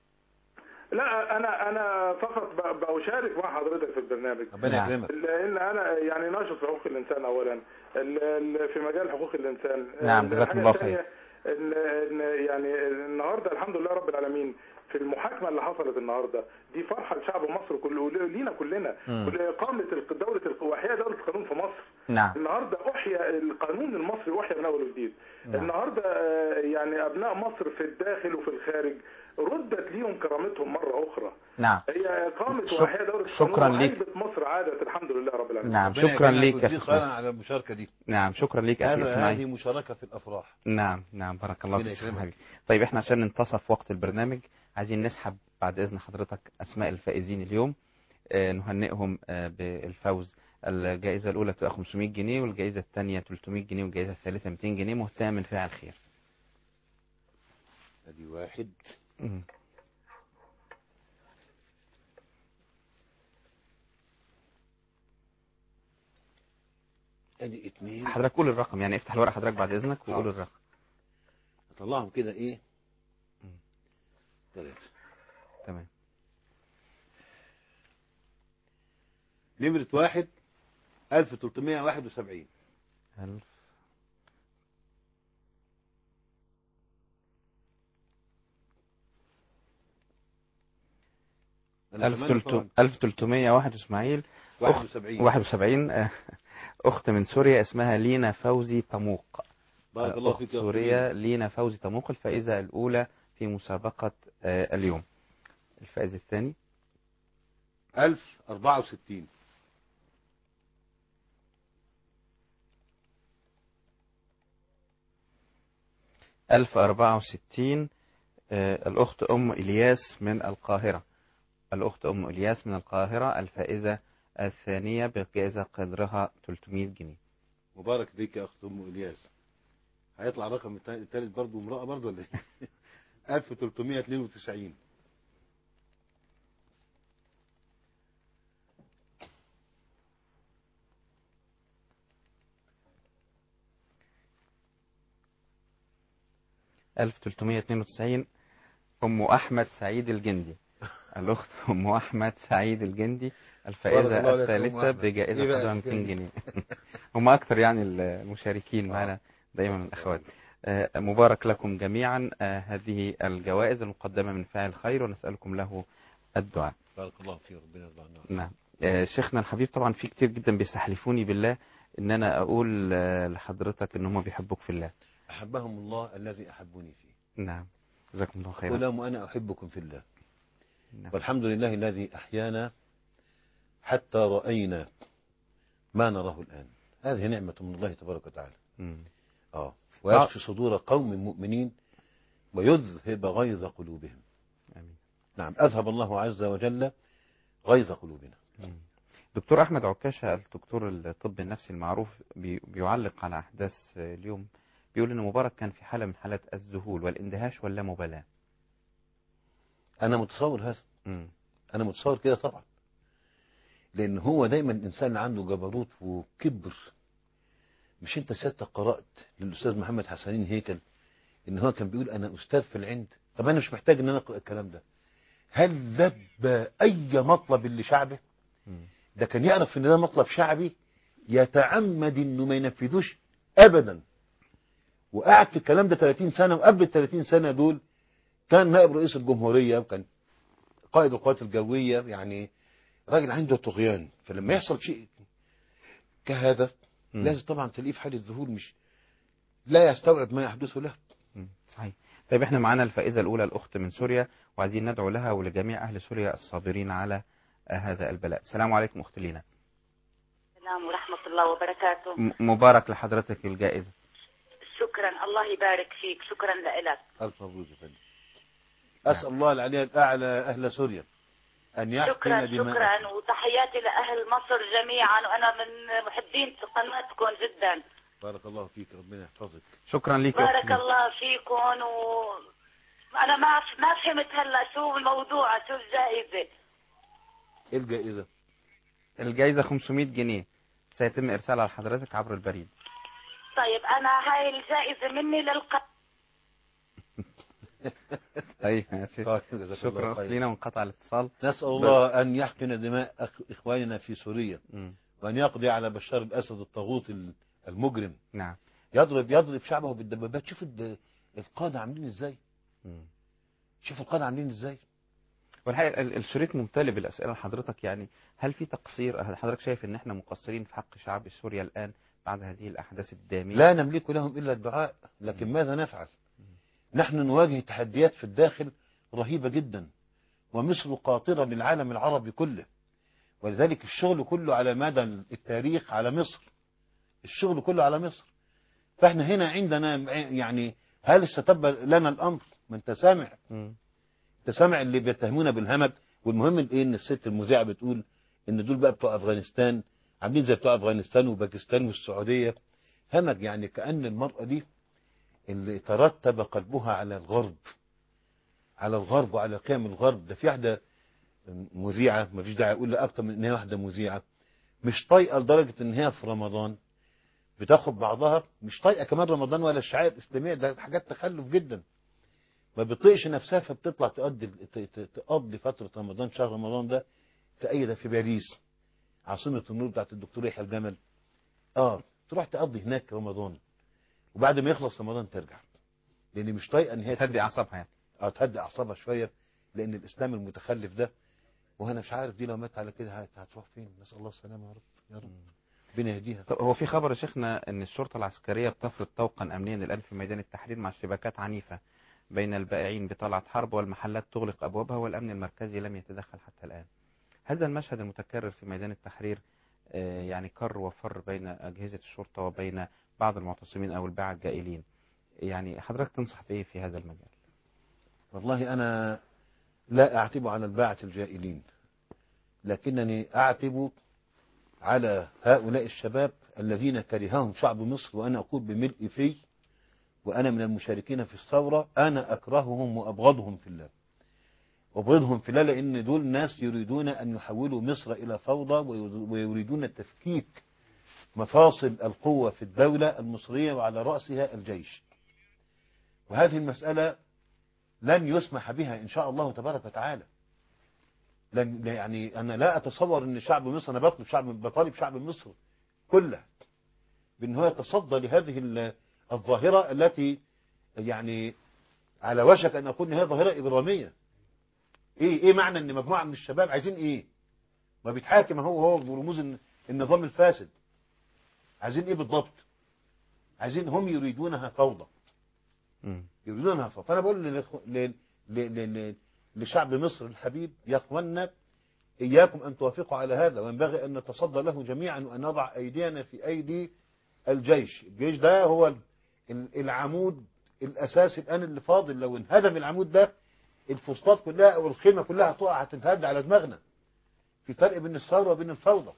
لا انا انا فقط ب- بشارك مع حضرتك في البرنامج ربنا يكرمك لان انا يعني ناشط في حقوق الانسان اولا ال- ال- في مجال حقوق الانسان نعم، جزاكم الحاجة الله الثانية خير. ان ان يعني النهارده الحمد لله رب العالمين في المحاكمه اللي حصلت النهارده دي فرحه لشعب مصر كله لينا كلنا مم. كل اقامه الق- دوله الق- واحياء دوله القانون في مصر نعم النهارده احيا القانون المصري احيا من اول وجديد نعم. النهارده آه، يعني ابناء مصر في الداخل وفي الخارج ردت ليهم كرامتهم مره اخرى نعم هي اقامه شك- واحياء دوله شكراً القانون ليك. وهيبه مصر عادت الحمد لله رب العالمين نعم ربنا شكرا يكرمك ليك يا ويجزيك أخي خيرا إسماعيل. على المشاركة دي نعم شكرا ليك يا اخي هذا اسماعيل هذه مشاركة في الأفراح نعم نعم بارك الله ربنا فيك يا يكرمك. حبيبي طيب احنا عشان ننتصف وقت البرنامج عايزين نسحب بعد اذن حضرتك اسماء الفائزين اليوم آه، نهنئهم آه، بالفوز الجائزة الأولى بتبقى 500 جنيه والجائزة الثانية 300 جنيه والجائزة الثالثة 200 جنيه مهتم من فاعل خير ادي واحد مم. ادي اتنين حضرتك قول الرقم يعني افتح الورقة حضرتك بعد إذنك وقول حاضر. الرقم اطلعهم كده ايه ثلاثة تمام نمرة واحد 1371 ألف أنا ألف كمان تلتو- طبعاً. ألف تلتمية واحد وإسماعيل أخت 71. واحد وسبعين آه، أخت من سوريا اسمها لينا فوزي طموق بارك الله أخت فيك يا أخت سوريا لينا فوزي طموق الفائزة الأولى في مسابقة آه، اليوم الفائز الثاني 1064 ألف أربعة وستين آه، الأخت أم إلياس من القاهرة الأخت أم إلياس من القاهرة الفائزة الثانية بجائزة قدرها 300 جنيه مبارك فيك يا اخت ام الياس هيطلع الرقم التا- الثالث برضه امرأة برضه ولا ايه 1392 1392 أم أحمد سعيد الجندي الأخت أم أحمد سعيد الجندي بارك الفائزة الله عليك يا أم الثالثة أحمد. بجائزة إيه بقى قدرها الحكاية 200 دي؟ جنيه هم أكثر يعني المشاركين معنا دايما من الأخوات آه، مبارك لكم جميعا آه، هذه الجوائز المقدمة من فاعل خير ونسألكم له الدعاء بارك الله فيك ربنا يرضى عنك نعم آه، شيخنا الحبيب طبعا في كتير جدا بيستحلفوني بالله ان انا اقول آه، لحضرتك ان هم بيحبوك في الله احبهم الله الذي احبني فيه نعم جزاكم الله خيرا ولهم انا احبكم في الله نعم. والحمد لله الذي احيانا حتى راينا ما نراه الان هذه نعمه من الله تبارك وتعالى مم. اه ويشفي صدور قوم مؤمنين ويذهب غيظ قلوبهم آمين. نعم أذهب الله عز وجل غيظ قلوبنا دكتور احمد عكاشة الدكتور الطب النفسي المعروف بي- بيعلق على احداث آه، اليوم بيقول ان مبارك كان في حالة من حالات الذهول والاندهاش واللامبالاة أنا متصور هذا مم. انا متصور كده طبعا لان هو دايما الانسان اللي عنده جبروت وكبر مش انت سيادتك قرات للاستاذ محمد حسنين هيكل ان هو كان بيقول انا استاذ في العند طب انا مش محتاج ان انا اقرا الكلام ده هل لبى اي مطلب لشعبه ده كان يعرف ان ده مطلب شعبي يتعمد انه ما ينفذوش ابدا وقعد في الكلام ده 30 سنه وقبل ال 30 سنه دول كان نائب رئيس الجمهوريه وكان قائد القوات الجويه يعني راجل عنده طغيان فلما يحصل شيء كهذا لازم طبعا تلاقيه في حاله ذهول مش لا يستوعب ما يحدث له مم. صحيح طيب احنا معانا الفائزة الأولى الأخت من سوريا وعايزين ندعو لها ولجميع أهل سوريا الصابرين على آه، هذا البلاء السلام عليكم أخت لينا السلام ورحمة الله وبركاته م- مبارك لحضرتك الجائزة شكرا الله يبارك فيك شكرا لك الف مبروك يا فندم اسال الله العلي الاعلى اهل سوريا ان يحقن شكرا دماء شكرا وتحياتي لأهل مصر جميعا وأنا من محبين قناتكم جدا بارك الله فيك ربنا يحفظك شكرا لك يا أخت بارك لينا. الله فيكم و أنا ما ما فهمت هلا شو الموضوع شو الجائزة ايه الجائزه الجائزة 500 جنيه سيتم إرسالها لحضرتك عبر البريد طيب أنا هاي الجائزة مني للق طيب يا سيدي. طيب، جزاك الله شكرا خير. أخت لينا وانقطع الاتصال نسال الله ان يحقن دماء أخ- اخواننا في سوريا مم. وان يقضي على بشار الاسد الطاغوت ال- المجرم نعم يضرب يضرب شعبه بالدبابات شوف الد- القاده عاملين ازاي مم. شوف القاده عاملين ازاي والحقيقة ال- الشريط ممتلئ بالأسئلة لحضرتك يعني هل في تقصير هل حضرتك شايف ان احنا مقصرين في حق شعب سوريا الآن بعد هذه الأحداث الدامية لا نملك لهم الا الدعاء لكن ماذا نفعل نحن نواجه تحديات في الداخل رهيبه جدا ومصر قاطره للعالم العربي كله ولذلك الشغل كله على مدى التاريخ على مصر الشغل كله على مصر فاحنا هنا عندنا يعني هل استتب لنا الامر ما انت سامع مم. انت سامع اللي بيتهمونا بالهمج والمهم ايه ان الست المذيعه بتقول ان دول بقى بتوع افغانستان عاملين زي بتوع افغانستان وباكستان والسعوديه همج يعني كان المراه دي اللي ترتب قلبها على الغرب على الغرب وعلى قيم الغرب ده في واحده مذيعه ما فيش داعي اقول لها اكتر من ان هي واحده مذيعه مش طايقه لدرجه ان هي في رمضان بتاخد بعضها مش طايقه كمان رمضان ولا الشعائر الاسلاميه ده حاجات تخلف جدا ما بتطيقش نفسها فبتطلع تقضي ت- ت- تقضي فتره رمضان شهر رمضان ده في اي ده في باريس عاصمه النور بتاعت الدكتور يحيى الجمل اه تروح تقضي هناك رمضان وبعد ما يخلص رمضان ترجع لان مش طايقه ان هي تهدي أعصابها يعني اه تهدي اعصابها شويه لان الاسلام المتخلف ده وانا مش عارف دي لو مات على كده هت- هتروح فين نسال الله السلامه يا رب يا رب ربنا يهديها طب هو في خبر يا شيخنا ان الشرطة العسكرية بتفرض طوقا امنيا الان في ميدان التحرير مع اشتباكات عنيفة بين البائعين بطلعة حرب والمحلات تغلق ابوابها والامن المركزي لم يتدخل حتى الان هذا المشهد المتكرر في ميدان التحرير آه، يعني كر وفر بين اجهزة الشرطة وبين بعض المعتصمين او الباعة الجائلين يعني حضرتك تنصح بايه في هذا المجال والله أنا لا أعتب على الباعة الجائلين لكنني أعتب على هؤلاء الشباب الذين كرههم شعب مصر وأنا أقول بملء في وأنا من المشاركين في الثورة أنا أكرههم وأبغضهم في الله أبغضهم في الله لأن دول ناس يريدون أن يحولوا مصر إلى فوضى ويريدون تفكيك مفاصل القوة في الدولة المصرية وعلى رأسها الجيش وهذه المسألة لن يسمح بها إن شاء الله تبارك وتعالى لن يعني أنا لا أتصور أن شعب مصر أنا بطلب شعب بطالب شعب مصر كله بأن هو يتصدى لهذه ال- الظاهرة التي يعني على وشك أن أقول أن هي ظاهرة إجرامية إيه إيه معنى أن مجموعة من الشباب عايزين إيه ما بيتحاكم هو هو برموز الن- النظام الفاسد عايزين إيه بالضبط عايزين هم يريدونها فوضى يريدونها فوضى فأنا بقول للإخو- ل- ل- ل- ل- لشعب مصر الحبيب يا اخوانا إياكم أن توافقوا على هذا وينبغي أن نتصدى له جميعا وأن نضع أيدينا في أيدي الجيش الجيش ده هو ال- ال- العمود الأساسي الآن اللي فاضل لو انهدم العمود ده الفسطاط كلها أو الخيمة كلها هتقع هتنهد على دماغنا في فرق بين الثورة وبين الفوضى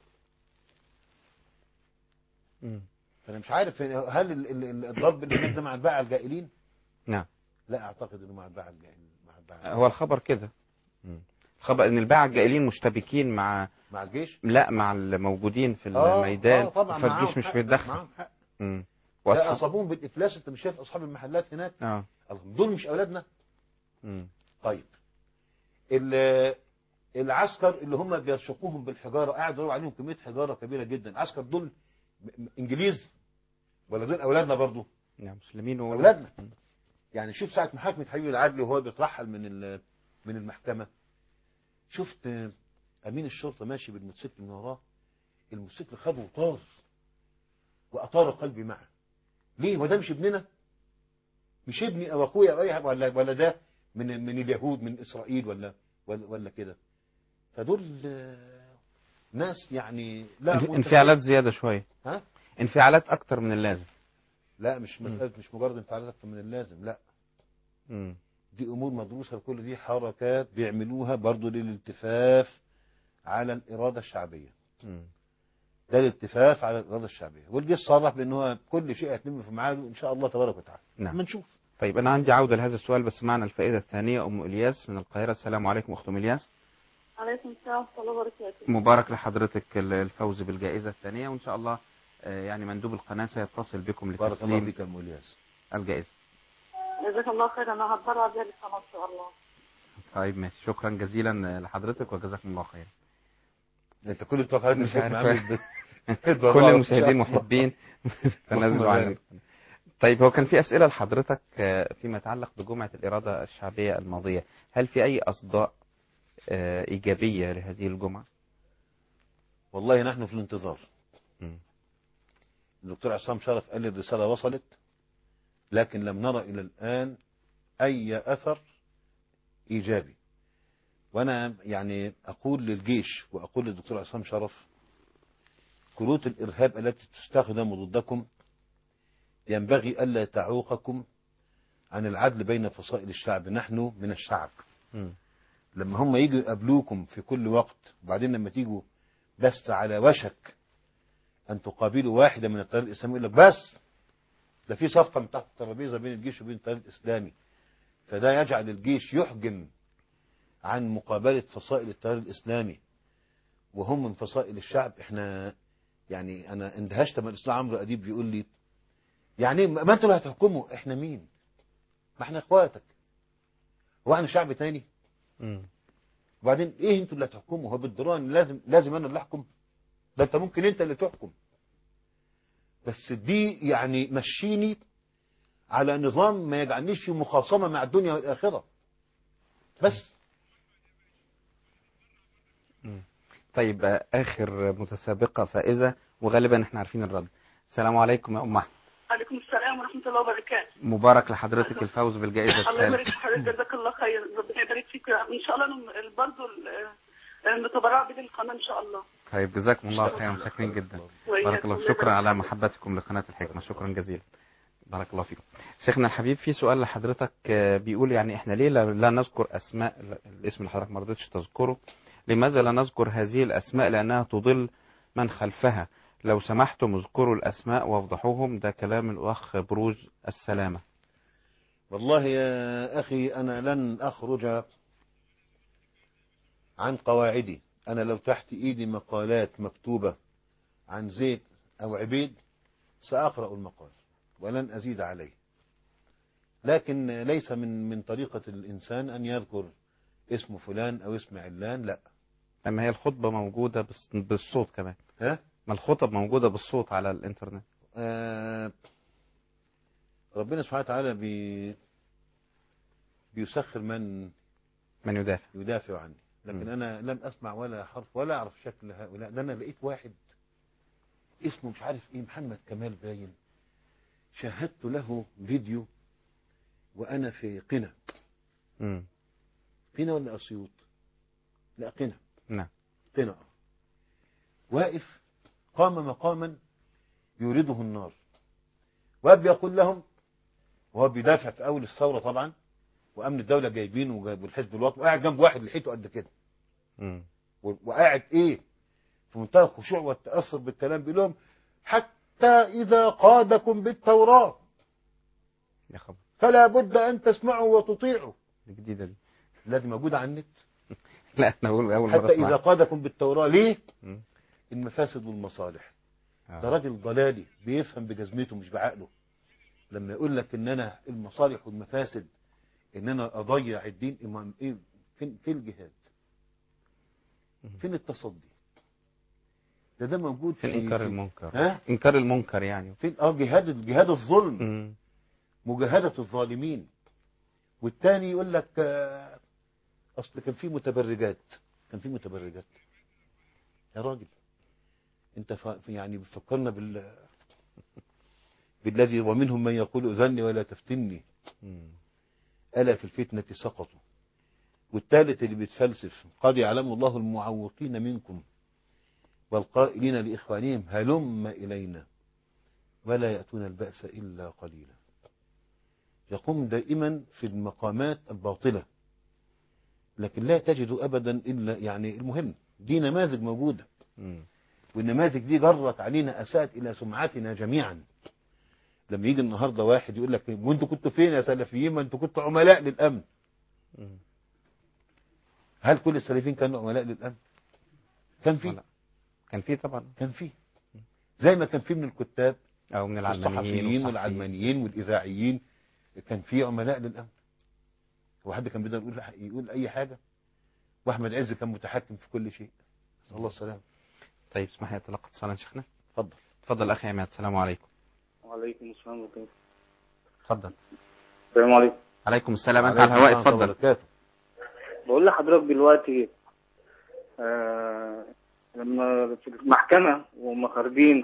فأنا مش عارف هل ال- ال- ال- الضرب اللي هناك ده مع الباعة الجائلين نعم لا أعتقد أنه مع الباعة الجائلين مع الباعة هو الخبر كده مم. خبر ان الباعة الجائلين مشتبكين مع مع الجيش لا مع الموجودين في آه، الميدان آه، طبعا معاهم فالجيش مش حق، بيتدخل معاهم حق مم. لا وأصحاب- اصابوهم بالافلاس انت مش شايف اصحاب المحلات هناك اه دول مش اولادنا مم. طيب ال- العسكر اللي هم بيرشقوهم بالحجاره قاعد يضربوا عليهم كميه حجاره كبيره جدا العسكر دول م- م- انجليز ولا دول اولادنا برضو نعم مسلمين و- اولادنا يعني شوف ساعه محاكمه حبيب العدلي وهو بيترحل من ال- من المحكمه شفت آه، امين الشرطه ماشي بالموتوسيكل من وراه الموتوسيكل خده وطار واطار قلبي معه ليه وده مش ابننا مش ابني او اخويا او اي حاجه ولا ولا ده من من اليهود من اسرائيل ولا ولا, ولا كده فدول آه، ناس يعني لا انف- وأنت- انفعالات زيادة شوية ها انفعالات اكتر من اللازم لا مش مساله مش مجرد انفعالات اكتر من اللازم لا مم. دي امور مدروسه كل دي حركات بيعملوها برضو للالتفاف على الاراده الشعبيه مم. ده الالتفاف على الاراده الشعبيه والجيش صرح بان هو كل شيء هيتم في ميعاده ان شاء الله تبارك وتعالى نعم اما نشوف طيب أنا عندي عودة لهذا السؤال بس معنا الفائدة الثانية أم إلياس من القاهرة السلام عليكم أخت أم إلياس عليكم السلام ورحمة الله وبركاته مبارك لحضرتك ال- الفوز بالجائزة الثانية وإن شاء الله آه، يعني مندوب القناة سيتصل بكم بارك الله لتسليم فيك يا ام الياس الجائزة جزاك الله خير أنا هتبرع بيها للقناة إن شاء الله طيب ماشي شكرا جزيلا لحضرتك وجزاكم الله خير انت كل التوقعات مش مش عارف. عامل كل المشاهدين محبين تنازلوا عن طيب هو كان في أسئلة لحضرتك آه، فيما يتعلق بجمعة الإرادة الشعبية الماضية هل في أي أصداء آه، إيجابية لهذه الجمعة؟ والله نحن في الانتظار مم. الدكتور عصام شرف قال لي الرساله وصلت لكن لم نرى الى الان اي اثر ايجابي وانا يعني اقول للجيش واقول للدكتور عصام شرف كروت الارهاب التي تستخدم ضدكم ينبغي الا تعوقكم عن العدل بين فصائل الشعب نحن من الشعب مم. لما هم يجوا يقابلوكم في كل وقت وبعدين لما تيجوا بس على وشك ان تقابلوا واحده من التيار الاسلامي يقول لك بس ده في صفقه من تحت الترابيزه بين الجيش وبين التيار الاسلامي فده يجعل الجيش يحجم عن مقابله فصائل التيار الاسلامي وهم من فصائل الشعب احنا يعني انا اندهشت لما الاستاذ عمرو اديب بيقول لي يعني ما انتوا اللي هتحكموا احنا مين؟ ما احنا اخواتك هو احنا شعب تاني؟ مم. وبعدين ايه انتوا اللي هتحكموا هو بالضرورة لازم لازم انا اللي احكم ده انت ممكن انت اللي تحكم بس دي يعني مشيني على نظام ما يجعلنيش في مخاصمة مع الدنيا والآخرة بس طيب آه، آخر متسابقة فائزة وغالبا احنا عارفين الرد السلام عليكم يا أم أحمد عليكم السلام ورحمة الله وبركاته مبارك لحضرتك الفوز بالجائزة الله يبارك الثالثة في حضرتك جزاك الله خير ربنا يبارك فيك ان شاء الله أنا برضه المتبرع بيه للقناة ان شاء الله طيب جزاكم الله خيرا شاكرين جدا وإياك. بارك الله الله شكرا يبارك على فيك. محبتكم لقناة الحكمة شكرا جزيلا بارك الله فيكم شيخنا الحبيب في سؤال لحضرتك آه، بيقول يعني احنا ليه لا لا نذكر اسماء ال- الاسم اللي حضرتك ما رضيتش تذكره لماذا لا نذكر هذه الاسماء لانها تضل من خلفها لو سمحتم اذكروا الاسماء وافضحوهم ده كلام الاخ بروج السلامة والله يا أخي أنا لن أخرج عن قواعدي أنا لو تحت إيدي مقالات مكتوبة عن زيد أو عبيد سأقرأ المقال ولن أزيد عليه لكن ليس من من طريقة الإنسان أن يذكر اسم فلان أو اسم علان لا اما هي الخطبة موجودة بس- بالصوت كمان ها ما الخطب موجودة بالصوت على الانترنت آه ربنا سبحانه وتعالى بي بيسخر من من يدافع يدافع عني لكن مم. انا لم اسمع ولا حرف ولا اعرف شكل هؤلاء ده انا لقيت واحد اسمه مش عارف ايه محمد كمال باين شاهدت له فيديو وانا في قنا مم. قنا ولا اسيوط لا قنا نعم قنا آه. واقف قام مقاما يريده النار واب يقول لهم وهو بيدافع في اول الثوره طبعا وامن الدوله جايبينه وجايب الحزب الوطني وقاعد جنب واحد لحيته قد كده مم. و- وقاعد ايه في منتهى الخشوع والتاثر بالكلام بيقول لهم حتى اذا قادكم بالتوراه يا خبر فلا بد ان تسمعوا وتطيعوا دي جديدة دي لا دي موجوده على النت لا احنا بقول اول مره حتى اسمع إذا قادكم بالتوراة ليه مم. المفاسد والمصالح آه. ده راجل ضلالي بيفهم بجزمته مش بعقله لما يقول لك ان انا المصالح والمفاسد ان انا اضيع الدين إمام- إيه فين فين الجهاد فين التصدي ده ده موجود فين في انكار في- المنكر ها انكار المنكر يعني فين اه جهاد جهاد الظلم مم. مجاهدة الظالمين والتاني يقول لك آه، اصل كان في متبرجات كان في متبرجات يا راجل انت ف... يعني بتفكرنا بال بالذي ومنهم من يقول اذني ولا تفتني مم. الا في الفتنه سقطوا والثالث اللي بيتفلسف قد يعلم الله المعوقين منكم والقائلين لاخوانهم هلم الينا ولا ياتون الباس الا قليلا يقوم دائما في المقامات الباطله لكن لا تجد ابدا الا يعني المهم دي نماذج موجوده مم. والنماذج دي جرت علينا اساءت الى سمعتنا جميعا لما يجي النهارده واحد يقول لك وانتوا كنتوا فين يا سلفيين ما انتوا كنتوا عملاء للامن مم. هل كل السلفيين كانوا عملاء للامن كان في لا. كان في طبعا كان في زي ما كان في من الكتاب او من العلمانيين والصحفيين والصحفيين. والعلمانيين والاذاعيين كان في عملاء للامن هو حد كان بيقدر يقول يقول اي حاجه واحمد عز كان متحكم في كل شيء نسال الله السلامه طيب اسمح لي اتلقى اتصالا شيخنا اتفضل اتفضل اخي عماد السلام عليكم وعليكم السلام ورحمة الله اتفضل السلام عليكم عليكم السلام انت على الهواء اتفضل بقول لحضرتك دلوقتي آه لما في المحكمة وهم خارجين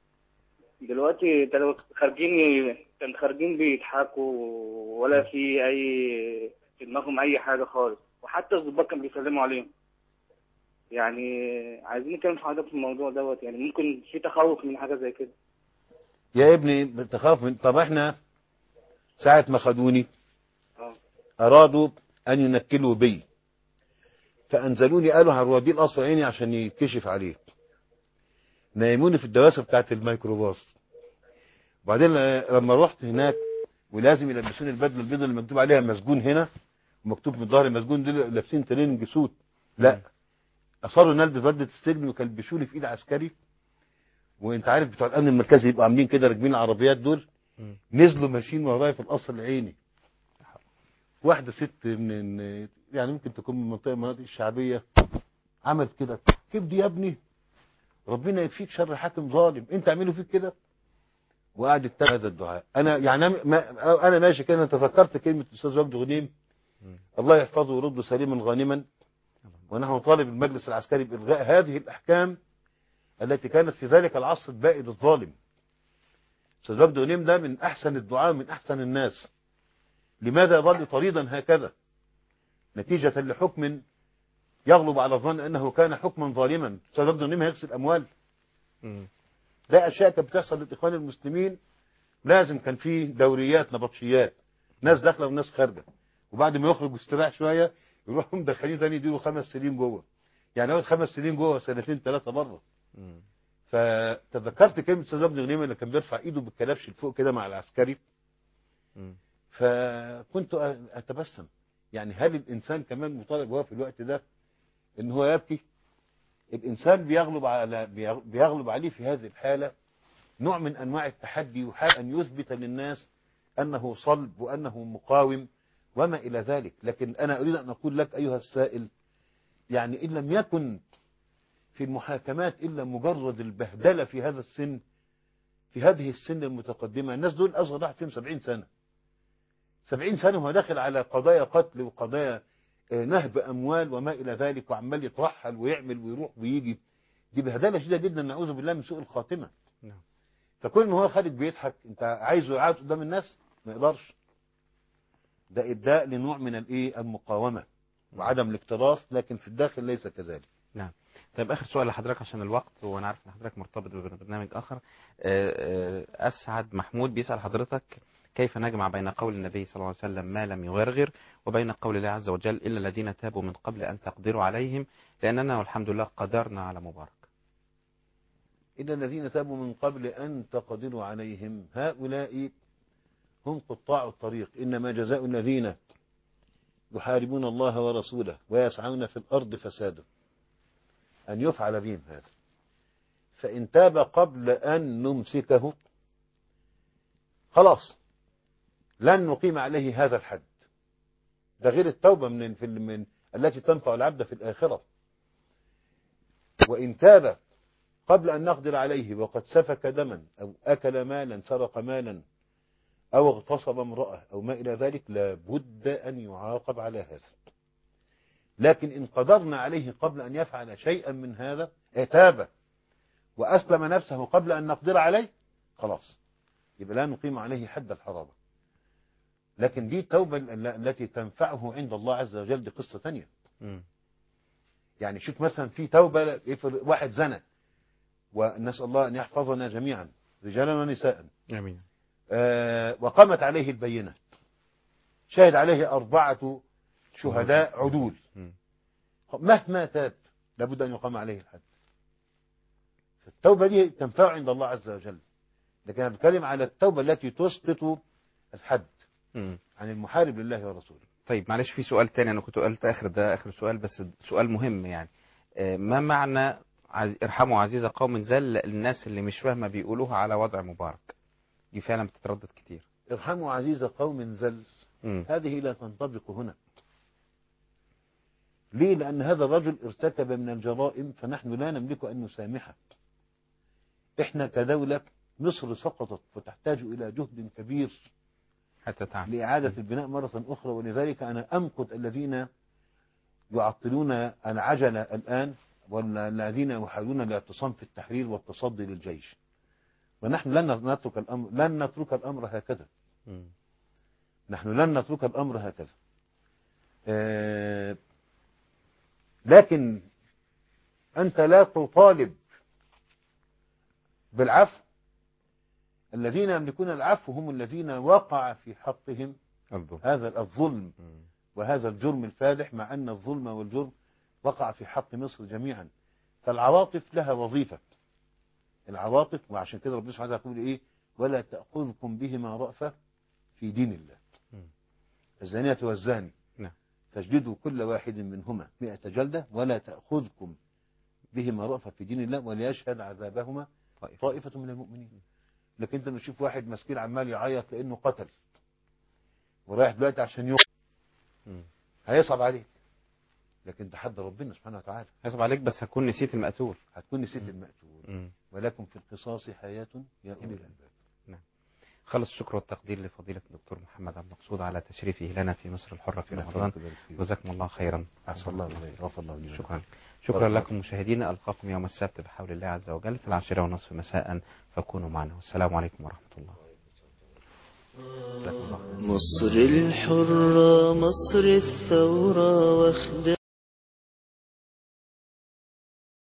دلوقتي كانوا خارجين كان خارجين بيضحكوا ولا في أي في دماغهم أي حاجة خالص وحتى الضباط كانوا بيسلموا عليهم يعني عايزين نتكلم في حضرتك في الموضوع دوت يعني ممكن في تخوف من حاجة زي كده يا ابني تخاف من طب احنا ساعة ما خدوني اه أرادوا أن ينكلوا بي فأنزلوني قالوا هنوديه القصر عيني عشان يتكشف عليه نايموني في الدواسة بتاعت الميكروباص وبعدين لما رحت هناك ولازم يلبسوني البدله البيضاء اللي مكتوب عليها مسجون هنا ومكتوب في الظهر مسجون دول لابسين تريننج سوت لا اصروا ان البس بدله السجن وكلبشوني في ايد عسكري وانت عارف بتوع الامن المركزي يبقوا عاملين كده راكبين العربيات دول نزلوا ماشيين ورايا في القصر العيني واحده ست من يعني ممكن تكون من منطقه من المناطق الشعبيه عملت كده كيف دي يا ابني ربنا يكفيك شر حاكم ظالم انت اعملوا فيك كده وقعد يتبع هذا الدعاء انا يعني أنا- ما انا ماشي كده أنا تذكرت كلمه الاستاذ وجد غنيم الله يحفظه ويرد سليما غانما ونحن نطالب المجلس العسكري بالغاء هذه الاحكام التي كانت في ذلك العصر البائد الظالم استاذ وجد غنيم ده من احسن الدعاء من احسن الناس لماذا يظل طريدا هكذا نتيجة لحكم يغلب على الظن انه كان حكما ظالما استاذ وجد غنيم هيغسل اموال ده اشياء كانت بتحصل للاخوان المسلمين لازم كان في دوريات نبطشيات ناس داخله وناس خارجه وبعد ما يخرج واستراح شويه يروحوا مدخلين تاني يديروا خمس سنين جوه يعني يقعد خمس سنين جوه سنتين ثلاثه بره فتذكرت كلمه استاذ ابن غنيمه اللي كان بيرفع ايده بالكلبش لفوق كده مع العسكري فكنت اتبسم يعني هل الانسان كمان مطالب هو في الوقت ده ان هو يبكي الانسان بيغلب على بيغلب عليه في هذه الحاله نوع من انواع التحدي وحال ان يثبت للناس انه صلب وانه مقاوم وما الى ذلك لكن انا اريد ان اقول لك ايها السائل يعني ان لم يكن في المحاكمات الا مجرد البهدله في هذا السن في هذه السن المتقدمه الناس دول اصغر واحد فيهم 70 سنه 70 سنه وهو داخل على قضايا قتل وقضايا آه، نهب اموال وما الى ذلك وعمال يترحل ويعمل ويروح ويجي دي بهدله شديده جدا نعوذ بالله من سوء الخاتمه نعم. فكون ان هو خارج بيضحك انت عايزه يقعد قدام الناس ما يقدرش ده ابداء لنوع من الايه المقاومه وعدم الاكتراث لكن في الداخل ليس كذلك نعم طيب اخر سؤال لحضرتك عشان الوقت وانا عارف ان حضرتك مرتبط ببرنامج اخر آه، آه، اسعد محمود بيسال حضرتك كيف نجمع بين قول النبي صلى الله عليه وسلم ما لم يغرغر وبين قول الله عز وجل الا الذين تابوا من قبل ان تقدروا عليهم لاننا والحمد لله قدرنا على مبارك إن الذين تابوا من قبل أن تقدروا عليهم هؤلاء هم قطاع الطريق إنما جزاء الذين يحاربون الله ورسوله ويسعون في الأرض فسادا أن يفعل بهم هذا فإن تاب قبل أن نمسكه خلاص لن نقيم عليه هذا الحد ده غير التوبة من, في من التي تنفع العبد في الآخرة وإن تاب قبل أن نقدر عليه وقد سفك دما أو أكل مالا سرق مالا أو اغتصب امرأة أو ما إلى ذلك لابد أن يعاقب على هذا لكن إن قدرنا عليه قبل أن يفعل شيئا من هذا تاب وأسلم نفسه قبل أن نقدر عليه خلاص يبقى لا نقيم عليه حد الحرابة لكن دي التوبة التي تنفعه عند الله عز وجل دي قصة تانية يعني شوف مثلا في توبة واحد زنى ونسأل الله أن يحفظنا جميعا رجالا ونساء امين آه وقامت عليه البينة شهد عليه أربعة شهداء عدول مهما تاب لابد أن يقام عليه الحد التوبة دي تنفع عند الله عز وجل لكن أنا بتكلم على التوبة التي تسقط الحد مم. عن المحارب لله ورسوله طيب معلش في سؤال تاني انا كنت قلت اخر ده اخر سؤال بس سؤال مهم يعني آه، ما معنى عز- ارحموا عزيز قوم ذل الناس اللي مش فاهمه بيقولوها على وضع مبارك دي فعلا بتتردد كتير ارحموا عزيز قوم ذل مم. هذه لا تنطبق هنا ليه لأن هذا الرجل ارتكب من الجرائم فنحن لا نملك أن نسامحه احنا كدولة مصر سقطت وتحتاج إلى جهد كبير حتى تعمل لإعادة البناء مرة أخرى ولذلك أنا أمقت الذين يعطلون العجلة الآن والذين يحاولون الاعتصام في التحرير والتصدي للجيش ونحن لن نترك الأمر لن نترك الأمر هكذا مم. نحن لن نترك الأمر هكذا آه، لكن أنت لا تطالب بالعفو الذين يملكون العفو هم الذين وقع في حقهم الظلم. هذا الظلم وهذا الجرم الفادح مع أن الظلم والجرم وقع في حق مصر جميعا فالعواطف لها وظيفة العواطف وعشان كده ربنا سبحانه وتعالى يقول إيه ولا تأخذكم بهما رأفة في دين الله الزانية والزاني نعم. تجلدوا كل واحد منهما مئة جلدة ولا تأخذكم بهما رأفة في دين الله وليشهد عذابهما طائفة من المؤمنين لكن انت لما تشوف واحد مسكين عمال يعيط لانه قتل ورايح دلوقتي عشان يقتل مم. هيصعب عليك لكن تحدى ربنا سبحانه وتعالى هيصعب عليك بس هكون نسيت المقتول هتكون نسيت المقتول مم. ولكم في القصاص حياة يا أولي الألباب خلص الشكر والتقدير لفضيلة الدكتور محمد عبد المقصود على تشريفه لنا في مصر الحرة في الله رمضان يبارك فيك. جزاكم الله خيرا أحسن الله إليك غفر الله لي شكرا ولكم. شكرا بارك لكم مشاهدينا ألقاكم يوم السبت بحول الله عز وجل في العاشرة ونصف مساء فكونوا معنا والسلام عليكم ورحمة الله جزاكم الله خيرا. مصر الحرة مصر الثورة واخدة